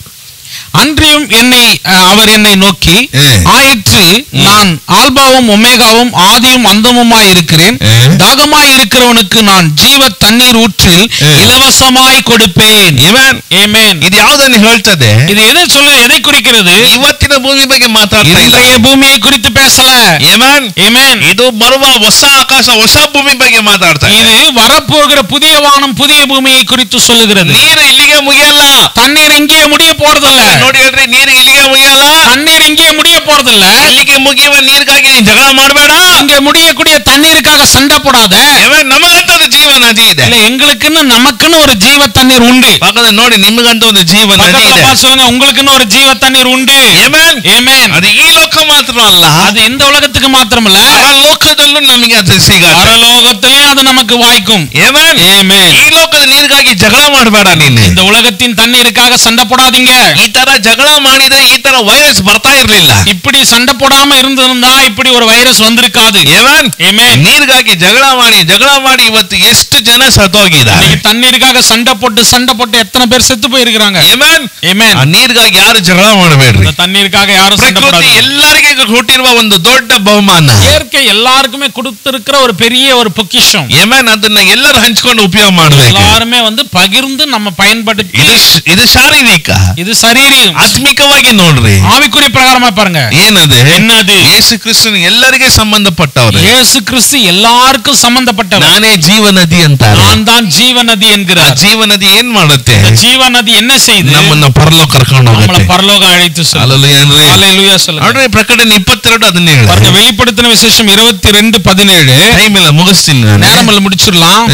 அன்றியும் என்னை அஹ், அவர் என்னை நோக்கி ஏ. ஆயிற்று நான் ஆல்பாவும் ஒமேகாவும் ஆதியும் அந்தமுமாய் இருக்கிறேன் ஏ. தாகமாய் இருக்கிறவனுக்கு நான் ஜீவ தண்ணீர் ஊற்றில் ஏ. இலவசமாய் கொடுப்பேன் Amen. Amen. ಇದು ಯಾವ್ದನ್ನು ಹೇಳ್ತದೆ இது எதை சொல்லு எதை குறிக்கிறது ಇವತ್ತಿನ ಭೂಮಿ ಬಗ್ಗೆ ಮಾತಾಡ್ತಾ ಇಲ್ಲ இன்றைய பூமியை குறித்து பேசல Amen. Amen. ಇದು ಬರುವ ಹೊಸ ಆಕಾಶ ಹೊಸ ಭೂಮಿ ಬಗ್ಗೆ ಮಾತಾಡ್ತಾ ಇದೆ இது வரப்போகிற புதிய வானம் புதிய பூமியை குறித்து சொல்லுகிறது ನೀರು ಇಲ್ಲಿಗೆ ಮುಗಿಯಲ್ಲ தண்ணீர் இங்கேயே முடிய போறதில்ல ನೋಡಿ ಹೇಳ್ರಿ ನೀರು ಇಲ್ಲಿಗೆ ಮುಗಿಯಲ್ಲ தண்ணீர் இங்கேயே முடிய போறதில்ல ಇಲ್ಲಿಗೆ ಮುಗಿಯುವ ನೀರಿಗಾಗಿ ನೀನ್ ಜಗಳ ಮಾಡಬೇಡ இங்க முடியக்கூடிய தண்ணீருக்காக சண்டை போடாத ನಮಗಂತ ಒಂದು ಜೀವ ನದಿ ಇದೆ இல்ல எங்களுக்குன்னு நமக்குன்னு ஒரு ஜீவ தண்ணீர் உண்டு ಪಕ್ಕದ ನೋಡಿ ನಿಮಗಂತ ಒಂದು ಜೀವ ನದಿ பக்கத்துல ಇದೆ பார்த்து சொல்லுங்க உங்களுக்குன்னு ஒரு ஜீவ தண்ணீர் உண்டு Amen. Amen. ಅದು ಈ ಲೋಕ ಮಾತ್ರ ಅಲ್ಲ அது இந்த உலகத்துக்கு மாத்திரமல்ல ಆ ಲೋಕದಲ್ಲೂ ನಮಗೆ ಅದು ಸಿಗತ್ತೆ பரலோகத்திலேயும் அது நமக்கு வாய்க்கும் Amen. Amen. ಈ ಲೋಕದ ನೀರಿಗಾಗಿ ಜಗಳ ಮಾಡಬೇಡ ನೀನು இந்த உலகத்தின் தண்ணீருக்காக சண்டை போடாதீங்க ಈ ತರ ಜಗಳ ಮಾಡಿದ್ರೆ ಈ ತರ ವೈರಸ್ ಬರ್ತಾ ಇರ್ಲಿಲ್ಲ இப்படி சண்டை போடாம இருந்திருந்தா இப்படி ஒரு வைரஸ் வந்திருக்காது Amen. Amen. ನೀರಿಗಾಗಿ ಜಗಳ ಮಾಡಿ ಜಗಳ ಮಾಡಿ ಇವತ್ತು ಎಷ್ಟು ಜನ ಸತ್ತೋಗಿದ್ದಾರೆ இன்னைக்கு தண்ணீருக்காக சண்டை போட்டு சண்டை போட்டு எத்தனை பேர் செத்து போயிருக்கிறாங்க Amen. Amen. ಆ ನೀರಿಗಾಗಿ ಯಾರು ಜಗಳ ಮಾಡಬೇಡ್ರಿ இந்த தண்ணீருக்காக யாரும் சண்டை ಪ್ರಕೃತಿ போடாதீங்க ಎಲ್ಲರಿಗೆ ಕೊಟ್ಟಿರುವ ಒಂದು ದೊಡ್ಡ ಬಹುಮಾನ இயற்கை எல்லாருக்குமே கொடுத்திருக்கிற ஒரு பெரிய ஒரு பொக்கிஷம் Amen. ಅದನ್ನ ಎಲ್ಲರೂ ಹಂಚ್ಕೊಂಡು ಉಪಯೋಗ ಮಾಡ್ಬೇಕು எல்லாருமே வந்து பகிர்ந்து நம்ம பயன்படுத்தி ಇದು ಇದು ಶಾರೀರಿಕ இது சரீரம் ಆತ್ಮಿಕವಾಗಿ ನೋಡ್ರಿ ஆவிக்குறி பிரகாரமா பாருங்க ಏನದು என்னது ಯೇಸು ಕ್ರಿಸ್ತನ್ ಎಲ್ಲರಿಗೆ ಸಂಬಂಧಪಟ್ಟವ್ರೆ இயேசு கிறிஸ்து எல்லாருக்கும் சம்பந்தப்பட்டவர் ನಾನೇ ಜೀವ ನದಿ ಅಂತಾರೆ நான் தான் ஜீவ ಜೀವ ನದಿ ಆ ಎನ್கிறார் ಜೀವ ನದಿ ಏನ್ ಮಾಡುತ್ತೆ இந்த ஜீவ நதி என்ன செய்யுது ನಮ್ಮನ್ನ ಪರಲೋಕ ಕರ್ಕೊಂಡು நம்மள ಹೋಗುತ್ತೆ பரலோக அழைத்து செல்லும் Hallelujah ಏನ್ರಿ? ஹalleluya சொல்லுங்க ನೋಡ್ರಿ ಪ್ರಕಟಣೆ ಇಪ್ಪತ್ತೆರಡು ಅದನ್ನೇ ಹೇಳಿ பாருங்க வெளிப்படுத்தின விசேஷம் இருபத்தி ரெண்டு பதினேழு ಟೈಮ್ ಇಲ್ಲ ಮುಗಿಸ್ತೀನಿ ನಾನು நேரமல்ல முடிச்சிடலாம்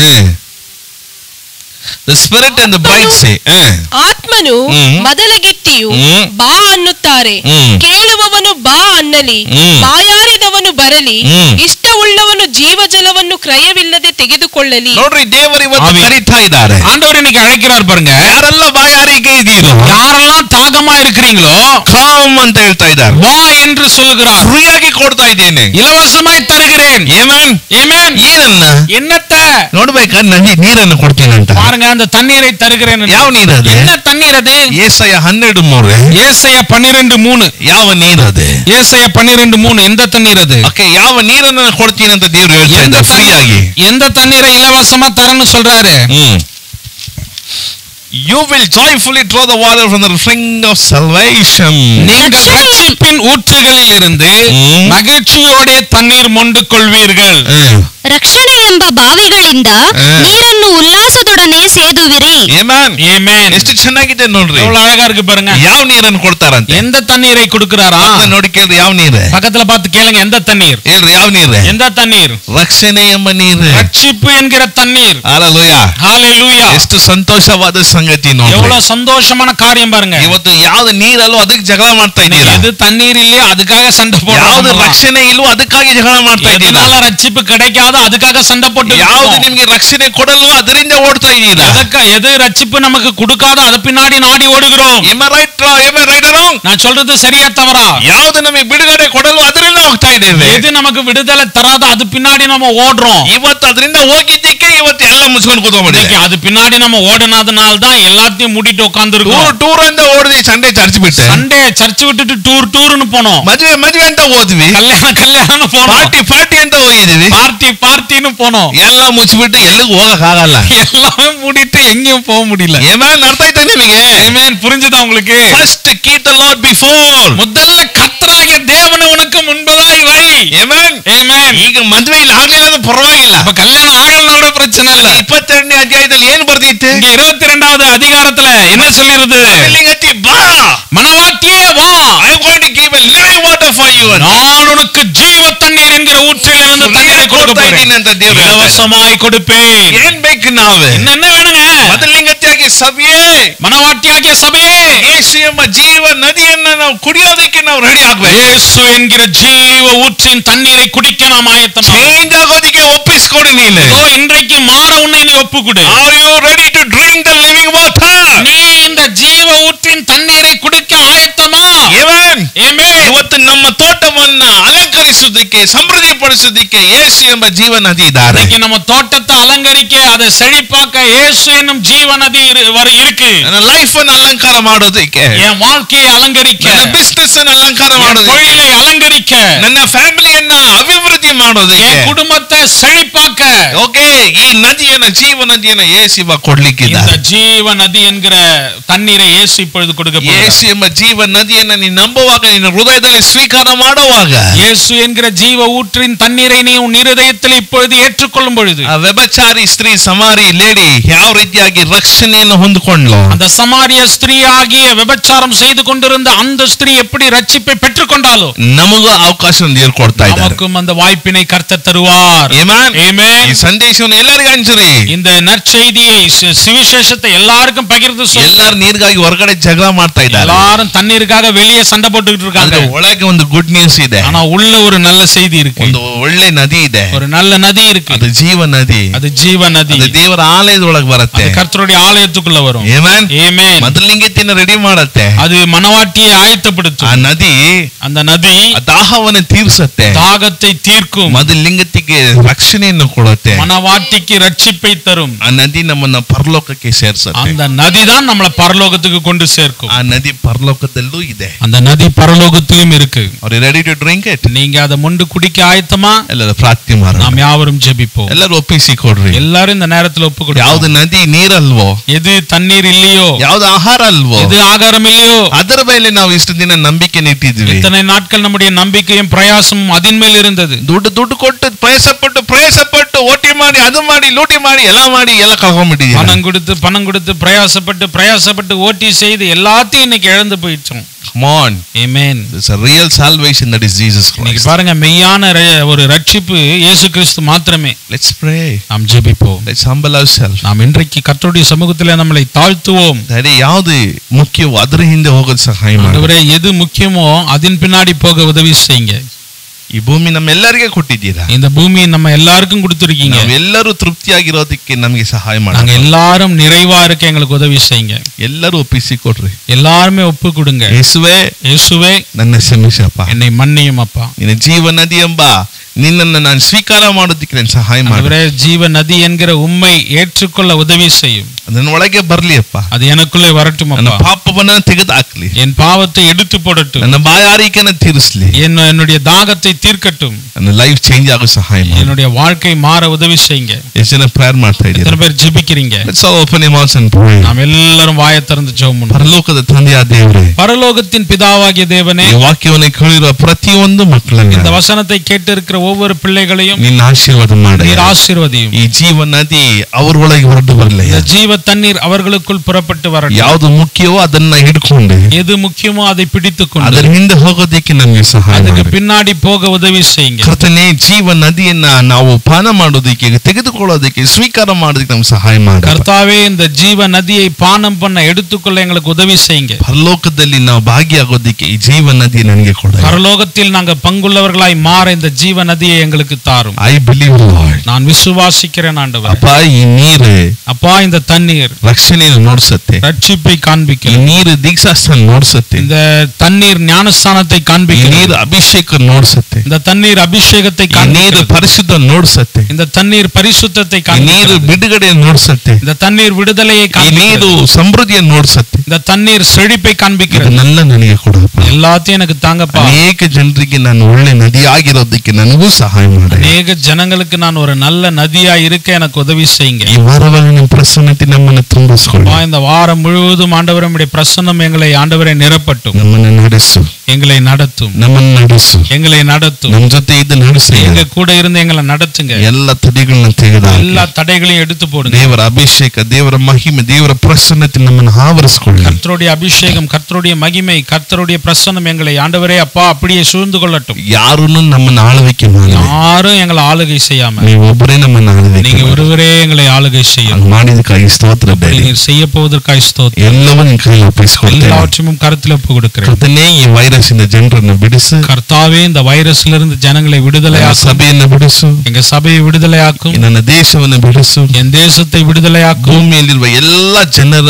the spirit and the bride say ಆತ್ಮನು ಹ್ಮ್. ಮದಲಗಿತ್ತಿಯು ಹ್ಮ್. ಬಾ ಅನ್ನುತ್ತಾರೆ ಹ್ಮ್. ಕೇಳುವವನು ಬಾ ಅನ್ನಲಿ ಹ್ಮ್. ಬಾಯಾರಿದವನು ಬರಲಿ ಹ್ಮ್. ಇಷ್ಟವುಳ್ಳವನು ಜೀವಜಲವನ್ನು ಕ್ರಯವಿಲ್ಲದೆ ತೆಗೆದುಕೊಳ್ಳಲಿ ನೋಡ್ರಿ ದೇವರು ಇವತ್ತು ಆಮೆನ್. ಕರೀತಾ ಇದ್ದಾರೆ ஆண்டவர் இன்னைக்கு அழைக்கிறார் பாருங்க ಯಾರೆಲ್ಲ ಬಾಯಾರಿಕೆ ಇದೀರೋ யாரெல்லாம் தாகமா இருக்கிறீங்களோ ಕಾಮ್ ಅಂತ ಹೇಳ್ತಾ ಇದ್ದಾರೆ வா என்று சொல்கிறார் ಫ್ರೀಯಾಗಿ ಕೊಡ್ತಾ ಇದ್ದೇನೆ இலவசமாய் தருகிறேன் ಏಮನ್ ஏமேன் ಏನನ್ನ என்னத்த ನೋಡ್ಬೇಕಾ ನದಿ ನೀರನ್ನು ಕೊಡ್ತೀನಿ ಅಂತ பாருங்க அந்த தண்ணீரை தருகிறேன் என்று. ಯಾವ ನೀರದು என்ன தண்ணீர் அது ಏಸಯ ಹನ್ನೆರಡು ಮೂರು ஏசைய பன்னிரெண்டு மூணு ಯಾವ ನೀರದು ஏசைய பன்னிரெண்டு மூணு எந்த தண்ணீர் அது ಓಕೆ ಯಾವ ನೀರನ್ನ ನಾನು ಕೊಡ್ತೀನಿ ಅಂತ ದೇವ್ರು ಹೇಳ್ತಾ எந்த ಇದ್ದಾರೆ ಫ್ರೀ ಆಗಿ தண்ணீர் எந்த தண்ணீரை இலவசமா தரன்னு சொல்றாரு hmm you will joyfully throw the water from the ring of salvation நீங்கள் ரட்சிப்பின் ஊற்றுகளில் இருந்து ம். மகிழ்ச்சியோட தண்ணீர் மொண்டு கொள்வீர்கள் ರಕ್ಷಣೆ ಎಂಬ ಬಾವಿಗಳಿಂದ ಹ್ಮ್. ನೀರನ್ನು ಉಲ್ಲಾಸದೊಡನೆ ಸೇದುವಿರಿ ಏಮನ್ ஏமேன் ಎಷ್ಟು ಚೆನ್ನಾಗಿದೆ ನೋಡ್ರಿ எவ்வளவு அழகா இருக்கு பாருங்க ಯಾವ ನೀರನ್ನು ಕೊಡ್ತಾರಂತೆ எந்த தண்ணீரை கொடுக்கிறாரா ಅದನ್ನ ನೋಡಿ ಕೇಳ್ರಿ ಯಾವ ನೀರು பக்கத்துல பார்த்து கேளுங்க எந்த தண்ணீர் ಹೇಳ್ರಿ ಯಾವ ನೀರು எந்த தண்ணீர் ರಕ್ಷಣೆ ಎಂಬ ನೀರು ரட்சிப்பு என்கிற தண்ணீர் ಅಲಲೋಯ ஹalleluya ಎಷ್ಟು ಸಂತೋಷವಾದ ಸಂಗತಿ ನೋಡಿ எவ்வளவு சந்தோஷமான காரியம் பாருங்க ಇವತ್ತು ಯಾವ್ದು ನೀರಲ್ಲೋ ಅದಕ್ಕೆ ಜಗಳ ಮಾಡ್ತಾ ಇದ್ದೀರಾ எது தண்ணீர் இல்லையோ அதுக்காக சண்டை ಯಾವ್ದು போடுறோம் ರಕ್ಷಣೆ ಇಲ್ವೋ ಅದಕ್ಕಾಗಿ ಜಗಳ ಮಾಡ್ತಾ ಇದ್ದೀರಾ எதனால ரட்சிப்பு கிடைக்காதோ அதுக்காக சண்டை போட்டு ಯಾವ್ದು இருக்கோம். ನಿಮ್ಗೆ ರಕ್ಷಣೆ ಕೊಡಲ್ವೋ ಅದರಿಂದ ಓಡ್ತಾ ಇದ್ದೀರಾ எதற்கா எது ரட்சிப்பு நமக்கு கொடுக்காதோ அதை பின்னாடி நாடி ஓடுகிறோம் ಎಮ ರೈಟ್ ಎಮ ರೈಟ್ நான் சொல்றது சரியா தவறா ಯಾವ್ದು ನಮಗೆ ಬಿಡುಗಡೆ ಕೊಡಲ್ವೋ ಅದರಿಂದ ಹೋಗ್ತಾ ಇದ್ದೇವೆ எது நமக்கு விடுதலை தராதோ அது பின்னாடி நம்ம ஓடுறோம் ಇವತ್ತು ಅದರಿಂದ ಹೋಗಿದ್ದಕ್ಕೆ ಇವತ್ತು ಎಲ್ಲ ಮುಚ್ಕೊಂಡು ಕೂತ್ಕೊಂಡ್ಬಿಟ್ಟಿದೆ இன்னைக்கு அது பின்னாடி நம்ம ஓடினதுனால தான் எல்லாத்தையும் மூடிட்டு உட்காந்துருக்கோம் ಟೂರ್ ಟೂರ್ ಅಂತ ಓಡಿದ್ವಿ ಸಂಡೆ ಚರ್ಚ್ ಬಿಟ್ಟೆ சண்டே சர்ச் விட்டுட்டு டூர் டூர்னு போனோம் ಮದುವೆ ಮದುವೆ ಅಂತ ಹೋದ್ವಿ கல்யாணம் கல்யாணம் போனோம் ಪಾರ್ಟಿ ಪಾರ್ಟಿ ಅಂತ ಹೋಗಿದೀವಿ பார்ட்டி பார்ட்டின்னு போனோம் ಎಲ್ಲ ಮುಚ್ಚಿಬಿಟ್ಟು ಎಲ್ಲಿಗೂ ಹೋಗಕ್ ಆಗಲ್ಲ எல்லாமே மூடிட்டு எங்கேயும் போக முடியல ಏಮನ್ ಅರ್ಥ ಆಯ್ತಾ ನಿಮಗೆ Amen. புரிஞ்சுதா உங்களுக்கு first keep the lord before முதல்ல கர்த்தராகிய தேவனை உனக்கு முன்பதாய் வை ಏಮನ್ Amen. ಈಗ ಮದುವೆ ಇಲ್ಲ ಆಗ್ಲಿಲ್ಲ ಅಂದ್ರೆ ಪರವಾಗಿಲ್ಲ அப்ப கல்யாணம் ஆகலனா கூட பிரச்சனை இல்ல ಇಪ್ಪತ್ತೆರಡನೇ ಅಧ್ಯಾಯದಲ್ಲಿ ಏನ್ ಬರ್ದಿತ್ತೆ இங்க இருபத்தி ரெண்டாவது அதிகாரத்துல என்ன சொல்லிருது ಲಿಂಗತಿ ಬಾ மனவாட்டியே வா I going to give a living water for you நான் உனக்கு ஜீவ தண்ணீர் என்கிற ஊற்றில் இருந்து தண்ணீரை கொடுக்க ಕೊಡ್ತಾ ಇದ್ದೀನಿ போறேன் ಅಂತ ದೇವ್ರು ಹೇಳ್ತಾ ಇದ್ದಾರೆ. இலவசமாய் கொடுப்பேன் ಏನ್ ಬೇಕು ನಾವೇ இன்னும் என்ன வேணுங்க ಮೊದಲಿಂಗತಿಯಾಗಿ ಸಭೆಯೇ மனவாட்டியாகிய சபையே ಯೇಸು ಎಂಬ ಜೀವ ನದಿಯನ್ನ ನಾವು ಕುಡಿಯೋದಕ್ಕೆ ನಾವು ರೆಡಿ ಆಗ್ಬೇಕು இயேசு என்கிற ஜீவ ஊற்றின் தண்ணீரை குடிக்க நாம் ஆயத்தமா ಚೇಂಜ್ ಆಗೋದಕ್ಕೆ ಒಪ್ಪಿಸ್ಕೊಡಿ ನೀನು இதோ இன்றைக்கு மாற உன்னை நீ ஒப்புக்கொடு are you ready to drink the living water நீ இந்த ஜீவ ஊற்றின் தண்ணீரை குடிக்க ஆயத்தமா ಏವನ್ Amen. ಇವತ್ತು ನಮ್ಮ ತೋಟವನ್ನ ಅಲಂಕರಿಸುವುದಕ್ಕೆ ಸಮೃದ್ಧಿ ಪಡಿಸುವುದಕ್ಕೆ ಯೇಸು ಎಂಬ ಜೀವ ನದಿ ಇದ್ದಾರೆ இன்னைக்கு நம்ம தோட்டத்தை அலங்கரிக்க அதை செழிப்பாக்க இயேசு என்னும் ஜீவ நதி இரு- வர இருக்கு ನನ್ನ ಲೈಫ್ ಅನ್ನು ಅಲಂಕಾರ ಮಾಡೋದಕ್ಕೆ என் வாழ்க்கையை அலங்கரிக்க ನನ್ನ ಬಿಸ್ನೆಸ್ ಅನ್ನು ಅಲಂಕಾರ என் ಮಾಡೋದಕ್ಕೆ தொழிலை அலங்கரிக்க ನನ್ನ ಫ್ಯಾಮಿಲಿಯನ್ನ ಅಭಿವೃದ್ಧಿ ಮಾಡೋದಕ್ಕೆ என் குடும்பத்தை செழிப்பாக்க ಓಕೆ ಈ ನದಿಯನ್ನ ಜೀವ ನದಿಯನ್ನ ಯೇಸು ಇವಾಗ இந்த ಕೊಡ್ಲಿಕ್ಕಿದ್ದಾರೆ ஜீவ நதி என்கிற தண்ணீரை இயேசு இப்பொழுது கொடுக்க போகிறார். ಯೇಸು ಎಂಬ ಜೀವ ನದಿಯನ್ನ ನೀನು ನಂಬುವಾಗ ನಿನ್ನ ಹೃದಯದಲ್ಲಿ ಸ್ವೀಕಾರ ಮಾಡುವಾಗ இயேசு என்கிற ஜீவ ஊற்றின் தண்ணீரை நீ உன் இருதயத்தில் இப்பொழுது ஏற்றுக்கொள்ளும் பொழுது ಆ ವ್ಯಭಚಾರಿ ಸ್ತ್ರೀ ಸಮಾರಿ ಲೇಡಿ ಯಾವ ರೀತಿಯಾಗಿ ರಕ್ಷಣೆಯನ್ನು ಹೊಂದಿಕೊಂಡ್ಲು அந்த சமாரிய ஸ்திரீ ஆகிய விபச்சாரம் செய்து கொண்டிருந்த அந்த ஸ்திரீ எப்படி ரட்சிப்பை பெற்றுக்கொண்டாலோ ನಮಗೂ ಅವಕಾಶ ದೇವ್ರು ಕೊಡ್ತಾ ಇದ್ದಾರೆ நமக்கும் அந்த வாய்ப்பினை கர்த்தர் தருவார் Amen. Amen. ಈ ಸಂದೇಶವನ್ನು ಎಲ್ಲರಿಗೂ ಹಂಚ್ರಿ இந்த நற்செய்தியை சு- சுவிசேஷத்தை எல்லாருக்கும் பகிர்ந்து சொல்லு. ಎಲ್ಲಾರು ನೀರಿಗಾಗಿ ಹೊರಗಡೆ ಜಗಳ ಮಾಡ್ತಾ ಇದ್ದಾರೆ எல்லாரும் தண்ணீருக்காக வெளியே சண்டை போட்டுக்கிட்டு இருக்காங்க ಆದ್ರೆ ಒಳಗೆ ಒಂದು ಗುಡ್ ನ್ಯೂಸ್ ಇದೆ ஆனா உள்ள ஒரு நல்ல செய்தி இருக்கு ಒಂದು ಒಳ್ಳೆ ನದಿ ಇದೆ ஒரு நல்ல நதி இருக்கு ಅದು ಜೀವ ನದಿ அது ஜீவ நதி ಅದು ದೇವರ ಆಲಯದೊಳಗೆ ಬರುತ್ತೆ அது கர்த்தருடைய ஆலயத்துக்குள்ள வரும் ಏಮನ್ Amen. ಮೊದಲಿಂಗತಿನ ರೆಡಿ ಮಾಡತ್ತೆ அது மனவாட்டியை ಆ ஆயத்தப்படுத்தும் ನದಿ அந்த நதி ಆ ದಾಹವನ್ನು ತೀರ್ಸತ್ತೆ தாகத்தை தீர்க்கும் ಮೊದಲಿಂಗತಿಗೆ ರಕ್ಷಣೆಯನ್ನು ಕೊಡುತ್ತೆ மனவாட்டிக்கு ரட்சிப்பை தரும் ಆ ನದಿ ನಮ್ಮನ್ನ ಪರಲೋಕಕ್ಕೆ ಸೇರ್ಸತ್ತೆ அந்த நதி தான் நம்மளை பரலோகத்துக்கு கொண்டு சேர்க்கும் ಆ ನದಿ ಪರಲೋಕದಲ್ಲೂ ಇದೆ அந்த நதி பரலோகத்திலும் இருக்கு ಅವ್ರು ರೆಡಿ ಟು ಡ್ರಿಂಕ್ ಇಟ್ நீங்க அதை மொண்டு குடிக்க ஆயத்தமா ಎಲ್ಲರೂ ಪ್ರಾರ್ಥನೆ ಮಾಡೋಣ நாம் யாவரும் ஜெபிப்போம் ಎಲ್ಲರೂ ಒಪ್ಪಿಸಿ ಕೊಡ್ರಿ எல்லாரும் இந்த நேரத்துல ஒப்பு கொடுப்போம் ಯಾವ್ದು ನದಿ ನೀರಲ್ವೋ எது தண்ணீர் இல்லையோ ಯಾವ್ದು ಆಹಾರ ಅಲ್ವೋ எது ஆகாரம் இல்லையோ ಅದರ ಮೇಲೆ ನಾವು ಇಷ್ಟು ದಿನ ನಂಬಿಕೆ ಇಟ್ಟಿದ್ವಿ இத்தனை நாட்கள் நம்முடைய நம்பிக்கையும் பிரயாசமும் அதின் மேல் இருந்தது ದುಡ್ಡು ದುಡ್ಡು ಕೊಟ್ಟು ಪ್ರಯಾಸಪಟ್ಟು ಪ್ರಯಾಸಪಟ್ಟು ಓಟಿ ಮಾಡಿ ಅದು ಮಾಡಿ ಲೂಟಿ ಮಾಡಿ ಎಲ್ಲ ಮಾಡಿ ಎಲ್ಲ ಕಳ್ಕೊಂಡ್ಬಿಟ್ಟಿದ್ದೀವಿ பணம் கொடுத்து பணம் கொடுத்து பிரயாசப்பட்டு பிரயாசப்பட்டு ஓட்டி செய்து எல்லாத்தையும் இன்னைக்கு இழந்து போயிட்டோம் Come on. Amen. There's a real salvation that is Jesus இன்னைக்கு Christ. பாருங்க மெய்யான ர- ஒரு ரட்சிப்பு இயேசு கிறிஸ்து மாத்திரமே Let's pray. நாம் ஜெபிப்போம் Let's humble ourselves. நாம் இன்றைக்கு கர்த்தருடைய சமூகத்திலே நம்மளை தாழ்த்துவோம் ಅದೇ ಯಾವ್ದು ಮುಖ್ಯವೋ ಅದರ ಹಿಂದೆ ಹೋಗೋದು ಸಹಾಯ ಮಾಡಿ ஆண்டவரே எது முக்கியமோ அதன் பின்னாடி போக உதவி செய்யுங்க ಈ ಭೂಮಿ ನಮ್ಮೆಲ್ಲರಿಗೆ ಕೊಟ್ಟಿದ್ದೀರಾ இந்த பூமியை நம்ம எல்லாருக்கும் கொடுத்துருக்கீங்க ನಾವೆಲ್ಲರೂ ತೃಪ್ತಿಯಾಗಿರೋದಕ್ಕೆ ನಮಗೆ ಸಹಾಯ நாங்க ಮಾಡಿ எல்லாரும் நிறைவா இருக்க எங்களுக்கு உதவி செய்யுங்க ಎಲ್ಲರೂ ಒಪ್ಪಿಸಿ ಕೊಡ್ರಿ எல்லாருமே ஒப்பு கொடுங்க ಯೇಸುವೆ இயேசுவே ನನ್ನ ಕ್ಷಮಿಸಪ್ಪ என்னை மன்னியும் அப்பா ನಿನ್ನ ಜೀವ ನದಿ ಎಂಬ ನಿನ್ನನ್ನು ನಾನು ಸ್ವೀಕಾರ ಮಾಡೋದಕ್ಕೆ ನಾನು ಸಹಾಯ ಮಾಡಿ ஆண்டவரே ஜீவ நதி என்கிற உண்மை ஏற்றுக்கொள்ள உதவி செய்யும் ನನ್ನ ಒಳಗೆ ಬರ್ಲಿ ಅಪ್ಪ அது எனக்குள்ளே வரட்டும் ನನ್ನ அப்பா ಪಾಪವನ್ನ ತೆಗೆದು ಹಾಕ್ಲಿ என் பாவத்தை எடுத்து போடட்டும் ನನ್ನ ಬಾಯಾರಿಕೆನ ತೀರಿಸ್ಲಿ என் என்னுடைய தாகத்தை தீர்க்கட்டும் ನನ್ನ ಲೈಫ್ ಚೇಂಜ್ ಆಗೋ ಸಹಾಯ ಮಾಡಿ என்னுடைய வாழ்க்கை மாற உதவி செய்யுங்க ಎಷ್ಟು ಜನ ಪ್ರೇಯರ್ ಮಾಡ್ತಾ ಇದ್ದೀರಾ எத்தனை பேர் ஜெபிக்கிறீங்க Let's all open your mouths and pray. நாம் எல்லாரும் வாயை திறந்து ஜெபம் பண்ணுவோம் ಪರಲೋಕದ ತಂದೆಯ ದೇವರೇ பரலோகத்தின் பிதாவாகிய தேவனே ಈ ವಾಕ್ಯವನ್ನು ಕೇಳಿರುವ ಪ್ರತಿಯೊಂದು இந்த ಮಕ್ಕಳನ್ನ வசனத்தை கேட்டு இருக்கிற ஒவ்வொரு பிள்ளைகளையும் ನಿನ್ನ ಆಶೀರ್ವಾದ ಮಾಡಿ நீர் ஆசீர்வதியும் ಈ ಜೀವ ನದಿ ಅವ್ರ ಒಳಗೆ ಹೊರಟು ಬರಲಿ இந்த ஜீவ தண்ணீர் அவர்களுக்குள் புறப்பட்டு வரட்டும் ಯಾವ್ದು ಮುಖ್ಯವೋ ಅದನ್ನ ಹಿಡ್ಕೊಂಡು எது முக்கியமோ அதை பிடித்துக் கொண்டு ಅದರ ಹಿಂದೆ ಹೋಗೋದಕ್ಕೆ ನಮಗೆ ಸಹಾಯ அதுக்கு ಮಾಡಿ பின்னாடி போக உதவி செய்யுங்க ಕರ್ತನೆ ಜೀವ ನದಿಯನ್ನ ನಾವು ಪಾನ ಮಾಡೋದಕ್ಕೆ ತೆಗೆದುಕೊಳ್ಳೋದಕ್ಕೆ ಸ್ವೀಕಾರ ಮಾಡೋದಕ್ಕೆ ನಮ್ಗೆ ಸಹಾಯ ಮಾಡಿ கர்த்தாவே இந்த ஜீவ நதியை பானம் பண்ண எடுத்துக்கொள்ள எங்களுக்கு உதவி செய்யுங்க ಪರಲೋಕದಲ್ಲಿ ನಾವು ಭಾಗಿಯಾಗೋದಕ್ಕೆ ಈ ಜೀವ ನದಿ ನನಗೆ ಕೊಡ பரலோகத்தில் நாங்க பங்குள்ளவர்களாய் மாற இந்த ஜீவ நதியை எங்களுக்கு தாரும் ಐ ಬಿಲೀವ್ ಲಾರ್ಡ್ நான் விசுவாசிக்கிறேன் ஆண்டவர் ಅಪ್ಪ ಈ ನೀರು அப்பா இந்த தண்ணீர் ರಕ್ಷಣೆಯನ್ನು ನೋಡ್ಸತ್ತೆ ரட்சிப்பை ಈ காண்பிக்கிறது ನೀರು ದೀಕ್ಷಾಸ್ಥಾನ ನೋಡ್ಸತ್ತೆ இந்த தண்ணீர் ஞானஸ்தானத்தை ಈ காண்பிக்கிறது ನೀರು ಅಭಿಷೇಕ ನೋಡ್ಸತ್ತೆ இந்த தண்ணீர் ಅಭಿಷೇகத்தை ಈ ನೀರು காண்பிக்கிறது ಪರಿಶುದ್ಧ ನೋಡ್ಸತ್ತೆ இந்த தண்ணீர் பரிசுத்தத்தை ಈ ನೀರು காண்பிக்கிறது ಬಿಡುಗಡೆ ನೋಡ್ಸತ್ತೆ இந்த தண்ணீர் விடுதலையை ಈ ನೀರು காண்பிக்கிறது ಸಮೃದ್ಧಿಯನ್ನು ನೋಡ್ಸತ್ತೆ இந்த தண்ணீர் செழிப்பை காண்பிக்கிறது ಇದನ್ನೆಲ್ಲ ನನಗೆ ಕೊಡಪ್ಪ எல்லாத்தையும் எனக்கு தாங்கப்பா ಅನೇಕ ಜನರಿಗೆ ನಾನು ಒಳ್ಳೆ ನದಿಯಾಗಿರೋದಕ್ಕೆ ನನಗೂ ಸಹಾಯ ಮಾಡಿ அநேக ஜனங்களுக்கு நான் ஒரு நல்ல நதியா இருக்க எனக்கு உதவி செய்யுங்க ಈ ವಾರವನ್ನು ನಿಮ್ಮ ಪ್ರಸನ್ನತೆ ನಮ್ಮನ್ನು ತುಂಬಿಸ್ಕೊಳ್ಳಿ அப்பா, இந்த வாரம் முழுவதும் ஆண்டவர் நம்முடைய பிரசன்னம் எங்களை ஆண்டவரை நிரப்பட்டும் ನಮ್ಮನ್ನು ನಡೆಸು எங்களை நடத்தும் ನಮ್ಮನ್ನು ನಡೆಸು எங்களை நடத்தும் ನಮ್ಮ ಜೊತೆ ಇದ್ದು ನಡೆಸಿ எங்க கூட இருந்து எங்களை நடத்துங்க ಎಲ್ಲ ತಡೆಗಳನ್ನ ತೆಗೆದಾಕಿ எல்லா தடைகளையும் எடுத்து போடுங்க ದೇವರ ಅಭಿಷೇಕ ದೇವರ ಮಹಿಮೆ ದೇವರ ಪ್ರಸನ್ನತೆ ನಮ್ಮನ್ನು ಆವರಿಸಿಕೊಳ್ಳಿ கர்த்தருடைய அபிஷேகம் கர்த்தருடைய மகிமை கர்த்தருடைய பிரசன்னம் எங்களை ஆண்டவரே அப்பா அப்படியே சூழ்ந்து கொள்ளட்டும் ಯಾರನ್ನು ನಮ್ಮನ್ನು ಆಳ್ವಿಕೆ ಮಾಡಿ யாரும் எங்களை ஆளுகை செய்யாம ನೀವು ಒಬ್ಬರೇ ನಮ್ಮನ್ನು ಆಳ್ವಿಕೆ நீங்க ಮಾಡಿ. ஒருவரே எங்களை ஆளுகை செய்யும் ಹಂಗ್ ಮಾಡಿದಕ್ಕಾಗಿ ಸ್ತೋತ್ರ ಬೇಡಿ நீர் செய்ய போவதற்காய் ஸ்தோத்திரம் ಎಲ್ಲವೂ ನಿನ್ನ ಕೈಯಲ್ಲಿ ಒಪ್ಪಿಸ್ಕೊಳ್ತೇನೆ எல்லாவற்றையும் கருத்துல ஒப்பு கொடுக்கிறேன் ಕರ್ತನೇ ಈ ವೈರಸ್ ಇಂದ ಜನರನ್ನು ಬಿಡಿಸು கர்த்தாவே இந்த வைரஸ்ல இருந்து ஜனங்களை ನನ್ನ விடுதலையாக்கும் ಸಭೆಯನ್ನು ಬಿಡಿಸು எங்க சபையை விடுதலையாக்கும் ನನ್ನ ದೇಶವನ್ನು ಬಿಡಿಸು என் தேசத்தை விடுதலையாக்கும் ಭೂಮಿಯಲ್ಲಿರುವ ಎಲ್ಲ ಜನರ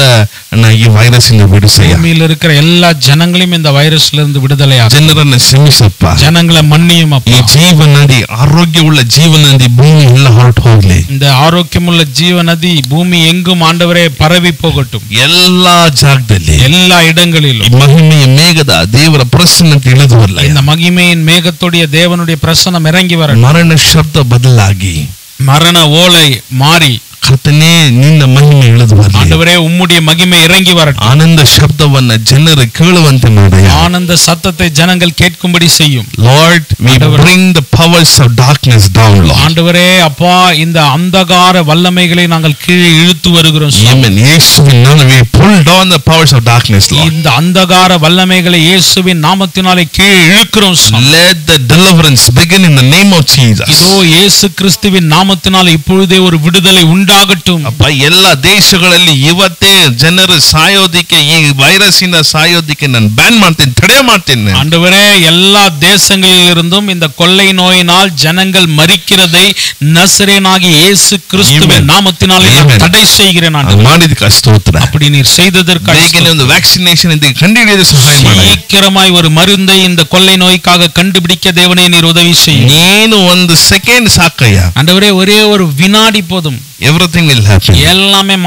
ಈ ವೈರಸ್ ಇಂದ ಬಿಡಿಸಯ್ಯ பூமியில் இருக்கிற எல்லா ஜனங்களையும் இந்த வைரஸ்ல இருந்து விடுதலையாக்கும் ಜನರನ್ನ ಶ್ರಮಿಸಪ್ಪ ஜனங்களை மன்னியும் ಈ அப்பா ಜೀವ ನದಿ ಆರೋಗ್ಯವುಳ್ಳ ಜೀವ ನದಿ ಭೂಮಿ ಎಲ್ಲ ಹೊರಟು ಹೋಗ್ಲಿ இந்த ஆரோக்கியமுள்ள ஜீவ நதி பூமி எங்கும் ஆண்டவரே பரவி போகட்டும் ಎಲ್ಲಾ ಜಾಗದಲ್ಲಿ எல்லா ಈ இடங்களிலும் ಮಹಿಮೆಯ ಮೇಘದ ದೇವರ ಪ್ರಸನ್ನತೆ ಇಳಿದು ಬರಲ್ಲ இந்த மகிமையின் மேகத்துடைய தேவனுடைய பிரசனம் இறங்கி வரட்டும் ಮರಣ ಶಬ್ದ ಬದಲಾಗಿ மரண ஓலை மாறி ಕರ್ತನೇ ನಿನ್ನ ಮಹಿಮೆ ಇಳಿದು ಬರಲಿ ஆண்டவரே உம்முடைய மகிமை இறங்கி வரட்டும் ಆನಂದ ಶಬ್ದವನ್ನ ಜನರು ಕೇಳುವಂತೆ ಮಾಡಯ್ಯ ஆனந்த சத்தத்தை ஜனங்கள் கேட்கும்படி செய்யும் lord we bring the powers of darkness down lord ஆண்டவரே அப்பா இந்த அந்தகார வல்லமைகளை நாங்கள் கீழே இழுத்து வருகிறோம் சுவாமி. Amen. ಯೇಸುವಿನ ನಾಮ we pull down the powers of darkness, Lord. இந்த அந்தகார வல்லமைகளை இயேசுவின் நாமத்தினாலே கீழே இழுக்கிறோம் சுவாமி. Let the deliverance begin in the name of Jesus. இதோ இயேசு கிறிஸ்துவின் நாமத்தினால் இப்பொழுதே ஒரு விடுதலை உண்டாகட்டும் ಅಪ್ಪ ಎಲ್ಲ ದೇಶಗಳಲ್ಲಿ ಇವತ್ತೇ ಜನರು ಸಾಯೋದಿಕ್ಕೆ ಈ ವೈರಸ್ ಇಂದ ಸಾಯೋದಿಕ್ಕೆ ನಾನು ಬ್ಯಾನ್ ಮಾಡ್ತೇನೆ ತಡೆ ಮಾಡ್ತೇನೆ ನಾನು. ஆண்டவரே எல்லா தேசங்களில் இருந்தும் இந்த கொள்ளை நோயினால் ஜனங்கள் மரிக்கிறதை நசரேனாகி இயேசு கிறிஸ்துவின் Amen. நாமத்தினாலே நான் Amen. தடை செய்கிறேன் ಅದು ஆண்டவரே. ಮಾಡಿದಕ್ಕೆ ಸ್ತೋತ್ರ அப்படி நீர் செய்ததற்காக ಬೇಗನೆ ಒಂದು ವ್ಯಾಕ್ಸಿನೇಷನ್ ಇದಕ್ಕೆ ಕಂಡುಹಿಡಿಯೋದು ಸಹಾಯ ಮಾಡಿ சீக்கிரமாய் ஒரு மருந்தை இந்த கொள்ளை நோய்க்காக கண்டுபிடிக்க தேவனே நீர் உதவி செய்யும் ನೀನು ಒಂದು ಸೆಕೆಂಡ್ ಸಾಕಯ್ಯ ஆண்டவரே ஒரே ஒரு வினாடி போதும் ಎವ್ರಿಥಿಂಗ್ ವಿಲ್ ಹ್ಯಾಪನ್ எல்லாமே மாறும்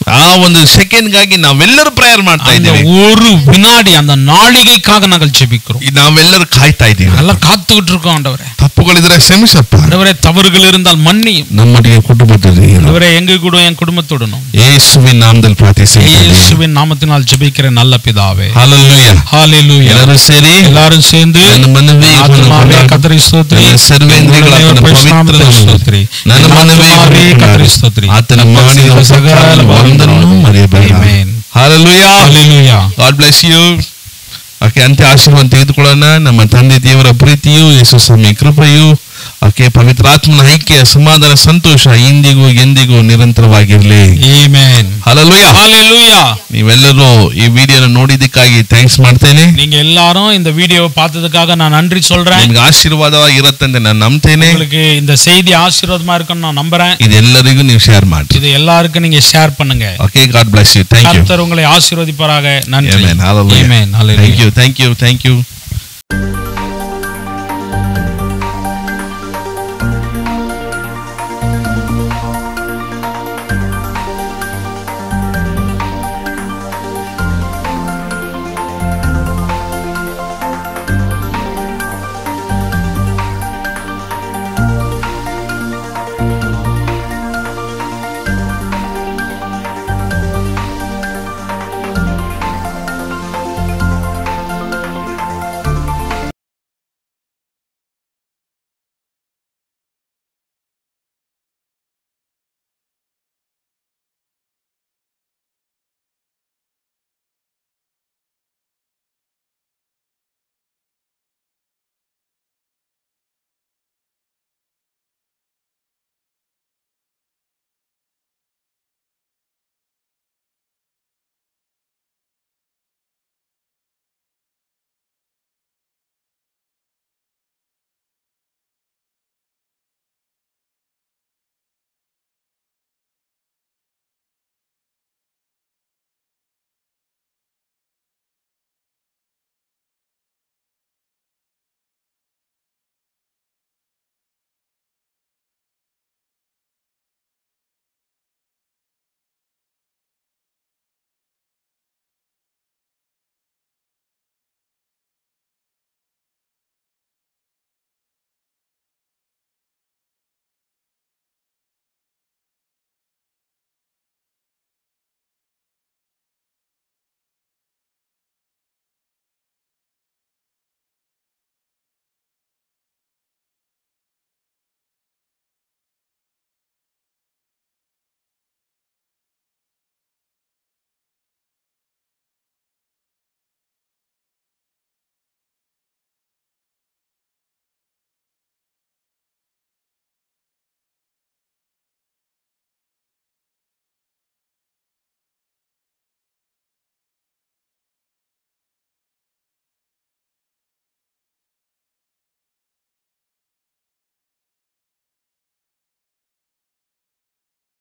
ಆ ಒಂದು ಸೆಕೆಂಡ್ಗಾಗಿ ನಾವೆಲ್ಲರೂ ಪ್ರೇಯರ್ ಮಾಡ್ತಾ அந்த ಇದ್ದೀವಿ ஒரு வினாடி அந்த நாளிகைக்காக நாங்கள் ஜெபிக்கிறோம் ಈ ನಾವೆಲ್ಲರೂ ಕಾಯ್ತಾ ಇದ್ದೀವಿ நல்லா காத்துக்கிட்டு இருக்கோம் ஆண்டவரே ತಪ್ಪುಗಳಿದ್ರೆ ಕ್ಷಮಿಸಪ್ಪ ஆண்டவரே தவறுகள் இருந்தால் மன்னியும் ನಮ್ಮೊಟ್ಟಿಗೆ ಕುಟುಂಬದಲ್ಲಿ ஆண்டவரே எங்க கூட என் குடும்பத்துடனும் ಯೇಸುವಿನ ನಾಮದಲ್ಲಿ ಪ್ರಾರ್ಥಿಸಿದ್ದೇವೆ இயேசுவின் நாமத்தினால் ஜெபிக்கிற நல்ல பிதாவே ಹಾಲೆಲೂಯಾ ஹalleluya ಎಲ್ಲರೂ ಸೇರಿ எல்லாரும் சேர்ந்து ನನ್ನ ಮನವಿ ஆத்துமாவே கத்தரை ஸ்தோத்திரி ನನ್ನ ಸರ್ವೇಂದ್ರಿಯಗಳ உங்களுடைய ಆತನ பரிசுத்த ಪವಿತ್ರ நாமத்தை ஸ்தೋத்திரி ನನ್ನ ಮನವಿ ஆத்துமாவே கத்தரை ஸ்தோத்திரி ಆತನ ಮಾಡಿದ ಸಕಲ ಒಂದನ್ನು ಮರೆಯಬೇಡ Amen. ಹಾಲೆಲೂಯಾ ஹalleluya ಗಾಡ್ ಬ್ಲೆಸ್ ಯು ಓಕೆ ಅಂತ್ಯ ಆಶೀರ್ವಾದ ತೆಗೆದುಕೊಳ್ಳೋಣ ನಮ್ಮ ತಂದೆ ದೇವರ ಪ್ರೀತಿಯು ಯೇಸು ಸ್ವಾಮಿ ಕೃಪೆಯು ಓಕೆ ಪವಿತ್ರಾತ್ಮನ ಐಕ್ಯ ಸಮಾಧಾನ ಸಂತೋಷ ಇಂದಿಗೂ ಎಂದಿಗೂ ನಿರಂತರವಾಗಿರಲಿ Amen. ಹಾಲೆಲೂಯಾ ஹalleluya ನೀವೆಲ್ಲರೂ ಈ ವಿಡಿಯೋನ ನೋಡಿದ್ದಕ್ಕಾಗಿ ಥ್ಯಾಂಕ್ಸ್ ಮಾಡ್ತೇನೆ நீங்க எல்லாரும் இந்த வீடியோவை பார்த்ததுக்காக நான் நன்றி சொல்றேன் ನಿಮ್ಗೆ ಆಶೀರ್ವಾದವಾಗಿ ಇರುತ್ತಂತ ನಾನು ನಂಬ್ತೇನೆ உங்களுக்கு இந்த செய்தி ஆசீர்வாதமா இருக்கும்னு நான் நம்புறேன் ಇದೆಲ್ಲರಿಗೂ ನೀವು ಶೇರ್ ಮಾಡಿ இது எல்லாருக்கும் நீங்க ஷேர் பண்ணுங்க okay God bless you thank you கர்த்தர் உங்களை ஆசீர்வதிப்பாராக நன்றி Amen. Hallelujah. Amen. Hallelujah. Thank you. Thank you. Thank you.